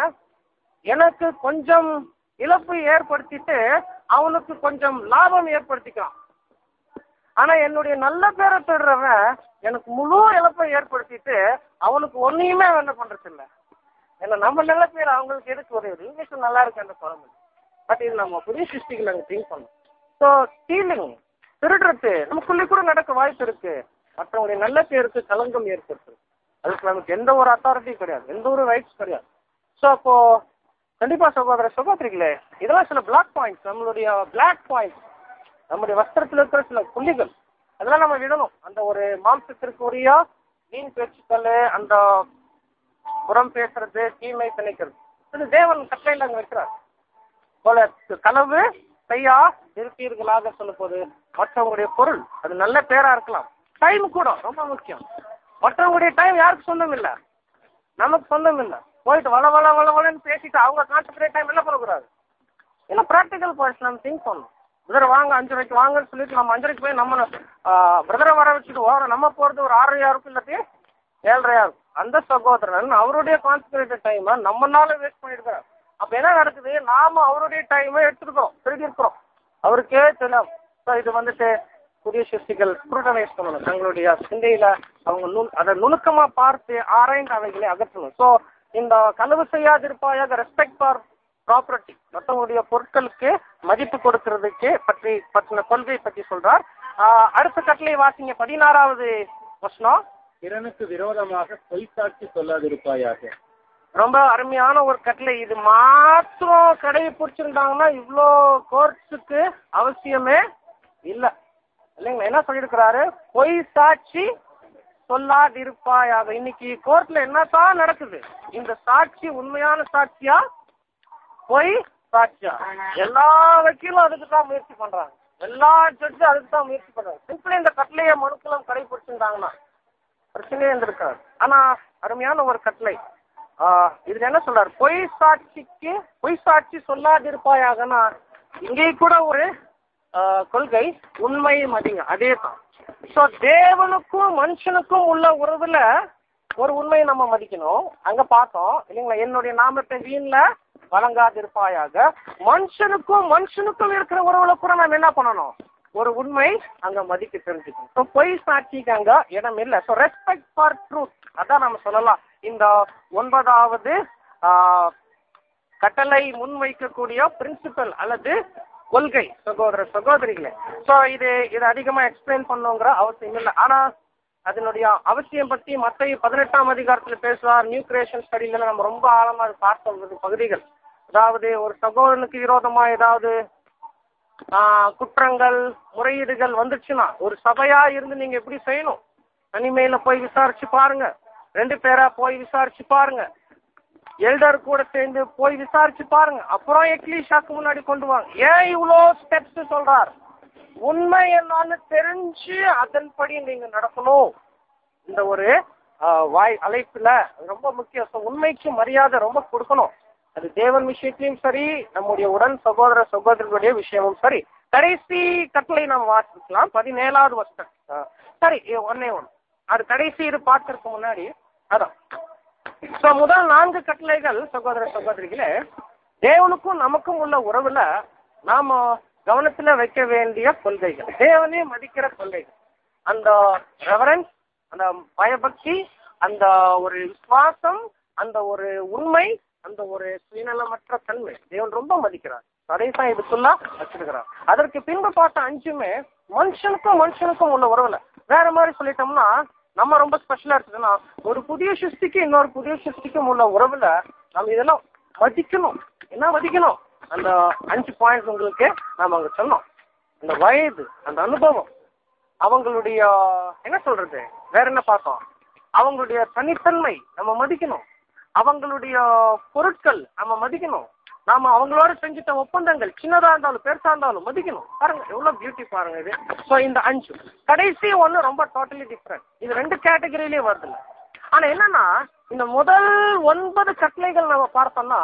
எனக்கு கொஞ்சம் இழப்பு ஏற்படுத்திட்டு அவனுக்கு கொஞ்சம் லாபம் ஏற்படுத்திக்கிறான் ஆனா என்னுடைய நல்ல பேரை திருடுறவன் எனக்கு முழு இழப்பை ஏற்படுத்திட்டு அவனுக்கு ஒன்னையுமே அவன் என்ன பண்றது இல்ல ஏன்னா நம்ம நல்ல பேர் அவங்களுக்கு எதுக்கு உதவுது இங்கிலீஷ் நல்லா இருக்கு அந்த பழமொழி பட் இது நம்ம புதிய சிருஷ்டிகள் அங்கே திங்க் பண்ணோம் ஸோ ஸ்டீலிங் திருடுறது நமக்குள்ளே கூட நடக்க வாய்ப்பு இருக்கு மற்றவங்களுடைய நல்ல பேருக்கு களங்கம் ஏற்படுத்துது அதுக்கு நமக்கு எந்த ஒரு அத்தாரிட்டியும் கிடையாது எந்த ஒரு ரைட்ஸ் கிடையாது ஸோ அப்போ கண்டிப்பா சகோதர சகோதரிகளே இதெல்லாம் சில பிளாக் பாயிண்ட்ஸ் நம்மளுடைய பிளாக் பாயிண்ட்ஸ் நம்முடைய வஸ்திரத்தில் இருக்கிற சில புள்ளிகள் அதெல்லாம் நம்ம விடணும் அந்த ஒரு மாம்சத்திற்குரிய வீண் பேச்சுக்கள் அந்த புறம் பேசுறது தீமை திணைக்கிறது இது தேவன் கட்டளையில் அங்க வைக்கிறார் போல களவு செய்யா இருப்பீர்களாக சொல்லும் போது மற்றவங்களுடைய பொருள் அது நல்ல பேரா இருக்கலாம் டைம் கூட ரொம்ப முக்கியம் மற்றவங்களுடைய டைம் யாருக்கு சொந்தம் இல்ல நமக்கு சொந்தம் இல்ல போயிட்டு வள வள வள வளன்னு பேசிட்டு அவங்க கான்சென்ட்ரேட் டைம் என்ன பண்ணக்கூடாது ஏன்னா ப்ராக்டிக்கல் பாயிண்ட்ஸ் நம்ம திங்க் பண்ணணும் பிரதர் வாங்க அஞ்சு ரூபாய்க்கு வாங்கன்னு சொல்லிட்டு நம்ம அஞ்சு ரூபாய்க்கு போய் நம்ம பிரதரை வர வச்சுட்டு ஓர நம்ம போறது ஒரு ஆறரையா இருக்கும் இல்லாட்டி ஏழரையா இருக்கும் அந்த சகோதரன் அவருடைய கான்சன்ட்ரேட்டட் டைமை நம்மனால வேஸ்ட் பண்ணிருக்கிறார் அப்ப என்ன நடக்குது நாம அவருடைய டைமை எடுத்துருக்கோம் திருடி இருக்கிறோம் அவருக்கே தெரியும் So இது வந்துட்டு புதிய சிருஷ்டிகள் ஸ்க்ரூட்டனைஸ் பண்ணணும் தங்களுடைய சிந்தையில அவங்க நுண் அதை நுணுக்கமா பார்த்து ஆராய்ந்து அவைகளை அகற்றணும் ஸோ இந்த களவு செய்யாதிருப்பாயாக ரெஸ்பெக்ட் ஃபார் ப்ராப்பர்ட்டி மற்றவங்களுடைய பொருட்களுக்கு மதிப்பு கொடுக்கறதுக்கு பற்றி பற்றின கொள்கை பற்றி சொல்றார் ஆஹ் அடுத்த கட்டளை வாசிங்க பதினாறாவது வசனம் பிறனுக்கு விரோதமாக பொய் சாட்சி சொல்லாதிருப்பாயாக ரொம்ப அருமையான ஒரு கட்டளை இது மாத்திரம் கடையை பிடிச்சிருந்தாங்கன்னா இவ்வளோ கோர்ட்ஸுக்கு அவசியமே இல்லை இல்லைங்களா என்ன சொல்லியிருக்கிறாரு பொய் சாட்சி சொல்லாதிருப்பாயாக இன்னைக்கு கோர்ட்ல என்னதான் நடக்குது இந்த சாட்சி உண்மையான சாட்சியா பொய் சாட்சியா எல்லா வக்கீலும் அதுக்கு தான் முயற்சி பண்றாங்க எல்லா ஜட்ஜும் அதுக்கு தான் முயற்சி பண்றாங்க சிம்பிளி இந்த கட்டளையை மனுக்குலம் கடைபிடிச்சிருந்தாங்கன்னா பிரச்சனையே இருந்திருக்காது ஆனா அருமையான ஒரு கட்டளை ஆஹ் இதுல என்ன சொல்றாரு பொய் சாட்சிக்கு பொய் சாட்சி சொல்லாதிருப்பாயாகனா இங்கே கூட ஒரு ஆஹ் கொள்கை உண்மை மதிங்க அதே தான் ஸோ தேவனுக்கும் மனுஷனுக்கும் உள்ள உறவுல ஒரு உண்மையை நம்ம மதிக்கணும் அங்க பார்த்தோம் இல்லைங்களா என்னுடைய நாமத்தை வீண்ல வழங்காதிருப்பாயாக மனுஷனுக்கும் மனுஷனுக்கும் இருக்கிற உறவுல கூட நம்ம என்ன பண்ணணும் ஒரு உண்மை அங்க மதிக்க தெரிஞ்சுக்கணும் ஸோ பொய் சாட்சிக்கு அங்க இடம் இல்லை ஸோ ரெஸ்பெக்ட் ஃபார் ட்ரூத் அதான் நம்ம சொல்லலாம் இந்த ஒன்பதாவது ஆஹ், கட்டளை முன்வைக்கக்கூடிய பிரின்சிபல் அல்லது கொள்கை சகோதர சகோதரிகளே ஸோ இது இது அதிகமா எக்ஸ்பிளைன் பண்ணுங்கிற அவசியம் இல்லை ஆனா அதனுடைய அவசியம் பத்தி மற்ற பதினெட்டாம் அதிகாரத்துல பேசுவார் நியூ கிரியேஷன் ஸ்டடியில நம்ம ரொம்ப ஆழமா அது பார்த்த ஒரு பகுதிகள் அதாவது ஒரு சகோதரனுக்கு விரோதமா ஏதாவது ஆஹ், குற்றங்கள் முறையீடுகள் வந்துச்சுன்னா ஒரு சபையா இருந்து நீங்க எப்படி செய்யணும் தனிமையில போய் விசாரிச்சு பாருங்க ரெண்டு பேரா போய் விசாரிச்சு பாருங்க எல்டர் கூட சேர்ந்து போய் விசாரிச்சு பாருங்க அப்புறம் எக்லீஷாக்கு முன்னாடி கொண்டு வாங்க ஏன் இவ்வளோ ஸ்டெப்ஸ் சொல்றார் உண்மை என்னன்னு தெரிஞ்சு அதன்படி நீங்க நடக்கணும் இந்த ஒரு ஆஹ், வாய் அழைப்புல அது ரொம்ப முக்கியம் So, உண்மைக்கு மரியாதை ரொம்ப கொடுக்கணும் அது தேவன் விஷயத்திலும் சரி நம்முடைய உடன் சகோதர சகோதரர்களுடைய விஷயமும் சரி கடைசி கட்டளை நாம் வாசிக்கலாம் பதினேழாவது வருஷம் சரி இது ஒன்னே ஒன்று அது கடைசி இது பார்க்கறதுக்கு முன்னாடி அதான் ஸோ முதல் நான்கு கட்டளைகள் சகோதர சகோதரிகளே தேவனுக்கும் நமக்கும் உள்ள உறவுல நாம கவனத்துல வைக்க வேண்டிய கொள்கைகள் தேவனே மதிக்கிற கொள்கைகள் அந்த ரெவரன்ஸ் அந்த பயபக்தி அந்த ஒரு விசுவாசம் அந்த ஒரு உண்மை அந்த ஒரு சுயநலமற்ற தன்மை தேவன் ரொம்ப மதிக்கிறார் அதைத்தான் இதுக்குள்ள வச்சிருக்கிறார் அதற்கு பின்பு பார்த்த அஞ்சுமே மனுஷனுக்கும் மனுஷனுக்கும் உள்ள உறவுல வேற மாதிரி சொல்லிட்டோம்னா நம்ம ரொம்ப ஸ்பெஷலா இருக்குதுன்னா ஒரு புதிய சிருஷ்டிக்கு இன்னொரு புதிய சிருஷ்டிக்கும் உள்ள உறவுல நம்ம இதெல்லாம் மதிக்கணும் என்ன மதிக்கணும் அந்த அஞ்சு பாயிண்ட்ஸ் உங்களுக்கு நாம அங்க சொன்னோம் அந்த வயது அந்த அனுபவம் அவங்களுடைய என்ன சொல்றது வேற என்ன பார்த்தோம் அவங்களுடைய தனித்தன்மை நம்ம மதிக்கணும் அவங்களுடைய பொருட்கள் நம்ம மதிக்கணும் நாம அவங்களோட செஞ்சுட்ட ஒப்பந்தங்கள் சின்னதா இருந்தாலும் பெருசா இருந்தாலும் மதிக்கணும் பாருங்க எவ்வளவு பியூட்டி பாருங்க இது ஸோ இந்த அஞ்சு கடைசி ஒண்ணு ரொம்ப டோட்டலி டிஃப்ரெண்ட் இது ரெண்டு கேட்டகரியிலே வருதுல்ல ஆனா என்னன்னா இந்த முதல் ஒன்பது கட்டளைகள் நம்ம பார்த்தோம்னா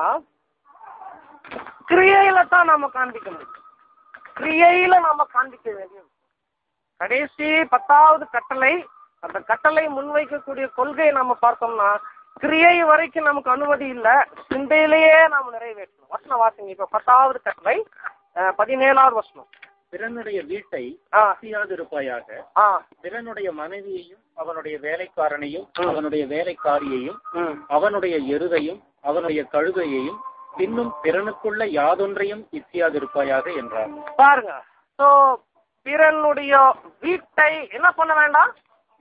கிரியையில தான் நாம காண்பிக்க முடியும் கிரியையில நாம காண்பிக்க வேண்டியது கடைசி பத்தாவது கட்டளை அந்த கட்டளை முன்வைக்கக்கூடிய கொள்கையை நம்ம பார்த்தோம்னா கிரியை வரைக்கும் நமக்கு அனுமதி இல்ல சிந்தையிலேயே நாம நிறைவேற்றணும் வசனம் வாசிங்க இப்ப பத்தாவது கட்டளை அஹ், பதினேழாவது வசனம் பிறனுடைய வீட்டை ஆ செய்யாதிருப்பாயாக ஆ பிறனுடைய மனைவியையும் அவனுடைய வேலைக்காரனையும் அவனுடைய வேலைக்காரியையும் ம் அவனுடைய எருதையும் அவனுடைய கழுதையையும் பின்னும் பிறனுக்குள்ள யாதொன்றையும் இச்சியாதிருப்பாயாக என்றார் பாருங்க சோ பிறனுடைய வீட்டை என்ன பண்ண வேண்டாம்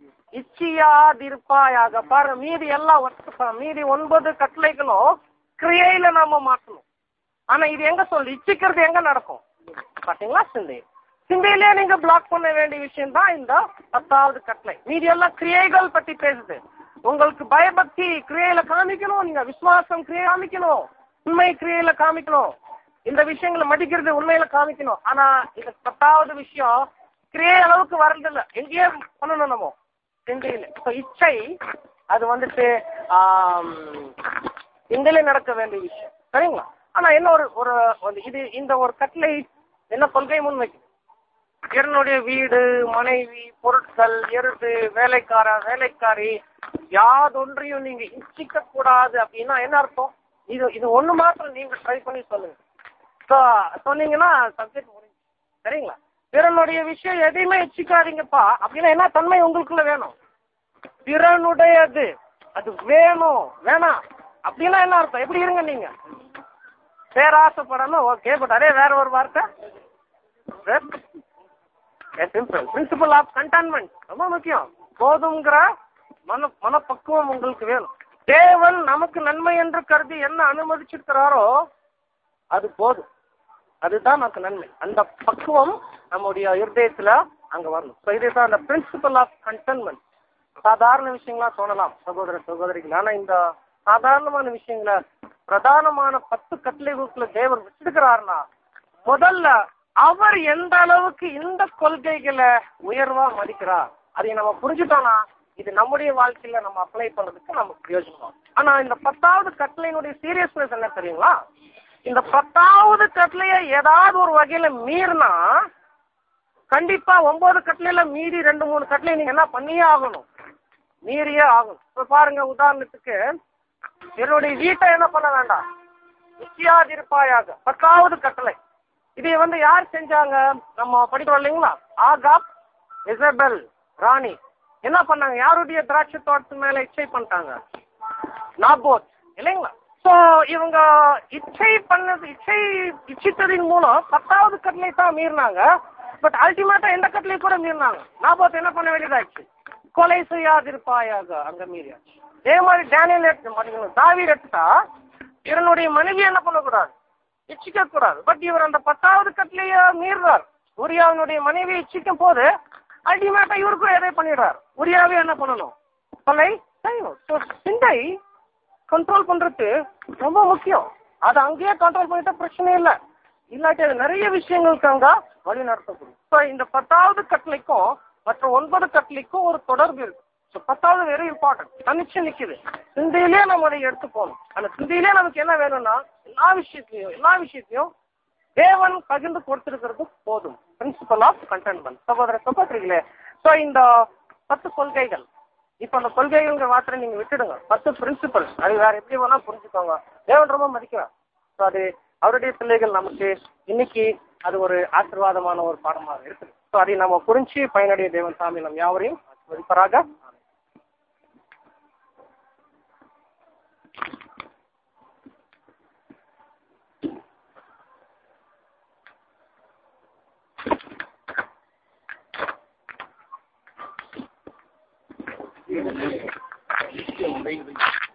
இச்சியாதிருப்பாயாக பாருங்க மீதி எல்லாம் ஒத்து- மீதி ஒன்பது கட்டளைகளும் கிரியையில நாம மாற்றணும் ஆனா இது எங்க சொல்லு இச்சிக்கிறது எங்க நடக்கும் பாத்தீங்களா சிந்தை சிந்தையிலே நீங்க பிளாக் பண்ண வேண்டிய விஷயம் தான் இந்த பத்தாவது கட்டளை மீதி எல்லாம் கிரியைகள் பத்தி பேசுது உங்களுக்கு பயபக்தி கிரியையில காமிக்கணும் நீங்க விசுவாசம் கிரியை காமிக்கணும் உண்மை கிரியையில காமிக்கணும் இந்த விஷயங்களை மதிக்கிறது உண்மையில காமிக்கணும் ஆனா இந்த பத்தாவது விஷயம் கிரியை அளவுக்கு வர்றதில்ல எங்கேயே பண்ணணும் நம்ம சிந்தையில இப்ப இச்சை அது வந்துட்டு ஆம், சிந்தையில நடக்க வேண்டிய விஷயம் சரிங்களா ஆனா என்ன ஒரு ஒரு ஒரு இது இந்த ஒரு கட்டளை என்ன கொள்கை முன் வைக்குது என்னுடைய வீடு மனைவி பொருட்கள் எருது வேலைக்காரன் வேலைக்காரி யாதொன்றையும் நீங்க இச்சிக்க கூடாது அப்படின்னா என்ன அர்த்தம் இது இது ஒண்ணு மாத்திரம் நீங்க ட்ரை பண்ணி சொல்லுங்க So, சொன்னீங்கன்னா சப்ஜெக்ட் முடிஞ்சு சரிங்களா பிறனுடைய விஷயம் எதையுமே இச்சிக்காதீங்கப்பா அப்படின்னா என்ன தன்மை உங்களுக்குள்ள வேணும் பிறனுடையது அது வேணும் வேணாம் அப்படின்னா என்ன அர்த்தம் எப்படி இருங்க நீங்க பேராசைப்படணும் ஓகே பட் அதே வேற ஒரு வார்த்தை சிம்பிள் பிரின்சிபல் ஆஃப் கண்டென்மெண்ட் ரொம்ப முக்கியம் போதுங்கிற மன மனப்பக்குவம் உங்களுக்கு வேணும் தேவன் நமக்கு நன்மை என்று கருதி என்ன அனுமதிச்சிருக்கிறாரோ அது போதும் அதுதான் நமக்கு நன்மை அந்த பக்குவம் நம்முடைய இருதயத்துல அங்க வரணும் ஸோ இதுதான் அந்த பிரின்சிபல் ஆஃப் கண்டென்மெண்ட் சாதாரண விஷயங்களா தோணலாம் சகோதர சகோதரிகள் ஆனா இந்த சாதாரணமான விஷயங்களை பிரதானமான பத்து கட்டளைகளுக்குள்ள தேவன் வச்சிருக்கிறாருன்னா முதல்ல அவர் எந்த அளவுக்கு இந்த கொள்கைகளை உயர்வா மதிக்கிறார் அதை நம்ம புரிஞ்சுட்டோம்னா இது நம்முடைய வாழ்க்கையில நம்ம அப்ளை பண்றதுக்கு நமக்கு பிரயோஜனம் ஆனா இந்த பத்தாவது கட்டளையினுடைய சீரியஸ்னஸ் என்ன தெரியுங்களா இந்த பத்தாவது கட்டளையை ஏதாவது ஒரு வகையில மீறினா கண்டிப்பா ஒன்பது கட்டளையில மீறி ரெண்டு மூணு கட்டளை நீங்க என்ன பண்ணியே ஆகணும் மீறியே ஆகணும் இப்ப பாருங்க உதாரணத்துக்கு என்னுடைய வீட்டை என்ன பண்ண வேண்டாம் நிச்சயாதிருப்பாயாக பத்தாவது கட்டளை இதை வந்து யார் செஞ்சாங்க நம்ம படிக்கிறோம் இல்லைங்களா ஆகாப் இசபெல் ராணி என்ன பண்ணாங்க யாருடைய திராட்சை தோட்டத்து மேல இச்சை பண்ணிட்டாங்க நாபோத் இல்லைங்களா சோ இவங்க இச்சை பண்ணது இச்சை இச்சித்ததின் மூலம் பத்தாவது கட்டளை தான் மீறினாங்க பட் அல்டிமேட்டா எந்த கட்டளை கூட மீறினாங்க நாபோத் என்ன பண்ண வேண்டியதாச்சு கொலை செய்யாதிருப்பாயாக அங்க மீறியாச்சு அதே மாதிரி டேனியல் எடுத்து மன்னிக்கணும் தாவீர் எடுத்துட்டா இவனுடைய மனைவி என்ன பண்ணக்கூடாது இச்சிக்க கூடாது பட் இவர் அந்த பத்தாவது கட்டளைய மீறுறார் உரியாவினுடைய மனைவி இச்சிக்கும் போது அல்டிமேட்டா இவருக்கும் எதை பண்ணிடுறார் உரியாவே என்ன பண்ணணும் கொலை செய்யணும் So, சிந்தை கண்ட்ரோல் பண்றது ரொம்ப முக்கியம் அது அங்கேயே கண்ட்ரோல் பண்ணிட்டா பிரச்சனை இல்லை இல்லாட்டி அது நிறைய விஷயங்களுக்கு அங்க வழி நடத்தப்படும் ஸோ இந்த பத்தாவது கட்டளைக்கும் மற்ற ஒன்பது கட்டளைக்கும் ஒரு தொடர்பு இருக்கு ஸோ பத்தாவது வெரி இம்பார்ட்டன்ட் தனிச்சு நிக்குது சிந்தையிலே நம்ம அதை எடுத்து போகணும் அந்த சிந்தையிலே நமக்கு என்ன வேணும்னா எல்லா விஷயத்திலையும் எல்லா விஷயத்தையும் தேவன் பகிர்ந்து கொடுத்திருக்கிறது போதும் பிரின்சிபல் ஆஃப் கண்டென்மெண்ட் சகோதர சகோதரிகளே ஸோ இந்த பத்து கொள்கைகள் இப்போ அந்த கொள்கைகள்ங்கிற வார்த்தை நீங்க விட்டுடுங்க பத்து பிரின்சிபல் அது வேற எப்படி வேணா புரிஞ்சுக்கோங்க தேவன் ரொம்ப மதிக்கிறார் ஸோ அது அவருடைய பிள்ளைகள் நமக்கு இன்னைக்கு அது ஒரு ஆசீர்வாதமான ஒரு பாடமாக இருக்குது ஸோ அதை நம்ம புரிஞ்சு பயனடைய தேவன் சாமி நம் யாவரையும் ஆசீர்வதிப்பாராக நிச்சயம் உடைந்து